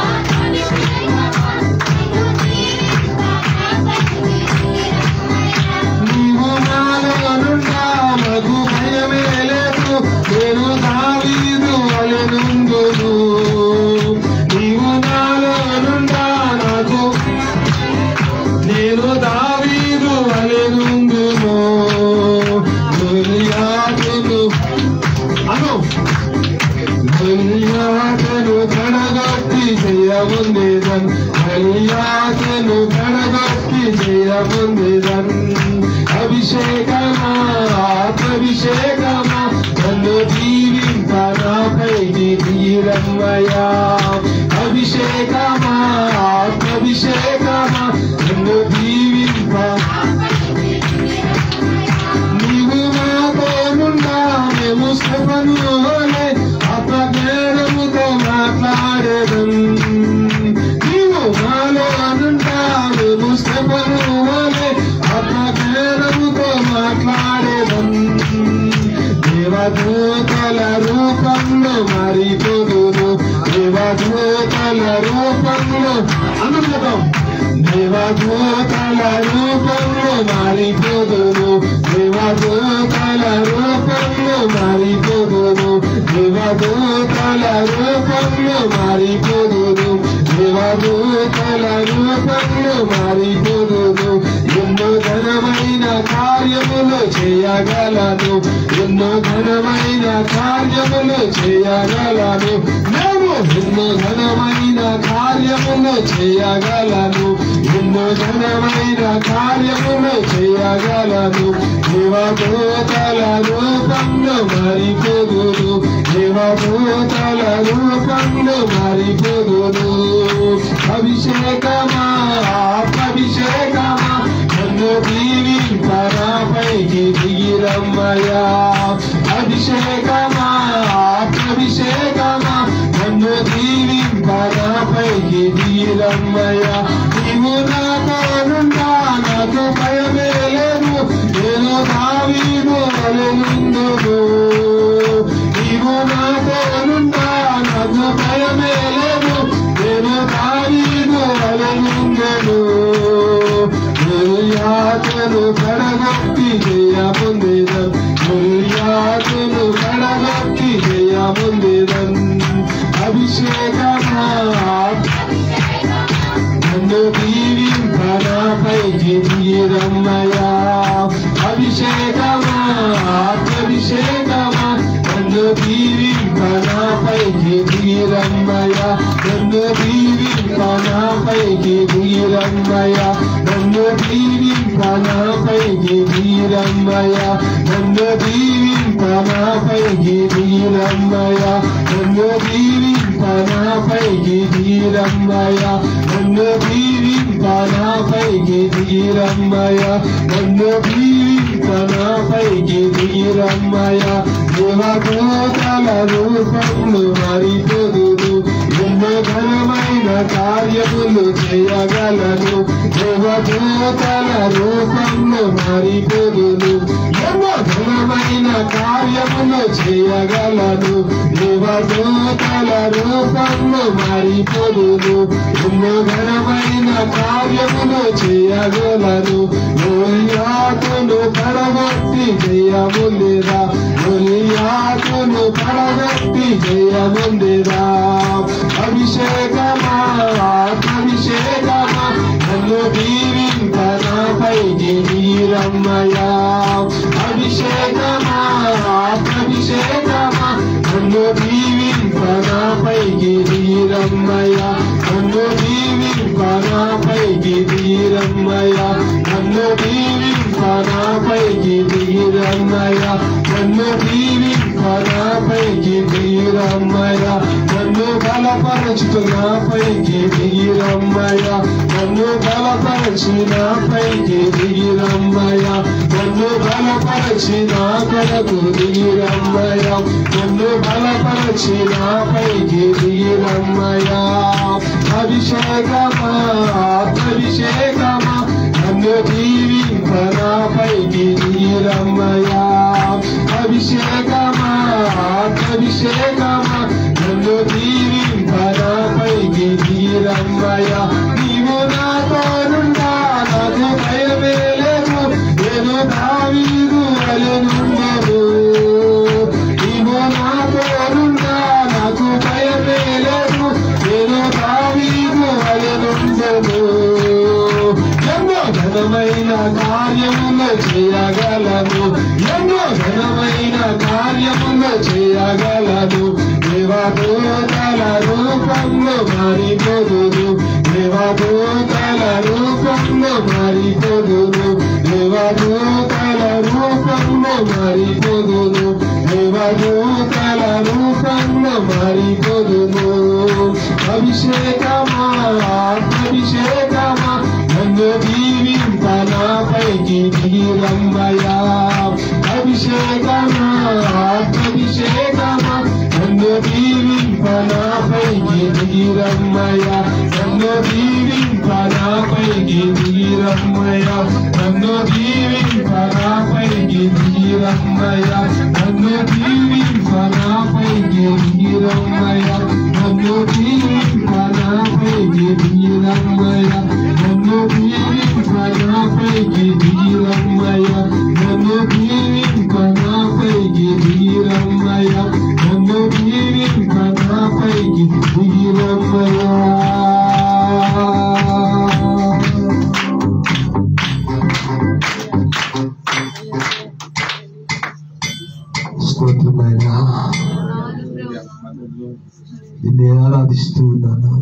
నీవు నాలో నుండా మగు భయమే లేదు నేను దావీదు అలెనుందును నీవు నాలో నుండా నాకు నేను దావీదు అలెనుందును గొలియాతును అను గొలియాతును కడగొట్టి జయముందేదన్ గొలియాతును కడగొట్టి జయముందేదన్ అభిషేకమా ఆత్మభిషేకమా నన్ను దీవింపనాపైకి తీర దిగిరమ్మయా అభిషేకమా ఆత్మభిషేకమా నిన్ను దీవింప నీవు మాతోనున్నా మేము శ్రమనులే అపజ్ఞానముతో మాట్లాడేదం నీవు మాలో అనుంటా మేము శ్రమనులే అపజ్ఞానముతో మాట్లాడేదం దేవదూతల రూపంలో మారిపోదును దేవదూతల రూపంలో అనుగతం దేవదూతల రూపంలో మారిపోదును దేవదూతల రూపంలో మారిపోదును దేవదూతల రూపంలో మారిపోదును దేవదూతల రూపంలో మారిపోదును ఎన్నో ఘనమైన కార్యములు చేయగలను ఎన్నో ఘనమైన కార్యములు చేయగలను మేము ఎన్నో ఘనమైన కార్యములు చేయగలను ఎన్నో ఘనమైన కార్యములు చేయగలను దేవదూతల రూపంలో మారిపోదును దేవదూతల రూపంలో మారిపోదును అభిషేకమా అభిషేకమా నన్ను దీవి పరాపైకి దిగిరమ్మయా అభిషేకమా అభిషేకమా నన్ను దీవి పరాపైకి దిగిరమ్మయా నీవు నాతోనుండా నాకు భయమే లేదు నేను దావీదు అలెనుందును నీవు నాతోనుండా నాకు భయమే లేదు నేను దావీదు అలెనుందును యాతను కడగొట్టి చేయముందేదం యాతను కడగొట్టి చేయముందేదం అభిషేకమా నన్ను దీవింపనాపైకి తీరమ్మయా అభిషేకమా అభిషేకమా నన్ను దీవింపనాపైకి తీరమ్మయా నన్ను దీవింపనాపైకి తీరమ్మయా నన్ను దీవింపనాపైకి తీరమ్మయా నన్ను దీవింపనాపైకి తీరమ్మయా నన్ను దీవింపనాపైకి తీరమ్మయా నన్ను దీవింపనాపైకి తీరమ్మయా నన్ను దీవింపనాపైకి తీరమ్మయా దేవదూతల రూపంలో మారిపోదును ఎన్నో ఘనమైన కార్యములు చేయగలను దేవదూతల రూపంలో మారిపోదును ఎన్నో ఘనమైన కార్యములు చేయగలను దేవదూతల రూపంలో మారిపోదును ఎన్నో ఘనమైన కార్యములు చేయగలను గొలియాతును పడగొట్టి జయముందిరా గొలియాతును పడగొట్టి జయముందిరా అభిషేకమా అభిషేకమా నన్ను దీవింపనాపైకి నీరమ్మయా అభిషేకమా అభిషేకమా నన్ను దీవింపనాపైకి నీరమ్మయా నన్ను దీవింపనాపైకి నీరమ్మయా నన్ను దీవింపనాపైకి నీరమ్మయా నన్ను దీవింపనాపైకి నీరమ్మయా నన్ను బలపరచుతు నాపైకి దిగిరమ్మయ్యా నన్ను బలపరచి నాపైకి దిగిరమ్మయ్యా నన్ను బలపరచి నా కొరకు దిగిరమ్మయ్యా నన్ను బలపరచి నాపైకి దిగిరమ్మయ్యా అభిషేకమా అభిషేకమా నన్ను దీవింపనాపైకి దిగిరమ్మయ్యా అభిషేకమా అభిషేకమా నన్ను దీవింపనాపైకి దిగిరమ్మయ్యా నీవు నాతోనుండా నాకు భయమే లేదు నేను దావీదు అలెనుండను నీవు నాతోనుండా నాకు భయమే లేదు నేను దావీదు అలెనుండను ఎన్నో ఘనమైన కార్యములు చేయగలను ఎన్నో ఘనమైన కార్యములు చేయగలను దేవదూతల రూపంలో మారిపోదును దేవదూతల రూపంలో మారిపోదును దేవదూతల రూపంలో మారిపోదును దేవదూతల రూపంలో మరికొదును అభిషేకమా అభిషేకమా నన్ను దీవింప నాపైకి దిగిరమ్మయా అభిషేకమా అభిషేకమా నన్ను దీవింప నాపైకి దిగిరమ్మయా నన్ను దీవింప నాపైకి దిగిరమ్మయా నన్ను దీవింప నాపైకి దిగిరమ్మయా నన్ను దీవింప నాపైకి దిగిరమ్మయా నన్ను దీవింప నాపైకి దిగిరమ్మయా నన్ను దీవింప నాపైకి దిగిరమ్మయా నన్ను దీవింప నాపైకి దిగిరమ్మయా నన్ను దీవింప నాపైకి దిగిరమ్మయా స్తోత్రమైనా నిన్నే ఆరాధిస్తూ ఉన్నాను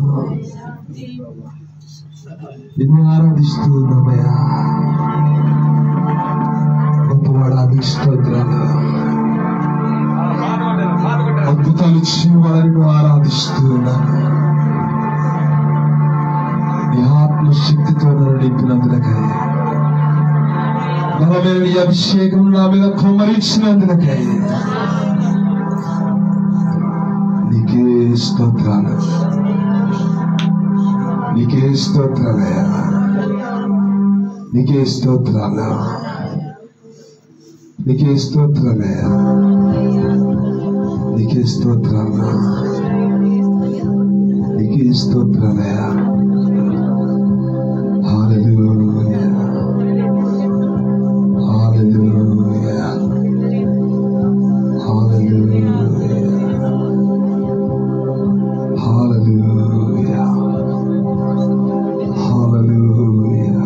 నిన్నే ఆరాధిస్తూ ఉన్నామయ్యా గొప్పవాడాది స్తోత్రాలు అద్భుతాలు చేయవాడని ఆరాధిస్తూ ఉన్నాను నీ ఆత్మశక్తితో నన్ను నింపినందులకై బలమైన నీ అభిషేకం నా మీద కుమ్మరించినందులకై నీకే స్తోత్రాలు నీకే స్తోత్రాలయ్యా నీకే స్తోత్రాలు నీకే స్తోత్రాలయ్యా నీకే స్తోత్రాలు నీకే స్తోత్రాలయ్యా హల్లెలూయా హల్లెలూయా హల్లెలూయా హల్లెలూయా హల్లెలూయా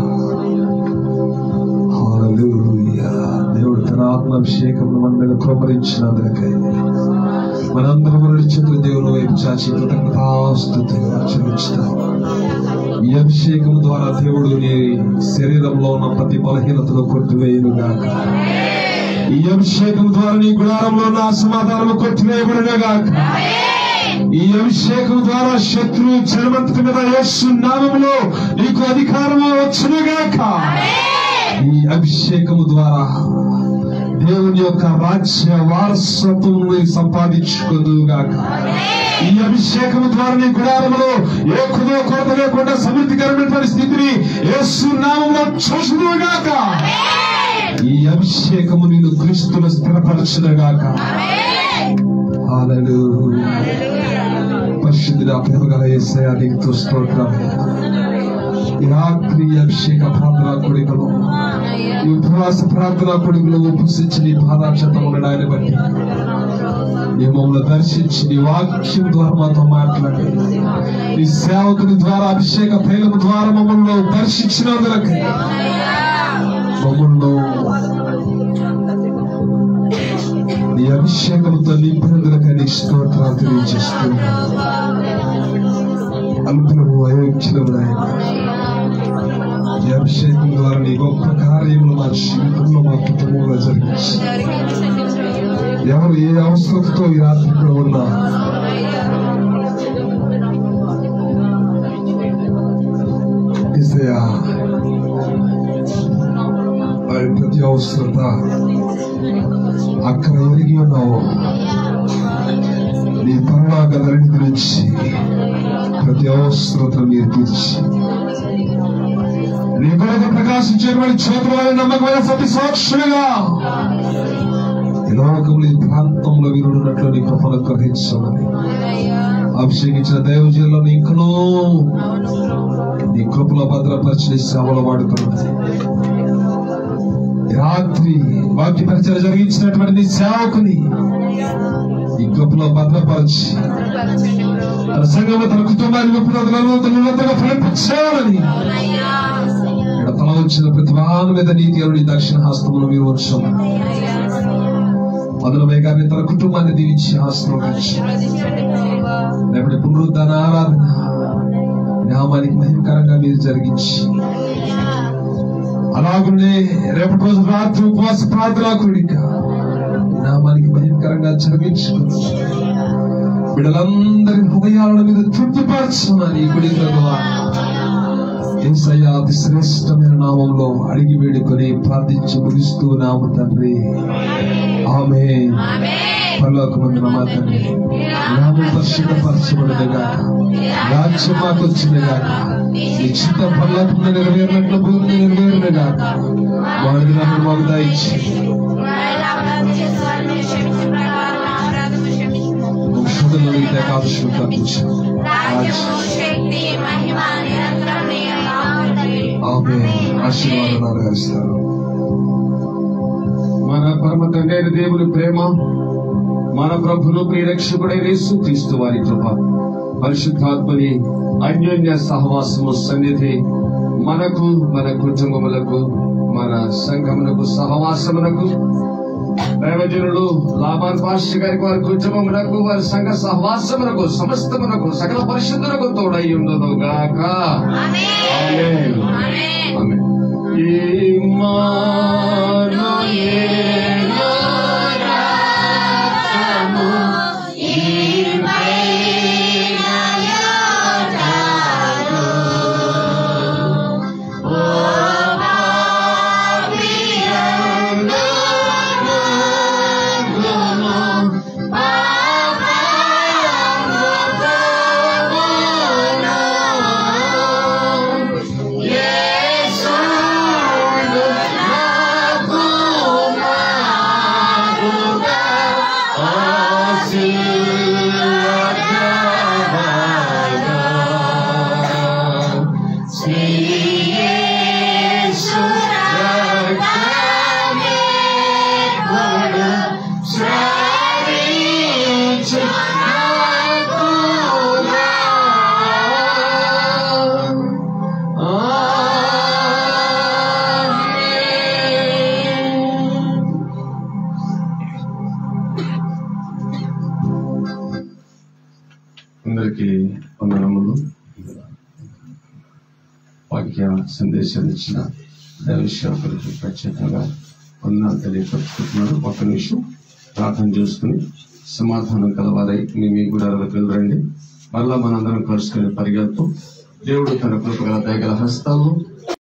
హల్లెలూయా దేవుడు తన ఆత్మాభిషేకం మన మీద కుమరించినందుకై మనందరం నడిచిన దేవుని వైపు చాచి కృతజ్ఞతాస్తుతులు చెల్లించుతాం ఈ అభిషేకం ద్వారా దేవుడు నీ శరీరంలో ఉన్న ప్రతి బలహీనతను కొట్టివేయును గాక ఈ అభిషేకం ద్వారా నీ గుడారంలో ఉన్న అసమాధానము కొట్టివేయబడును గాక ఈ అభిషేకం ద్వారా శత్రువు జనమంతటి మీద యేసు నామములో నీకు అధికారము వచ్చును గాక ఈ అభిషేకము ద్వారా దేవుని యొక్క రాజ్య వారసత్వం సంపాదించుకుందు గాక ఈ అభిషేకం ద్వారా నీ గుడారంలో ఏ కుదో కొరత లేకుండా సమృద్ధికరమైనటువంటి స్థితిని యేసు నామంలో చూసుగాక ఈ అభిషేకము నిన్ను క్రీస్తులో స్థిరపరచునుగాక హల్లెలూయా పరిశుద్ధుడా ప్రేమగల యేసయ్యా నీకు స్తోత్రం ఈ రాత్రి ఈ అభిషేక ప్రార్థన కొడుకులు ఈ ఉపవాస ప్రార్థన కొడుకులు ఉపసించి నీ పాదాక్షతములు నాయన బట్టి నీ మమ్మల్ని దర్శించి నీ వాక్యం ద్వారా మాతో మాట్లాడి నీ సేవకుని ద్వారా అభిషేక తైలము ద్వారా మమ్మల్ని దర్శించినందులకి మమ్మల్ని నీ అభిషేకంతో నింపినందులకి నీ స్తోత్రాలు తెలియజేస్తున్నా అల్పులము అయోగ్యులము నాయన ఈ అభిషేకం ద్వారా నీ గొప్ప కార్యములు మా జీవితంలో మా కుటుంబంలో జరిగించి ఎవరు ఏ అవసరంతో ఈ రాత్రి ఇక్కడ ఉన్నా ఏసయ్యా, వారి ప్రతి అవసరత అక్కడ ఎరిగి ఉన్నావు నీ పరలోక ధరణి గురించి ప్రతి అవసరత మీరు తీర్చి నీ కొరకు ప్రకాశించేటువంటి చేతుల నమ్మకమైన సతి సాక్షులుగా ఈ లోకంలో ఈ ప్రాంతంలో వీరున్నట్లు నీ కృపను గ్రహించమని అభిషేకించిన దైవజీలో ఇంకనూ నీ కృపలో భద్రపరిచిన సేవలు వాడుకున్నది ఈ రాత్రి వాక్య పరిచయం జరిగించినటువంటి నీ సేవకుని ఈ కృపలో భద్రపరిచి తన సంఘంలో తన కుటుంబాన్ని విప్పుదలను తన ఉన్నతంగా ఫలించాలని ఇక్కడ తల వచ్చిన ప్రతి వాహనం మీద నీతి అరుడి దక్షిణ హస్తములు మీరు వచ్చాం మొదలవై గారిని తన కుటుంబాన్ని దీవించి ఆశ్రమించి రేపటి పునరుద్ధాన ఆరాధన నామానికి మహిమకరంగా మీరు జరిగించి అలాగనే రేపటి రోజు రాత్రి ఉపవాస ప్రార్థన కూడిక నామానికి భయంకరంగా జరిగించుకుని బిడలందరి హృదయాల మీద తృప్తిపరచమని ఈ గుడి ప్రభువా ఏసయ్య అతి శ్రేష్టమైన నామంలో అడిగి వేడుకొని ప్రార్థించి ముగిస్తూ నామ తండ్రి ఆమె పరలోకమందున మా తండ్రి నామం పరిశుద్ధపరచబడినగా రాజ్యం మాకు వచ్చినగా నీ చిత్త పరలోకంలో నెరవేరినట్లు భూమిని నెరవేరినగా వాడి నన్ను మాకు దాయిచ్చి శుద్ధులు అయితే కాదు శక్తి మహిమ నిరంతరం నీ నామమునకే. ఆమె ఆశీర్వాదాలు గరిస్తారు మన పరమ తండ్రి అయిన దేవుని ప్రేమ మన ప్రభును ప్రియరక్షకుడైన యేసు క్రీస్తు వారి కృప పరిశుద్ధాత్మని అన్యోన్య సహవాసము సన్నిధి మనకు మన కుటుంబములకు మన సంఘమునకు సహవాసమునకు దైవజనుడు లాభాన్ పాస్టర్ గారికి వారి కుటుంబమునకు వారి సంఘ సహవాసమునకు సమస్తమునకు సకల పరిశుద్ధులకు తోడై ఉండును గాక ఆమేన్. ఆమేన్. ఇమ్మానుయేలు రాము అందరికీ వందనములు వాక్య సందేశం ఇచ్చిన దైవశాఖలకు ప్రత్యేకంగా వందనాలు తెలియపరుచుకుంటున్నారు ఒక నిమిషం ప్రార్థన చేసుకుని సమాధానం కలవాలై మీ మీ గుడాలకు వెళ్ళరండి మళ్ళా మనందరం కలుసుకుని పరిగెత్తు దేవుడు తన కృపగల దయగల హస్తాలు